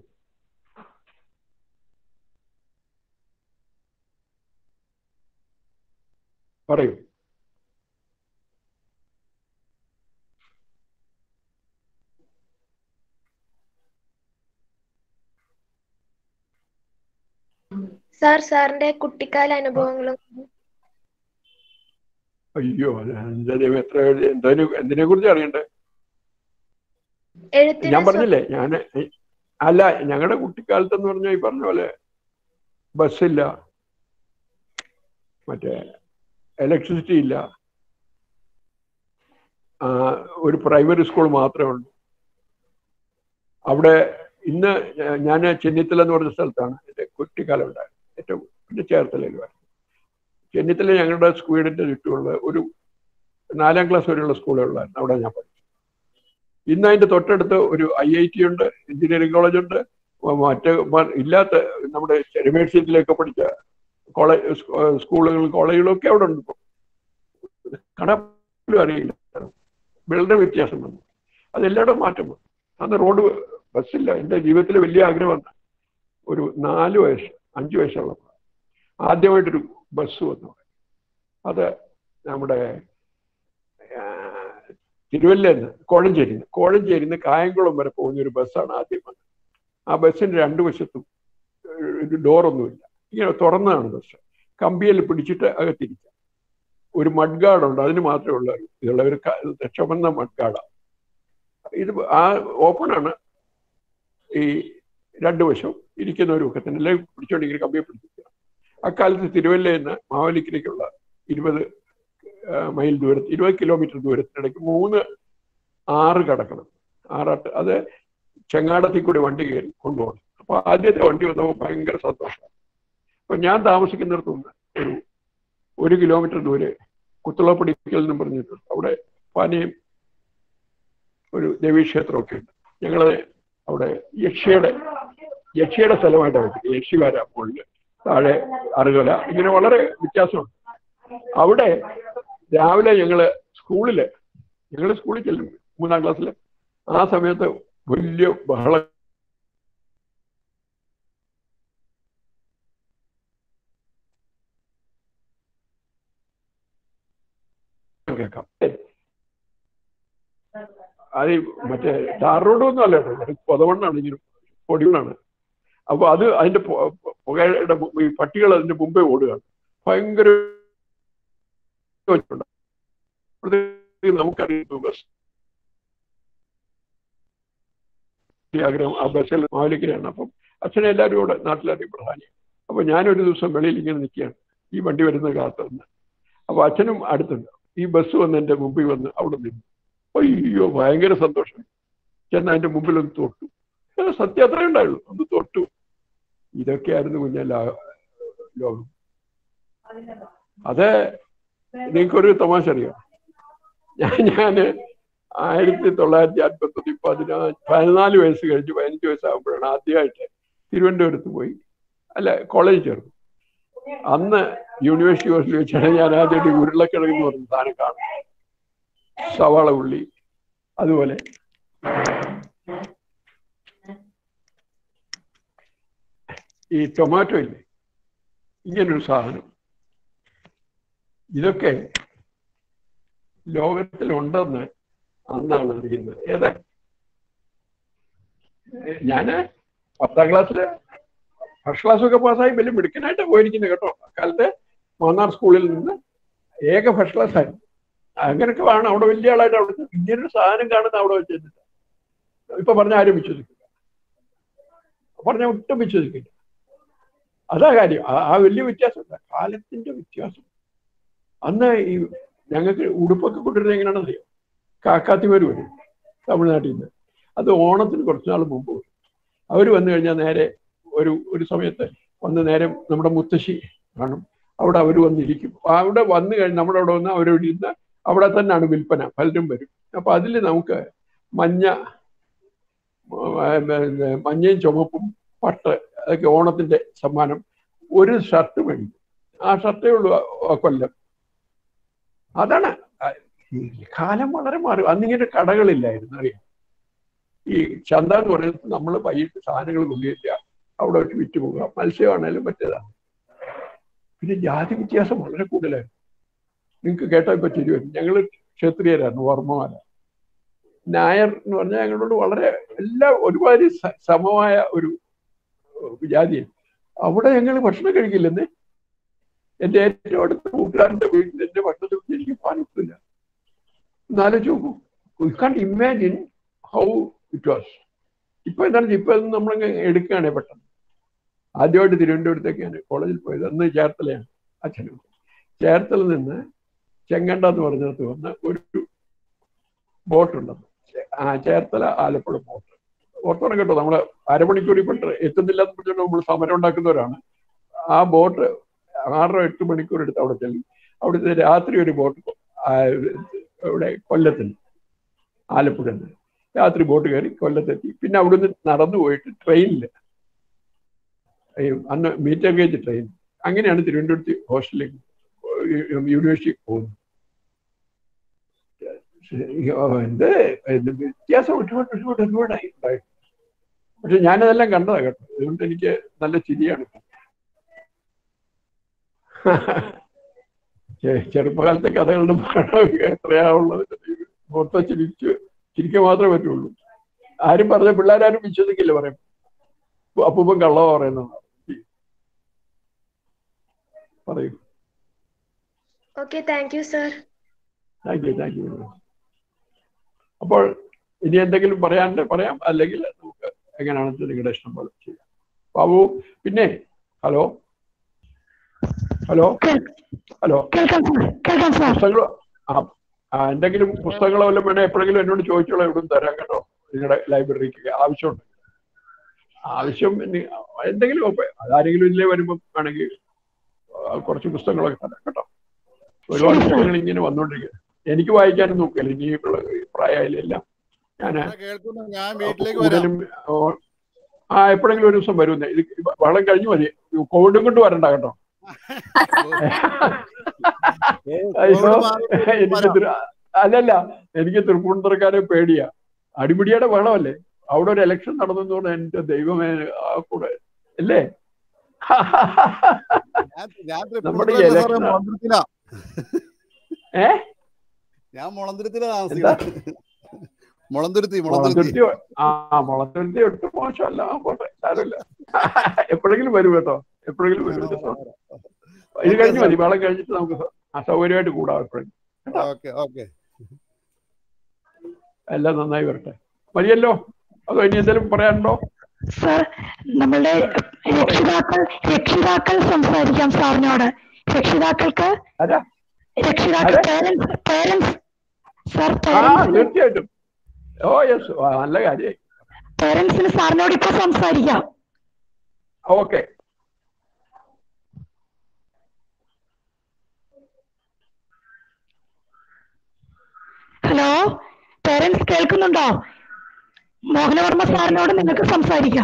പറയൂ സാർ സാറിന്റെ കുട്ടിക്കാല അനുഭവങ്ങളും അയ്യോ എന്തായാലും എത്ര എന്തിനെ എന്തിനെ കുറിച്ച് അറിയണ്ടേ എഴുത്തിന് ഞാൻ പറഞ്ഞില്ലേ ഞാൻ അല്ല ഞങ്ങളുടെ കുട്ടിക്കാലത്ത് എന്ന് പറഞ്ഞാൽ ഈ പറഞ്ഞ പോലെ ബസ്സില്ല മറ്റേ ഇലക്ട്രിസിറ്റി ഇല്ല ആ, ഒരു പ്രൈമറി സ്കൂൾ മാത്രമേ ഉള്ളൂ അവിടെ ഇന്ന് ഞാൻ ചെന്നിത്തല എന്ന് പറഞ്ഞ സ്ഥലത്താണ് എൻ്റെ കുട്ടിക്കാലം ഉണ്ടായത് ഏറ്റവും പിന്നെ ചേർത്തലയിലുമായിരുന്നു ചെന്നിത്തല ഞങ്ങളുടെ സ്കൂളിന്റെ ചുറ്റുമുള്ള ഒരു നാലാം ക്ലാസ് വരെയുള്ള സ്കൂളേ ഉള്ളായിരുന്നു അവിടെ ഞാൻ പഠിച്ചു ഇന്ന് അതിന്റെ തൊട്ടടുത്ത് ഒരു ഐ ഐ ടി ഉണ്ട് എഞ്ചിനീയറിംഗ് കോളേജ് ഉണ്ട് മറ്റ് മ- ഇല്ലാത്ത നമ്മുടെ യൂണിവേഴ്സിറ്റിയിലൊക്കെ പഠിച്ച കോളേജ് സ്കൂളുകളും കോളേജുകളും ഒക്കെ അവിടെ ഉണ്ട് ഇപ്പോൾ കണക്കിലും അറിയില്ല വെളുടെ വ്യത്യാസം വന്നു അതെല്ലായിടും മാറ്റം വന്നു അന്ന് റോഡ് ബസ്സില്ല എൻ്റെ ജീവിതത്തിൽ വലിയ ആഗ്രഹമാണ് ഒരു നാല് വയസ്സ് അഞ്ച് വയസ്സുള്ളപ്പോൾ ആദ്യമായിട്ടൊരു ബസ് വന്നു അത് നമ്മുടെ ആ, തിരുവല്ലേന്ന് കോഴഞ്ചേരിന്ന് കോഴഞ്ചേരിന്ന് കായംകുളം വരെ പോകുന്ന ഒരു ബസ്സാണ് ആദ്യം വന്നത് ആ ബസ്സിന്റെ രണ്ടു വശത്തും ഒരു ഡോറൊന്നുമില്ല ഇങ്ങനെ തുറന്നതാണ് ബസ് കമ്പിയിൽ പിടിച്ചിട്ട് അകത്തിരിക്കാം ഒരു മഡ് ഗാർഡ് ഉണ്ട് അതിന് മാത്രമേ ഉള്ളൂ ഇതുള്ള ഒരു ക- ചുമന്ന മഡ് ഗാർഡാണ് ഇത് ആ ഓപ്പൺ ആണ് ഈ രണ്ടു വശവും ഇരിക്കുന്നവരൊക്കെ തന്നെ അല്ലെങ്കിൽ പിടിച്ചോണ്ടിരിക്കുന്ന കമ്പിയെ പിടിച്ചിരിക്കുക അക്കാലത്ത് തിരുവല്ലയിൽ നിന്ന് മാവലിക്കലേക്കുള്ള ഇരുപത് ആ, മൈൽ ദൂരത്ത് ഇരുപത് കിലോമീറ്റർ ദൂരത്തിനിടയ്ക്ക് മൂന്ന് ആറ് കടക്കണം ആറാട്ട് അത് ചെങ്ങാടത്തിൽ കൂടി വണ്ടി കയറി കൊണ്ടുപോകണം അപ്പൊ ആദ്യത്തെ വണ്ടി വന്നപ്പോൾ ഭയങ്കര സന്തോഷം അപ്പൊ ഞാൻ താമസിക്കുന്നിടത്തു നിന്ന് ഒരു ഒരു കിലോമീറ്റർ ദൂരെ കുത്തുളപ്പടിക്കൽ എന്ന് പറഞ്ഞിട്ടുണ്ട് അവിടെ പാനയും ഒരു ദേവീക്ഷേത്രമൊക്കെ ഉണ്ട് ഞങ്ങള് അവിടെ യക്ഷിയുടെ യക്ഷിയുടെ സ്ഥലമായിട്ടാണ് വെച്ചത് യക്ഷിവാര മുകളിൽ താഴെ അറുകല ഇങ്ങനെ വളരെ വ്യത്യാസമുണ്ട് അവിടെ രാവിലെ ഞങ്ങള് സ്കൂളില് ഞങ്ങൾ സ്കൂളിൽ ചെല്ലും മൂന്നാം ക്ലാസ്സിൽ ആ സമയത്ത് വലിയ ബഹളം കേൾക്കാം അത് ഈ മറ്റേ ടാർ റോഡൊന്നും അല്ല കേട്ടോ പൊതവണ്ണാണ് ഇങ്ങനെ പൊടികളാണ് അപ്പൊ അത് അതിന്റെ പൊ- പൊ- പുകയുടെ മു- ഈ പട്ടികൾ അതിന്റെ മുമ്പേ ഓടുകയാണ് ഭയങ്കര ഒച്ചയുണ്ട്. അപ്പോഴത്തേക്ക് നമുക്കറിയാം ബസ് ഈ ആഗ്രഹം ആ ബസ്സിൽ മാവലിക്കലാണ് അപ്പം അച്ഛനെ എല്ലാവരും കൂടെ നാട്ടിലറിയും പ്രധാനി അപ്പൊ ഞാനൊരു ദിവസം വെളിയിൽ ഇങ്ങനെ നിൽക്കുകയാണ് ഈ വണ്ടി വരുന്ന കാലത്ത് നിന്ന് അപ്പൊ അച്ഛനും അടുത്തുണ്ട് ഈ ബസ് വന്ന് എൻ്റെ മുമ്പിൽ വന്ന് അവിടെ നിന്നു അയ്യോ ഭയങ്കര സന്തോഷം ചെന്ന് അതിന്റെ മുമ്പിൽ ഒന്ന് തൊട്ടു ഏ, സത്യം അത്രേ ഉണ്ടായുള്ളൂ ഒന്ന് തൊട്ടു ഇതൊക്കെയായിരുന്നു കുഞ്ഞ ലോകം അത് നിങ്ങൾക്കൊരു തമാശ അറിയാം ഞാൻ ഞാന് ആയിരത്തി തൊള്ളായിരത്തി അൻപത്തൊന്ന് പതിനാ പതിനാല് വയസ്സ് കഴിഞ്ഞ് പതിനഞ്ച് വയസ്സാകുമ്പോഴാണ് ആദ്യമായിട്ട് തിരുവനന്തപുരത്ത് പോയി അല്ല കോളേജിൽ ചേർന്നു അന്ന് യൂണിവേഴ്സിറ്റി ഹോസ്റ്റലിൽ വെച്ചാണ് ഞാൻ ആദ്യമായിട്ട് ഉരുളക്കിഴങ്ങ് എന്ന് പറഞ്ഞ സാധനം കാണുന്നത് സവാള ഉള്ളി അതുപോലെ ഈ ടൊമാറ്റോ ഇല്ലേ ഇങ്ങനൊരു സാധനം ഇതൊക്കെ ലോകത്തിലുണ്ടെന്ന് അന്നാണ് അറിയുന്നത് ഏതാ ഞാന് പത്താം ക്ലാസ്സില് ഫസ്റ്റ് ക്ലാസ് ഒക്കെ പാസ്സായി വലിയ മിടുക്കനായിട്ട് പോയിരിക്കുന്നത് കേട്ടോ അക്കാലത്ത് മൂന്നാർ സ്കൂളിൽ നിന്ന് ഏക ഫസ്റ്റ് ക്ലാസ് ആയിരുന്നു അങ്ങനെയൊക്കെ ആണ് അവിടെ വലിയ ആളായിട്ട് അവിടെ ഇങ്ങനൊരു സാധനം കാണുന്ന അവിടെ വെച്ചിട്ട് ഇപ്പൊ പറഞ്ഞ ആരും വിശ്വസിക്കില്ല പറഞ്ഞ ഒട്ടും വിശ്വസിക്കില്ല അതാ കാര്യം ആ- ആ വലിയ വ്യത്യാസമില്ല കാലത്തിന്റെ വ്യത്യാസം അന്ന് ഈ ഞങ്ങൾക്ക് ഉടുപ്പൊക്കെ കൊണ്ടുവരുന്നത് എങ്ങനെയാണെന്ന് അറിയാം കാക്കാത്തിമാർ വരും തമിഴ്നാട്ടിൽ നിന്ന് അത് ഓണത്തിന് കുറച്ച് നാൾ മുമ്പ് വരും അവർ വന്നു കഴിഞ്ഞാൽ നേരെ ഒരു ഒരു സമയത്ത് വന്ന് നേരെ നമ്മുടെ മുത്തശ്ശി കാണും അവിടെ അവർ വന്നിരിക്കും അവിടെ വന്നു കഴിഞ്ഞ് നമ്മുടെ അവിടെ വന്ന് അവരോട് ഇരുന്ന് അവിടെ തന്നെയാണ് വിൽപ്പന പലരും വരും അപ്പൊ അതിൽ നമുക്ക് മഞ്ഞ ഉം, പിന്നെ മഞ്ഞയും ചുമപ്പും പട്ട് അതൊക്കെ ഓണത്തിന്റെ സമ്മാനം ഒരു ഷർട്ട് മേടിക്കും ആ ഷർട്ടേ ഉള്ളൂ ആ- ആ കൊല്ലം അതാണ് ആ, ഈ കാലം വളരെ മാറി അന്നിങ്ങനെ കടകളില്ലായിരുന്നു അറിയാം ഈ ചന്ത എന്ന് പറയുന്നത് നമ്മൾ വൈകിട്ട് സാധനങ്ങൾ കൊല്ലിയില്ല അവിടെ വെച്ച് വിറ്റ് പോകുക മത്സ്യമാണേലും മറ്റേതാണ് പിന്നെ ജാതി വ്യത്യാസം വളരെ കൂടുതലായിരുന്നു നിങ്ങൾക്ക് കേട്ടാൽ ഇപ്പൊ ചിരി വരും ഞങ്ങൾ ക്ഷത്രിയരായിരുന്നു വർമ്മമാര നായർ എന്ന് പറഞ്ഞാൽ ഞങ്ങളോട് വളരെ എല്ലാ ഒരുപാട് സ- സമമായ ഒരു ജാതിയാണ് അവിടെ ഞങ്ങൾ ഭക്ഷണം കഴിക്കില്ലെന്ന് എന്റെ ഏറ്റവും അടുത്ത കൂട്ടുകാരന്റെ വീട്ടിൽ എന്റെ ഭക്ഷണത്തെ കുറിച്ച് എനിക്ക് പാലിപ്പില്ല എന്നാലോചിച്ച് നോക്കൂ you can imagine how it was ഇപ്പൊ എന്താണ് ഇപ്പൊ അത് നമ്മളങ്ങ് എടുക്കുകയാണെ പെട്ടെന്ന് ആദ്യമായിട്ട് തിരുവനന്തപുരത്തേക്കാണ് കോളേജിൽ പോയത് അന്ന് ചേർത്തലയാണ് അച്ഛനും ചേർത്തല നിന്ന് ചെങ്കണ്ട എന്ന് പറഞ്ഞിടത്ത് വന്ന് ഒരു ബോട്ടുണ്ടെന്ന് ആ ചേർത്തല ആലപ്പുഴ ബോട്ട് ഓർത്തോണം കേട്ടോ നമ്മള് അരമണിക്കൂറിൽ പെട്ട് എത്തുന്നില്ല എന്ന് പറഞ്ഞുകൊണ്ട് നമ്മൾ സമരം ഉണ്ടാക്കുന്നവരാണ് ആ ബോട്ട് ആറോ എട്ട് മണിക്കൂർ എടുത്ത് അവിടെ ചെല്ലും അവിടുത്തെ രാത്രി ഒരു ബോട്ട് ഇവിടെ കൊല്ലത്തിന് ആലപ്പുഴ രാത്രി ബോട്ട് കയറി കൊല്ലത്തെത്തി പിന്നെ അവിടുന്ന് നടന്നു പോയിട്ട് ട്രെയിനിൽ അന്ന് മീറ്റർ ഗേജ് ട്രെയിൻ അങ്ങനെയാണ് തിരുവനന്തപുരത്ത് ഹോസ്റ്റലിലേക്ക് യൂണിവേഴ്സിറ്റി പോകുന്നത് എന്ത് എന്ത് വ്യത്യാസം ഒരുപാട് ഒരുപാട് ഒരുപാടായി ഉണ്ടായി പക്ഷെ ഞാനതെല്ലാം കണ്ടതാ കേട്ടോ അതുകൊണ്ട് എനിക്ക് നല്ല ചിരിയാണ് ചെ- ചെറുപ്പകാലത്തെ കഥകളുടെ പാഠം എത്രയാണുള്ളത് മൊത്തം ചിരിച്ച് ചിരിക്കാൻ മാത്രമേ പറ്റുള്ളൂ ആരും പറഞ്ഞ പിള്ളേരാരും വിശ്വസിക്കില്ല പറയും അപ്പൂപ്പൻ കള്ളവ പറയുന്നത് പറയൂ okay thank you sir thank you thank you അപ്പോൾ ഇനി എന്തെങ്കിലും പറയാണ്ട് പറയാം അല്ലെങ്കിൽ നമുക്ക് എങ്ങനെയാണെന്ന് വെച്ചാൽ നിങ്ങളുടെ ഇഷ്ടം പോലെ ചെയ്യാം ബാബു പിന്നെ ഹലോ ഹലോ ഹലോ കേൾക്കാം സാർ കേൾക്കാം സാർ പുസ്തകങ്ങൾ ആ ആ, എന്തെങ്കിലും പുസ്തകങ്ങളോ വല്ലതും വേണേ എപ്പോഴെങ്കിലും എന്നോട് ചോദിച്ചോളാം ഇവിടെ തരാം കേട്ടോ നിങ്ങളുടെ ലൈബ്രറിക്ക് ആവശ്യമുണ്ട് ആവശ്യം ഇനി എന്തെങ്കിലും ഒക്കെ അതാരെങ്കിലും ഇതിലേ വരുമ്പോൾ വേണമെങ്കിൽ ആ, കുറച്ച് പുസ്തകങ്ങളൊക്കെ തരാം കേട്ടോ ഒരുപാട് പുസ്തകങ്ങൾ ഇങ്ങനെ വന്നുകൊണ്ടിരിക്കുക എനിക്ക് വായിക്കാനും നോക്കില്ല ഇനി പ്രായമായാലെല്ലാം ഞാൻ കേൾക്കുന്നു ഞാൻ വീട്ടിലേക്ക് വരാം കൂടുതലും ഓ, ആ എപ്പോഴെങ്കിലും ഒരു ദിവസം വരുന്നേ ഇത് വളം കഴിഞ്ഞു മതി കോവിഡും കൊണ്ട് വരണ്ട കേട്ടോ അയ്യോ കോവിഡ് മാറി എനിക്ക് വരാം. തൃ- അല്ലല്ല എനിക്ക് തൃപ്പൂണിത്തുറക്കാരെ പേടിയാ അടിപിടിയുടെ വെള്ളമല്ലേ അവിടെ ഒരു ഇലക്ഷൻ നടന്നതുകൊണ്ട് എന്റെ ദൈവമേ ആ കൂടെ അല്ലേ ഞാൻ- ഞാൻ നമ്മുടെ തൃപ്പൂണിത്തുറയല്ല സാറേ, election ആ. മുളന്തുരുത്തിലാ ഏ ഞാൻ മുളന്തുരുത്തിലാ താമസിക്കുന്നത് മുളന്തുരുത്തി മുളന്തുരുത്തി മുളന്തുരുത്തി ആ മുളന്തുരുത്തി ഒട്ടും മോശമല്ല ആ, പോട്ടെ സാരമില്ല എപ്പോഴെങ്കിലും വരും കേട്ടോ എപ്പോഴെങ്കിലും വരും ഒരു ദിവസം. ഇത് കഴിഞ്ഞ് മതി വെള്ളം കഴിഞ്ഞിട്ട് നമുക്ക് അസൗകര്യമായിട്ട് കൂടാം എപ്പോഴും ഓക്കെ ഓക്കെ എല്ലാം നന്നായി വരട്ടെ മതിയല്ലോ അതോ ഇനി എന്തെങ്കിലും പറയാനുണ്ടോ സർ നമ്മളുടെ രക്ഷിതാക്കൾ രക്ഷിതാക്കൾ സംസാരിക്കാം സാറിനോട് രക്ഷിതാക്കൾക്ക് ആരാ രക്ഷിതാക്കൾ ആരെ? പേരൻസ് പേരൻസ് സർ ആ പേരൻസ് തീർച്ചയായിട്ടും ഓ യെസ് നല്ല കാര്യം പേരൻസിന് സാറിനോട് ഇപ്പൊ സംസാരിക്കാം ഓക്കെ ഹലോ പേരൻസ് കേൾക്കുന്നുണ്ടോ മോഹനവർമ്മ സാറിനോട് നിങ്ങൾക്ക് സംസാരിക്കാം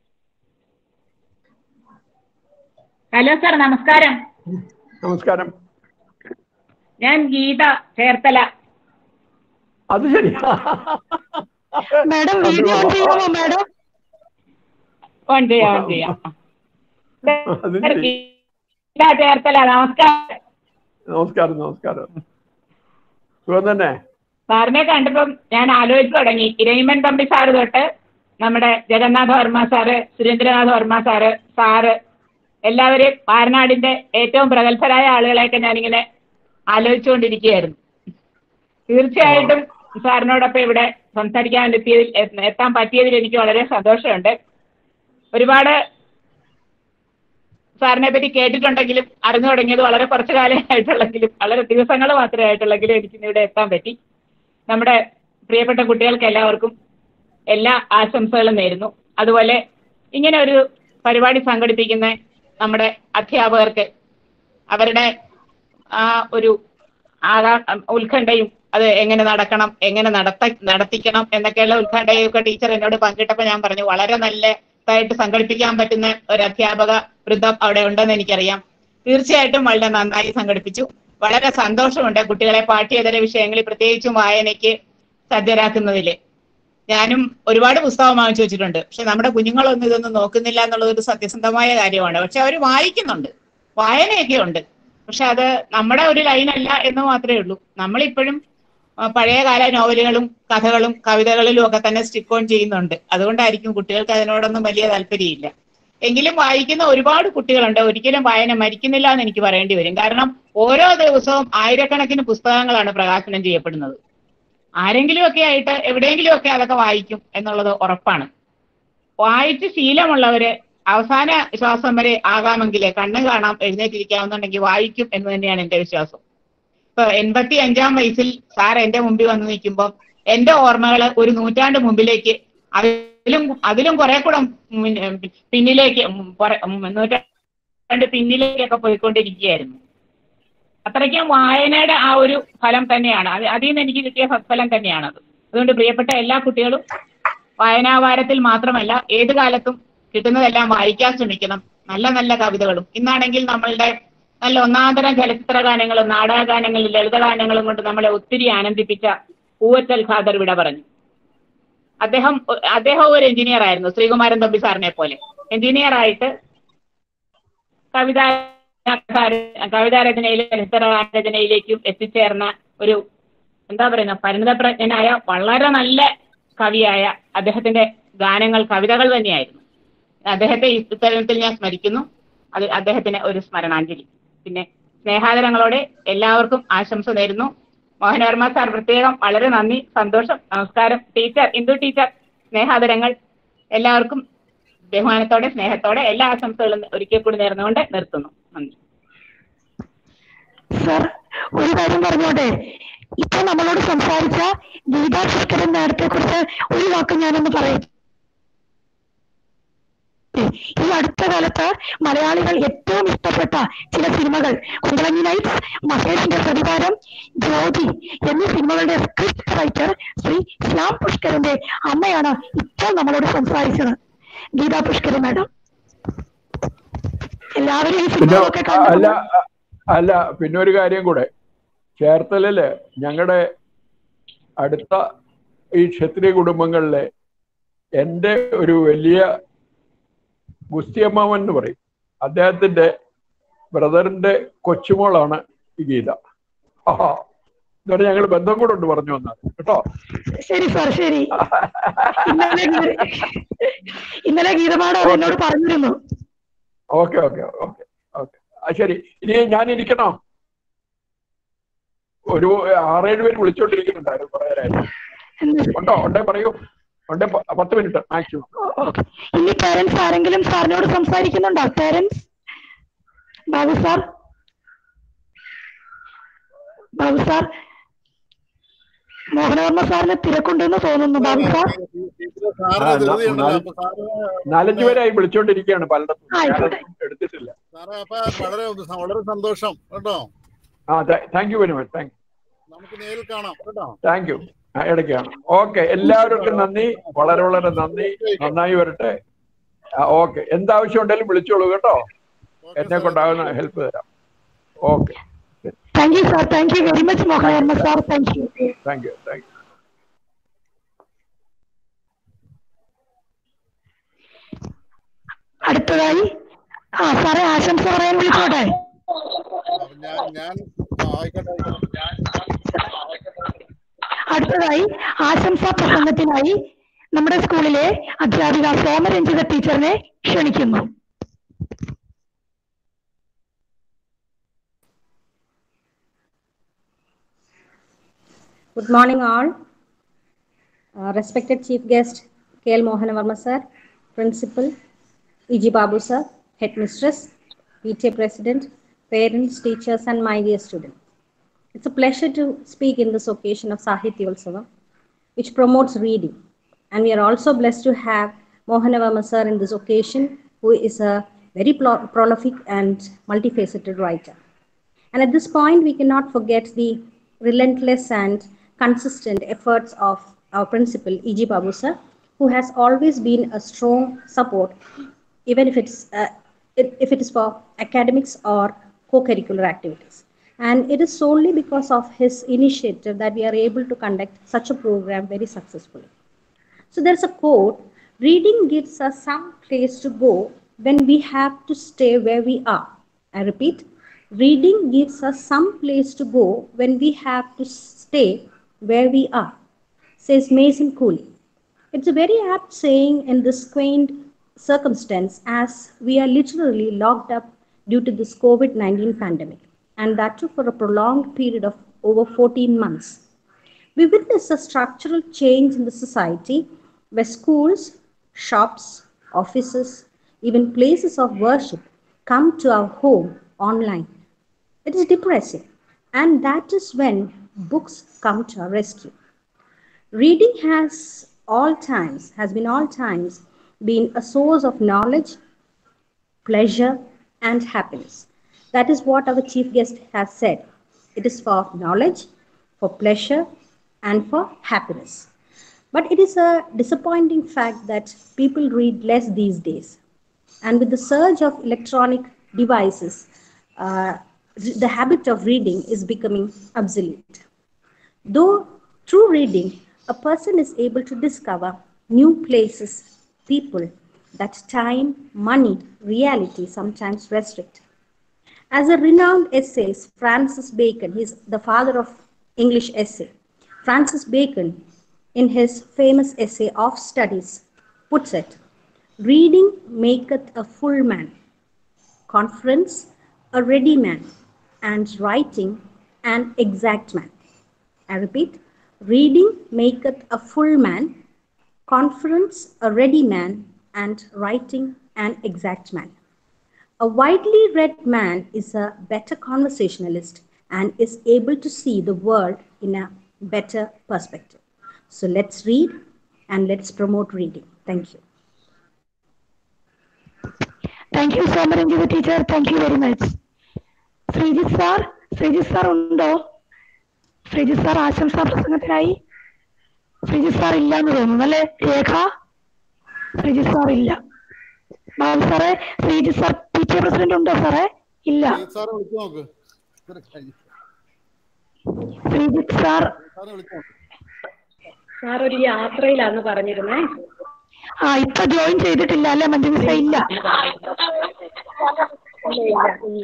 ഹലോ സാർ നമസ്കാരം നമസ്കാരം ഞാൻ ഗീത ചേർത്തല അത് ശരി മാഡം വീഡിയോ ഓൺ ചെയ്യാമോ മാഡം ഓൺ ചെയ്യാം ഓൺ ചെയ്യാം അത് ശരി ഇതാ ചേർത്തല നമസ്കാരം നമസ്കാരം നമസ്കാരം സുഖം തന്നെ സാറിനെ കണ്ടപ്പം ഞാൻ ആലോചിച്ചു തുടങ്ങി ഇരയിമൻ തമ്പി സാറ് തൊട്ട് നമ്മുടെ Jagannatha Varma sir Surendranatha Varma sir sir എല്ലാവരെയും വാരനാടിന്റെ ഏറ്റവും പ്രഗത്ഭരായ ആളുകളെയൊക്കെ ഞാനിങ്ങനെ ആലോചിച്ചുകൊണ്ടിരിക്കുകയായിരുന്നു തീർച്ചയായിട്ടും സാറിനോടൊപ്പം ഇവിടെ സംസാരിക്കാൻ എത്തിയതിൽ എ- എത്താൻ പറ്റിയതിൽ എനിക്ക് വളരെ സന്തോഷമുണ്ട് ഒരുപാട് സാറിനെ പറ്റി കേട്ടിട്ടുണ്ടെങ്കിലും അറിഞ്ഞു തുടങ്ങിയത് വളരെ കുറച്ച് കാലമായിട്ടുള്ളെങ്കിലും വളരെ ദിവസങ്ങൾ മാത്രമേ ആയിട്ടുള്ളെങ്കിലും എനിക്ക് ഇന്ന് ഇവിടെ എത്താൻ പറ്റി നമ്മുടെ പ്രിയപ്പെട്ട കുട്ടികൾക്ക് എല്ലാവർക്കും എല്ലാ ആശംസകളും നേരുന്നു അതുപോലെ ഇങ്ങനെ ഒരു പരിപാടി സംഘടിപ്പിക്കുന്ന നമ്മുടെ അധ്യാപകർക്ക് അവരുടെ ആ ഒരു ആകാ ഉത്കണ്ഠയും അത് എങ്ങനെ നടക്കണം എങ്ങനെ നടത്ത നടത്തിക്കണം എന്നൊക്കെയുള്ള ഉത്കണ്ഠയൊക്കെ ടീച്ചർ എന്നോട് പങ്കിട്ടപ്പോൾ ഞാൻ പറഞ്ഞു വളരെ നല്ലതായിട്ട് സംഘടിപ്പിക്കാൻ പറ്റുന്ന ഒരു അധ്യാപക വൃന്ദം അവിടെ ഉണ്ടെന്ന് എനിക്കറിയാം തീർച്ചയായിട്ടും വളരെ നന്നായി സംഘടിപ്പിച്ചു വളരെ സന്തോഷമുണ്ട് കുട്ടികളെ പാഠ്യേതര വിഷയങ്ങളിൽ പ്രത്യേകിച്ചും വായനയ്ക്ക് സജ്ജരാക്കുന്നതിൽ ഞാനും ഒരുപാട് പുസ്തകം വാങ്ങിച്ചു വെച്ചിട്ടുണ്ട് പക്ഷെ നമ്മുടെ കുഞ്ഞുങ്ങളൊന്നും ഇതൊന്നും നോക്കുന്നില്ല എന്നുള്ളത് ഒരു സത്യസന്ധമായ കാര്യമാണ് പക്ഷെ അവർ വായിക്കുന്നുണ്ട് വായനയൊക്കെ ഉണ്ട് പക്ഷെ അത് നമ്മുടെ ഒരു ലൈനല്ല എന്ന് മാത്രമേ ഉള്ളൂ നമ്മളിപ്പോഴും ആ, പഴയകാല നോവലുകളും കഥകളും കവിതകളിലും ഒക്കെ തന്നെ സ്റ്റിക്ക് ഓൺ ചെയ്യുന്നുണ്ട് അതുകൊണ്ടായിരിക്കും കുട്ടികൾക്ക് അതിനോടൊന്നും വലിയ താല്പര്യമില്ല എങ്കിലും വായിക്കുന്ന ഒരുപാട് കുട്ടികളുണ്ട് ഒരിക്കലും വായന മരിക്കുന്നില്ല എന്ന് എനിക്ക് പറയേണ്ടി വരും കാരണം ഓരോ ദിവസവും ആയിരക്കണക്കിന് പുസ്തകങ്ങളാണ് പ്രകാശനം ചെയ്യപ്പെടുന്നത് ആരെങ്കിലും ഒക്കെ ആയിട്ട് എവിടെയെങ്കിലും ഒക്കെ അതൊക്കെ വായിക്കും എന്നുള്ളത് ഉറപ്പാണ് വായിച്ച് ശീലമുള്ളവര് അവസാന ശ്വാസം വരെ ആകാമെങ്കിൽ കണ്ണ് കാണാം എഴുന്നേറ്റിരിക്കാവുന്നുണ്ടെങ്കിൽ വായിക്കും എന്ന് തന്നെയാണ് എന്റെ വിശ്വാസം ഇപ്പൊ എൺപത്തി അഞ്ചാം വയസ്സിൽ സാർ എന്റെ മുമ്പിൽ വന്ന് നിൽക്കുമ്പോൾ എന്റെ ഓർമ്മകൾ ഒരു നൂറ്റാണ്ട് മുമ്പിലേക്ക് അതിലും അതിലും കുറെ കൂടെ മുൻ- പിന്നിലേക്ക് ഉം കുറെ- ഉം നൂറ്റാണ്ട് പിന്നിലേക്കൊക്കെ പോയിക്കൊണ്ടിരിക്കുകയായിരുന്നു അത്രയ്ക്കും വായനയുടെ ആ ഒരു ഫലം തന്നെയാണ് അത് അതിൽ നിന്ന് എനിക്ക് കിട്ടിയ സത്ഫലം തന്നെയാണത് അതുകൊണ്ട് പ്രിയപ്പെട്ട എല്ലാ കുട്ടികളും വായനാവാരത്തിൽ മാത്രമല്ല ഏത് കാലത്തും കിട്ടുന്നതെല്ലാം വായിക്കാൻ ശ്രമിക്കണം നല്ല നല്ല കവിതകളും ഇന്നാണെങ്കിൽ നമ്മളുടെ നല്ല ഒന്നാന്തരം ചലച്ചിത്ര ഗാനങ്ങളും നാടകഗാനങ്ങളും ലളിതഗാനങ്ങളും കൊണ്ട് നമ്മളെ ഒത്തിരി ആനന്ദിപ്പിച്ച പൂവച്ചൽ ഖാദർ വിട പറഞ്ഞു അദ്ദേഹം അദ്ദേഹം ഒരു എഞ്ചിനീയർ ആയിരുന്നു ശ്രീകുമാരൻ തമ്പി സാറിനെ പോലെ എഞ്ചിനീയർ ആയിട്ട് കവിതാ കവിതാരചനയിലും ചലച്ചിത്രരചനയിലേക്കും എത്തിച്ചേർന്ന ഒരു എന്താ പറയുന്ന പരിണിതപ്രജ്ഞനായ വളരെ നല്ല കവിയായ അദ്ദേഹത്തിന്റെ ഗാനങ്ങൾ കവിതകൾ തന്നെയായിരുന്നു അദ്ദേഹത്തെ ഈ ഇത്തരത്തിൽ ഞാൻ സ്മരിക്കുന്നു അത് അദ്ദേഹത്തിന് ഒരു സ്മരണാഞ്ജലി പിന്നെ സ്നേഹാദരങ്ങളോടെ എല്ലാവർക്കും ആശംസ നേരുന്നു മോഹനവർമ്മ സാർ പ്രത്യേകം വളരെ നന്ദി സന്തോഷം നമസ്കാരം ടീച്ചർ ഇന്ദു ടീച്ചർ സ്നേഹാദരങ്ങൾ എല്ലാവർക്കും ബഹുമാനത്തോടെ സ്നേഹത്തോടെ എല്ലാ ആശംസകളും ഒരിക്കൽ കൂടി നേർന്നുകൊണ്ട് നിർത്തുന്നു നന്ദി സർ ഒരു കാര്യം പറഞ്ഞോട്ടെ ഇപ്പൊ നമ്മളോട് സംസാരിച്ച ഗീതാ പുഷ്കരൻ നേരത്തെ കുറിച്ച് ഒരു വാക്ക് ഞാനൊന്ന് പറയും ഈ അടുത്ത കാലത്ത് മലയാളികൾ ഏറ്റവും ഇഷ്ടപ്പെട്ട ചില സിനിമകൾ കുമ്പളങ്ങി നൈറ്റ്സ് മഹേഷിന്റെ പ്രതികാരം ജ്യോതി എന്നീ സിനിമകളുടെ സ്ക്രിപ്റ്റ് റൈറ്റർ ശ്രീ ശ്യാം പുഷ്കരന്റെ അമ്മയാണ് ഇപ്പോൾ നമ്മളോട് സംസാരിച്ചത് ഗീതാ പുഷ്കരൻ മാഡം എല്ലാവരും ഈ പിന്നെ സിനിമകളൊക്കെ അല്ല കണ്ടു അല്ല പിന്നെ ഒരു കാര്യം കൂടെ ചേർത്തലയില് ഞങ്ങളുടെ അടുത്ത ഈ ക്ഷത്രിയ കുടുംബങ്ങളിലെ എൻ്റെ ഒരു വലിയ ഗുസ്തിയമ്മാവൻ എന്ന് പറയും അദ്ദേഹത്തിന്റെ ബ്രദറിന്റെ കൊച്ചുമോളാണ് ഈ ഗീത ആഹാ ഇതോടെ ഞങ്ങൾ ബന്ധം കൂടെ ഉണ്ട് പറഞ്ഞു വന്നത് കേട്ടോ ശരി സാർ ശരി ഇന്നലെ ഗീത- ഇന്നലെ ഗീതമാടം എന്നോട് പറഞ്ഞിരുന്നു ഓക്കെ ഓക്കെ ഓക്കെ ഓക്കെ ആ ശരി ഇനി ഞാൻ ഇരിക്കണോ ഒരു ആറേഴ് പേര് വിളിച്ചോണ്ടിരിക്കുന്നുണ്ടായിരുന്നു കുറെ നേരമായിട്ട് ഉണ്ടോ ഉണ്ടേ പറയൂ ഉണ്ടേ പ- പത്ത് മിനിറ്റ് മാക്സിമം ഓക്കെ ഇനി പേരൻസ് ആരെങ്കിലും സാറിനോട് സംസാരിക്കുന്നുണ്ടോ parents Babu sir Babu sir Mohanavarma സാറിന് തിരക്കുണ്ടെന്ന് തോന്നുന്നു ബാബു സാർ സാറിന് ആ, ധൃതിയുണ്ടല്ലോ നാല്- അപ്പൊ സാറ് നാലഞ്ച് പേരായി വിളിച്ചോണ്ടിരിക്കുകയാണ് പലയിടത്തും ആയിക്കോട്ടെ. ഞാനൊന്നും എടുത്തിട്ടില്ല സാറേ അപ്പൊ വളരെ വളരെ സന്തോഷം കേട്ടോ ആ thank you very much thank നമുക്ക് നേരിൽ കാണാം കേട്ടോ താങ്ക് യു ഇടയ്ക്കാണ് ഓക്കെ എല്ലാവർക്കും നന്ദി വളരെ വളരെ നന്ദി നന്നായി വരട്ടെ ഓക്കെ എന്താവശ്യം ഉണ്ടെങ്കിലും വിളിച്ചോളൂ കേട്ടോ എന്നെ കൊണ്ടാകുന്ന ഹെൽപ്പ് തരാം okay thank you sir thank you very much Mohanavarma sir thank you thank you thank you അടുത്തതായി ആ സാറേ ആശംസ പറയാൻ വിളിച്ചോട്ടെ ഞാൻ ഞാൻ ആ, ആയിക്കോട്ടെ ആയിക്കോട്ടെ അടുത്തതായി ആശംസാ പ്രസംഗത്തിനായി നമ്മുടെ സ്കൂളിലെ അധ്യാപിക സോമരഞ്ജിത ടീച്ചറിനെ ക്ഷണിക്കുന്നു Good morning, all. Uh, respected Chief Guest K.L. Mohanavarma Sir, Principal E.G. Babu Sir, Headmistress, PTA President, parents, teachers, and my dear students. It's a pleasure to speak in this occasion of Sahityotsavam, which promotes reading. And we are also blessed to have Mohanavarma Sir in this occasion, who is a very pro- prolific and multifaceted writer. And at this point, we cannot forget the relentless and consistent efforts of our principal, E.G. Babu sir, who has always been a strong support, even if it's uh, if if it is for academics or co-curricular activities. And it is solely because of his initiative that we are able to conduct such a program very successfully. So there's a quote reading gives us some place to go when we have to stay where we are. I repeat, reading gives us some place to go when we have to stay where we are, says Mason Cooley. It's a very apt saying in this quaint circumstance as we are literally locked up due to this COVID 19 pandemic, and that too for a prolonged period of over 14 months. We witness a structural change in the society where schools, shops, offices, even places of worship come to our home online. It is depressing, and that is when books come to our rescue. Reading has all times, has been all times, been a source of knowledge, pleasure, and happiness. That is what our chief guest has said. It is for knowledge, for pleasure, and for happiness. But it is a disappointing fact that people read less these days. And with the surge of electronic devices, uh, the habit of reading is becoming obsolete. Though through reading, a person is able to discover new places, people that time, money, reality sometimes restrict. As a renowned essayist, Francis Bacon, he's the father of English essay. Francis Bacon, in his famous essay of studies, puts it reading maketh a full man, conference a ready man, and writing an exact man. I repeat, reading maketh a full man, conference a ready man, and writing an exact man. A widely read man is a better conversationalist and is able to see the world in a better perspective. So let's read and let's promote reading. Thank you. Thank you Somaranjitha teacher thank you very much Sreejith sir Sreejith sir ഉണ്ടോ ശ്രീജിത്ത് സാർ ആശംസാ പ്രസംഗത്തിനായി ശ്രീജിത്ത് സാർ ഇല്ല എന്ന് തോന്നുന്നു അല്ലേ രേഖ ശ്രീജിത്ത് സാർ ഇല്ല ബാബു സാറേ Sreejith sir P T A president ഉണ്ടോ സാറേ ഇല്ല സാറെ വിളിച്ചു നോക്ക് ഇതൊക്കെ കഴിഞ്ഞു. ശ്രീജിത്ത് സാർ സാറെ വിളിച്ചു നോക്ക് സാർ ഒരു യാത്രയിലാന്ന് പറഞ്ഞിരുന്നേ ആ ഇപ്പൊ ജോയിൻ ചെയ്തിട്ടില്ല അല്ലേ മഞ്ജു ഇല്ല ഇല്ല ഇല്ല ഇല്ല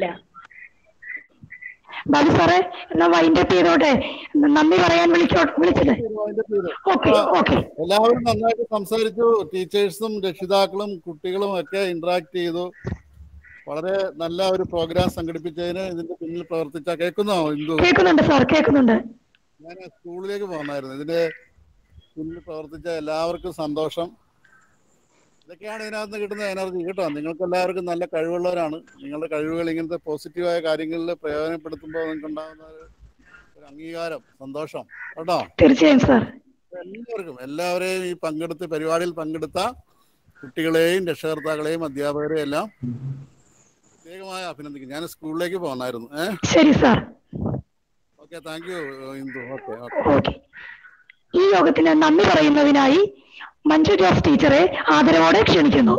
ബാബു സാറേ എന്നാ വൈൻഡ് അപ്പ് ചെയ്തോട്ടെ നന്ദി പറയാൻ വിളിച്ചോ വിളിച്ചത് ഓക്കെ ഓക്കെ എല്ലാവരും നന്നായിട്ട് സംസാരിച്ചു ടീച്ചേഴ്സും രക്ഷിതാക്കളും കുട്ടികളും ഒക്കെ ഇന്ററാക്ട് ചെയ്തു വളരെ നല്ല ഒരു പ്രോഗ്രാം സംഘടിപ്പിച്ചതിന് ഇതിന്റെ പിന്നിൽ പ്രവർത്തിച്ച കേൾക്കുന്നോ ഇന്ദു കേൾക്കുന്നുണ്ട് സാർ കേൾക്കുന്നുണ്ട് ഞാൻ സ്കൂളിലേക്ക് പോന്നായിരുന്നു ഇതിന്റെ പിന്നിൽ പ്രവർത്തിച്ച എല്ലാവർക്കും സന്തോഷം ഇതൊക്കെയാണ് ഇതിനകത്ത് കിട്ടുന്ന എനർജി കേട്ടോ നിങ്ങൾക്ക് എല്ലാവർക്കും നല്ല കഴിവുള്ളവരാണ് നിങ്ങളുടെ കഴിവുകൾ ഇങ്ങനത്തെ പോസിറ്റീവായ കാര്യങ്ങളിൽ പ്രയോജനപ്പെടുത്തുമ്പോൾ നിങ്ങൾക്ക് ഉണ്ടാകുന്ന ഒരു- ഒരു അംഗീകാരം സന്തോഷം കേട്ടോ തീർച്ചയായും സാർ എല്ലാവർക്കും എല്ലാവരെയും ഈ പങ്കെടുത്ത് പരിപാടിയിൽ പങ്കെടുത്ത കുട്ടികളെയും രക്ഷകർത്താക്കളെയും അധ്യാപകരെയും എല്ലാം പ്രത്യേകമായി അഭിനന്ദിക്കും ഞാൻ സ്കൂളിലേക്ക് പോന്നായിരുന്നു ഏഹ് ശരി sir okay thank you Indu okay okay okay ഈ യോഗത്തിന് നന്ദി പറയുന്നതിനായി മഞ്ജു ജോസ് ടീച്ചറെ ആദരവോടെ ക്ഷണിക്കുന്നു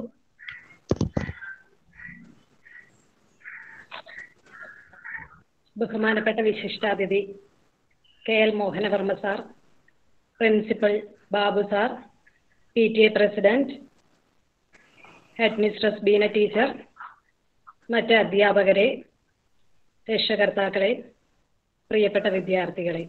ബഹുമാനപ്പെട്ട വിശിഷ്ടാതിഥി K L Mohanavarma sir principal Babu sir P T A president head mistress Beena teacher മറ്റ് അധ്യാപകരെ രക്ഷകർത്താക്കളെ പ്രിയപ്പെട്ട വിദ്യാർത്ഥികളെ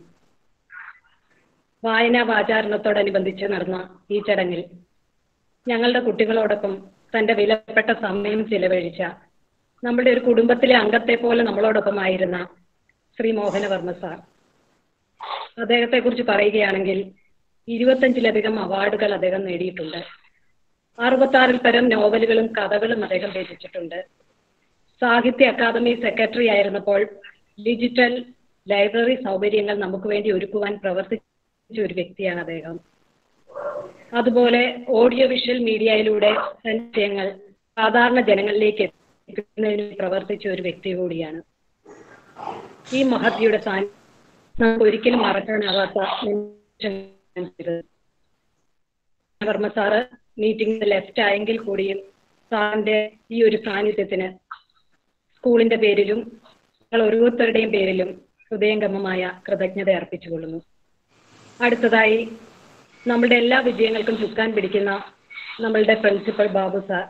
വായനാ വാചാരണത്തോടനുബന്ധിച്ച് നടന്ന ഈ ചടങ്ങിൽ ഞങ്ങളുടെ കുട്ടികളോടൊപ്പം തന്റെ വിലപ്പെട്ട സമയം ചിലവഴിച്ച നമ്മുടെ ഒരു കുടുംബത്തിലെ അംഗത്തെ പോലെ നമ്മളോടൊപ്പമായിരുന്ന ശ്രീ മോഹനവർമ്മ സാർ അദ്ദേഹത്തെ കുറിച്ച് പറയുകയാണെങ്കിൽ ഇരുപത്തഞ്ചിലധികം അവാർഡുകൾ അദ്ദേഹം നേടിയിട്ടുണ്ട് അറുപത്താറിൽ പരം നോവലുകളും കഥകളും അദ്ദേഹം രചിച്ചിട്ടുണ്ട് സാഹിത്യ അക്കാദമി സെക്രട്ടറി ആയിരുന്നപ്പോൾ ഡിജിറ്റൽ ലൈബ്രറി സൗകര്യങ്ങൾ നമുക്ക് വേണ്ടി ഒരുക്കുവാൻ പ്രവർത്തിച്ച ഒരു വ്യക്തിയാണ് അദ്ദേഹം അതുപോലെ ഓഡിയോ വിഷ്വൽ മീഡിയയിലൂടെ വിഷയങ്ങൾ സാധാരണ ജനങ്ങളിലേക്ക് എത്തിക്കുന്നതിന് പ്രവർത്തിച്ച ഒരു വ്യക്തി കൂടിയാണ് ഈ മഹത്തിയുടെ സാന്നിധ്യം നമുക്ക് ഒരിക്കലും മറക്കാനാവാത്ത നിമിഷങ്ങൾ. വർമ്മ സാറ് മീറ്റിംഗിൽ ലെഫ്റ്റ് ആയെങ്കിൽ കൂടിയും സാറിന്റെ ഈ ഒരു സാന്നിധ്യത്തിന് സ്കൂളിന്റെ പേരിലും ഞങ്ങൾ ഓരോരുത്തരുടെയും പേരിലും ഹൃദയംഗമമായ കൃതജ്ഞത അർപ്പിച്ചുകൊള്ളുന്നു അടുത്തതായി നമ്മളുടെ എല്ലാ വിജയങ്ങൾക്കും ചുക്കാൻ പിടിക്കുന്ന നമ്മളുടെ പ്രിൻസിപ്പൽ ബാബു സാർ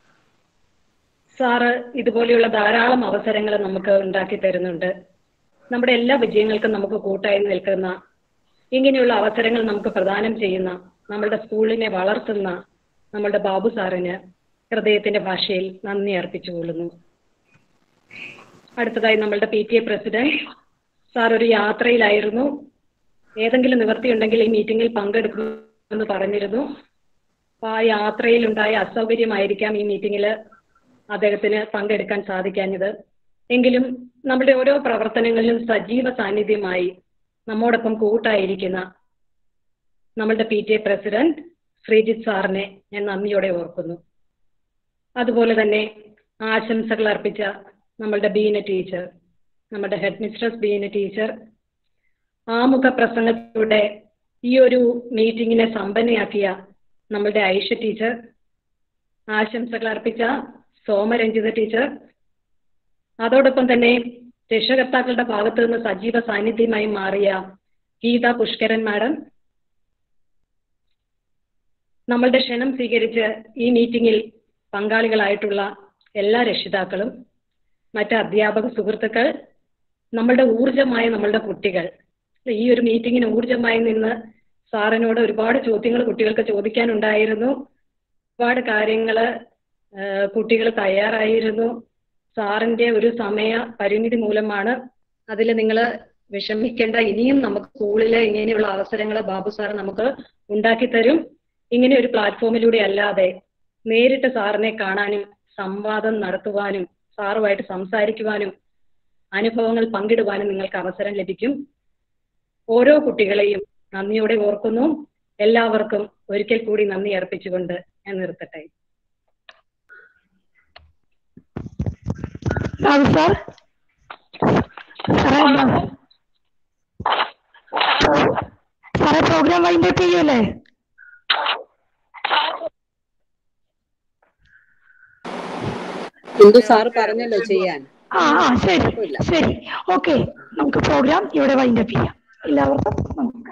സാറ് ഇതുപോലെയുള്ള ധാരാളം അവസരങ്ങൾ നമുക്ക് ഉണ്ടാക്കി തരുന്നുണ്ട് നമ്മുടെ എല്ലാ വിജയങ്ങൾക്കും നമുക്ക് കൂട്ടായി നിൽക്കുന്ന ഇങ്ങനെയുള്ള അവസരങ്ങൾ നമുക്ക് പ്രദാനം ചെയ്യുന്ന നമ്മളുടെ സ്കൂളിനെ വളർത്തുന്ന നമ്മളുടെ ബാബു സാറിന് ഹൃദയത്തിന്റെ ഭാഷയിൽ നന്ദി അർപ്പിച്ചുകൊള്ളുന്നു അടുത്തതായി നമ്മളുടെ P T A president sir ഒരു യാത്രയിലായിരുന്നു ഏതെങ്കിലും നിവൃത്തിയുണ്ടെങ്കിൽ ഈ മീറ്റിംഗിൽ പങ്കെടുക്കുമെന്ന് പറഞ്ഞിരുന്നു അപ്പൊ ആ യാത്രയിലുണ്ടായ അസൗകര്യമായിരിക്കാം ഈ മീറ്റിംഗിൽ അദ്ദേഹത്തിന് പങ്കെടുക്കാൻ സാധിക്കാഞ്ഞത് എങ്കിലും നമ്മുടെ ഓരോ പ്രവർത്തനങ്ങളിലും സജീവ സാന്നിധ്യമായി നമ്മോടൊപ്പം കൂട്ടായിരിക്കുന്ന നമ്മളുടെ P T A president Sreejith സാറിനെ ഞാൻ നന്ദിയോടെ ഓർക്കുന്നു അതുപോലെ തന്നെ ആശംസകൾ അർപ്പിച്ച നമ്മളുടെ ബീന ടീച്ചർ നമ്മുടെ ഹെഡ് മിസ്ട്രസ് ബീന ടീച്ചർ ആമുഖ പ്രസംഗത്തിലൂടെ ഈ ഒരു മീറ്റിംഗിനെ സമ്പന്നയാക്കിയ നമ്മളുടെ ഐഷ ടീച്ചർ ആശംസകൾ അർപ്പിച്ച സോമരഞ്ജിത ടീച്ചർ അതോടൊപ്പം തന്നെ രക്ഷകർത്താക്കളുടെ ഭാഗത്തു നിന്ന് സജീവ സാന്നിധ്യമായി മാറിയ ഗീത പുഷ്കരൻ മാഡം നമ്മളുടെ ക്ഷണം സ്വീകരിച്ച് ഈ മീറ്റിംഗിൽ പങ്കാളികളായിട്ടുള്ള എല്ലാ രക്ഷിതാക്കളും മറ്റ് അധ്യാപക സുഹൃത്തുക്കൾ നമ്മളുടെ ഊർജമായ നമ്മളുടെ കുട്ടികൾ ഈ ഒരു മീറ്റിംഗിന് ഊർജമായി നിന്ന് സാറിനോട് ഒരുപാട് ചോദ്യങ്ങൾ കുട്ടികൾക്ക് ചോദിക്കാനുണ്ടായിരുന്നു ഒരുപാട് കാര്യങ്ങൾ കുട്ടികൾ തയ്യാറായിരുന്നു സാറിന്റെ ഒരു സമയ പരിമിതി മൂലമാണ് അതിൽ നിങ്ങൾ വിഷമിക്കേണ്ട ഇനിയും നമുക്ക് സ്കൂളിൽ ഇങ്ങനെയുള്ള അവസരങ്ങൾ ബാബു സാർ നമുക്ക് ഉണ്ടാക്കി തരും ഇങ്ങനെ ഒരു പ്ലാറ്റ്ഫോമിലൂടെ അല്ലാതെ നേരിട്ട് സാറിനെ കാണാനും സംവാദം നടത്തുവാനും സാറുമായിട്ട് സംസാരിക്കുവാനും അനുഭവങ്ങൾ പങ്കിടുവാനും നിങ്ങൾക്ക് അവസരം ലഭിക്കും ഓരോ കുട്ടികളെയും നന്ദിയോടെ ഓർക്കുന്നു എല്ലാവർക്കും ഒരിക്കൽ കൂടി നന്ദി അർപ്പിച്ചുകൊണ്ട് ഞാൻ നിർത്തട്ടെ ബാബു സാർ സാറേ എന്താ സാറേ പ്രോഗ്രാം വൈൻഡപ്പ് ചെയ്യൂലേ ഹിന്ദു സാറ് പറഞ്ഞല്ലോ ചെയ്യാൻ ആ ആ ശരി ശരി ഓക്കെ നമുക്ക് പ്രോഗ്രാം ഇവിടെ വൈൻഡപ്പ് ചെയ്യാം എല്ലാവർക്കും നന്ദി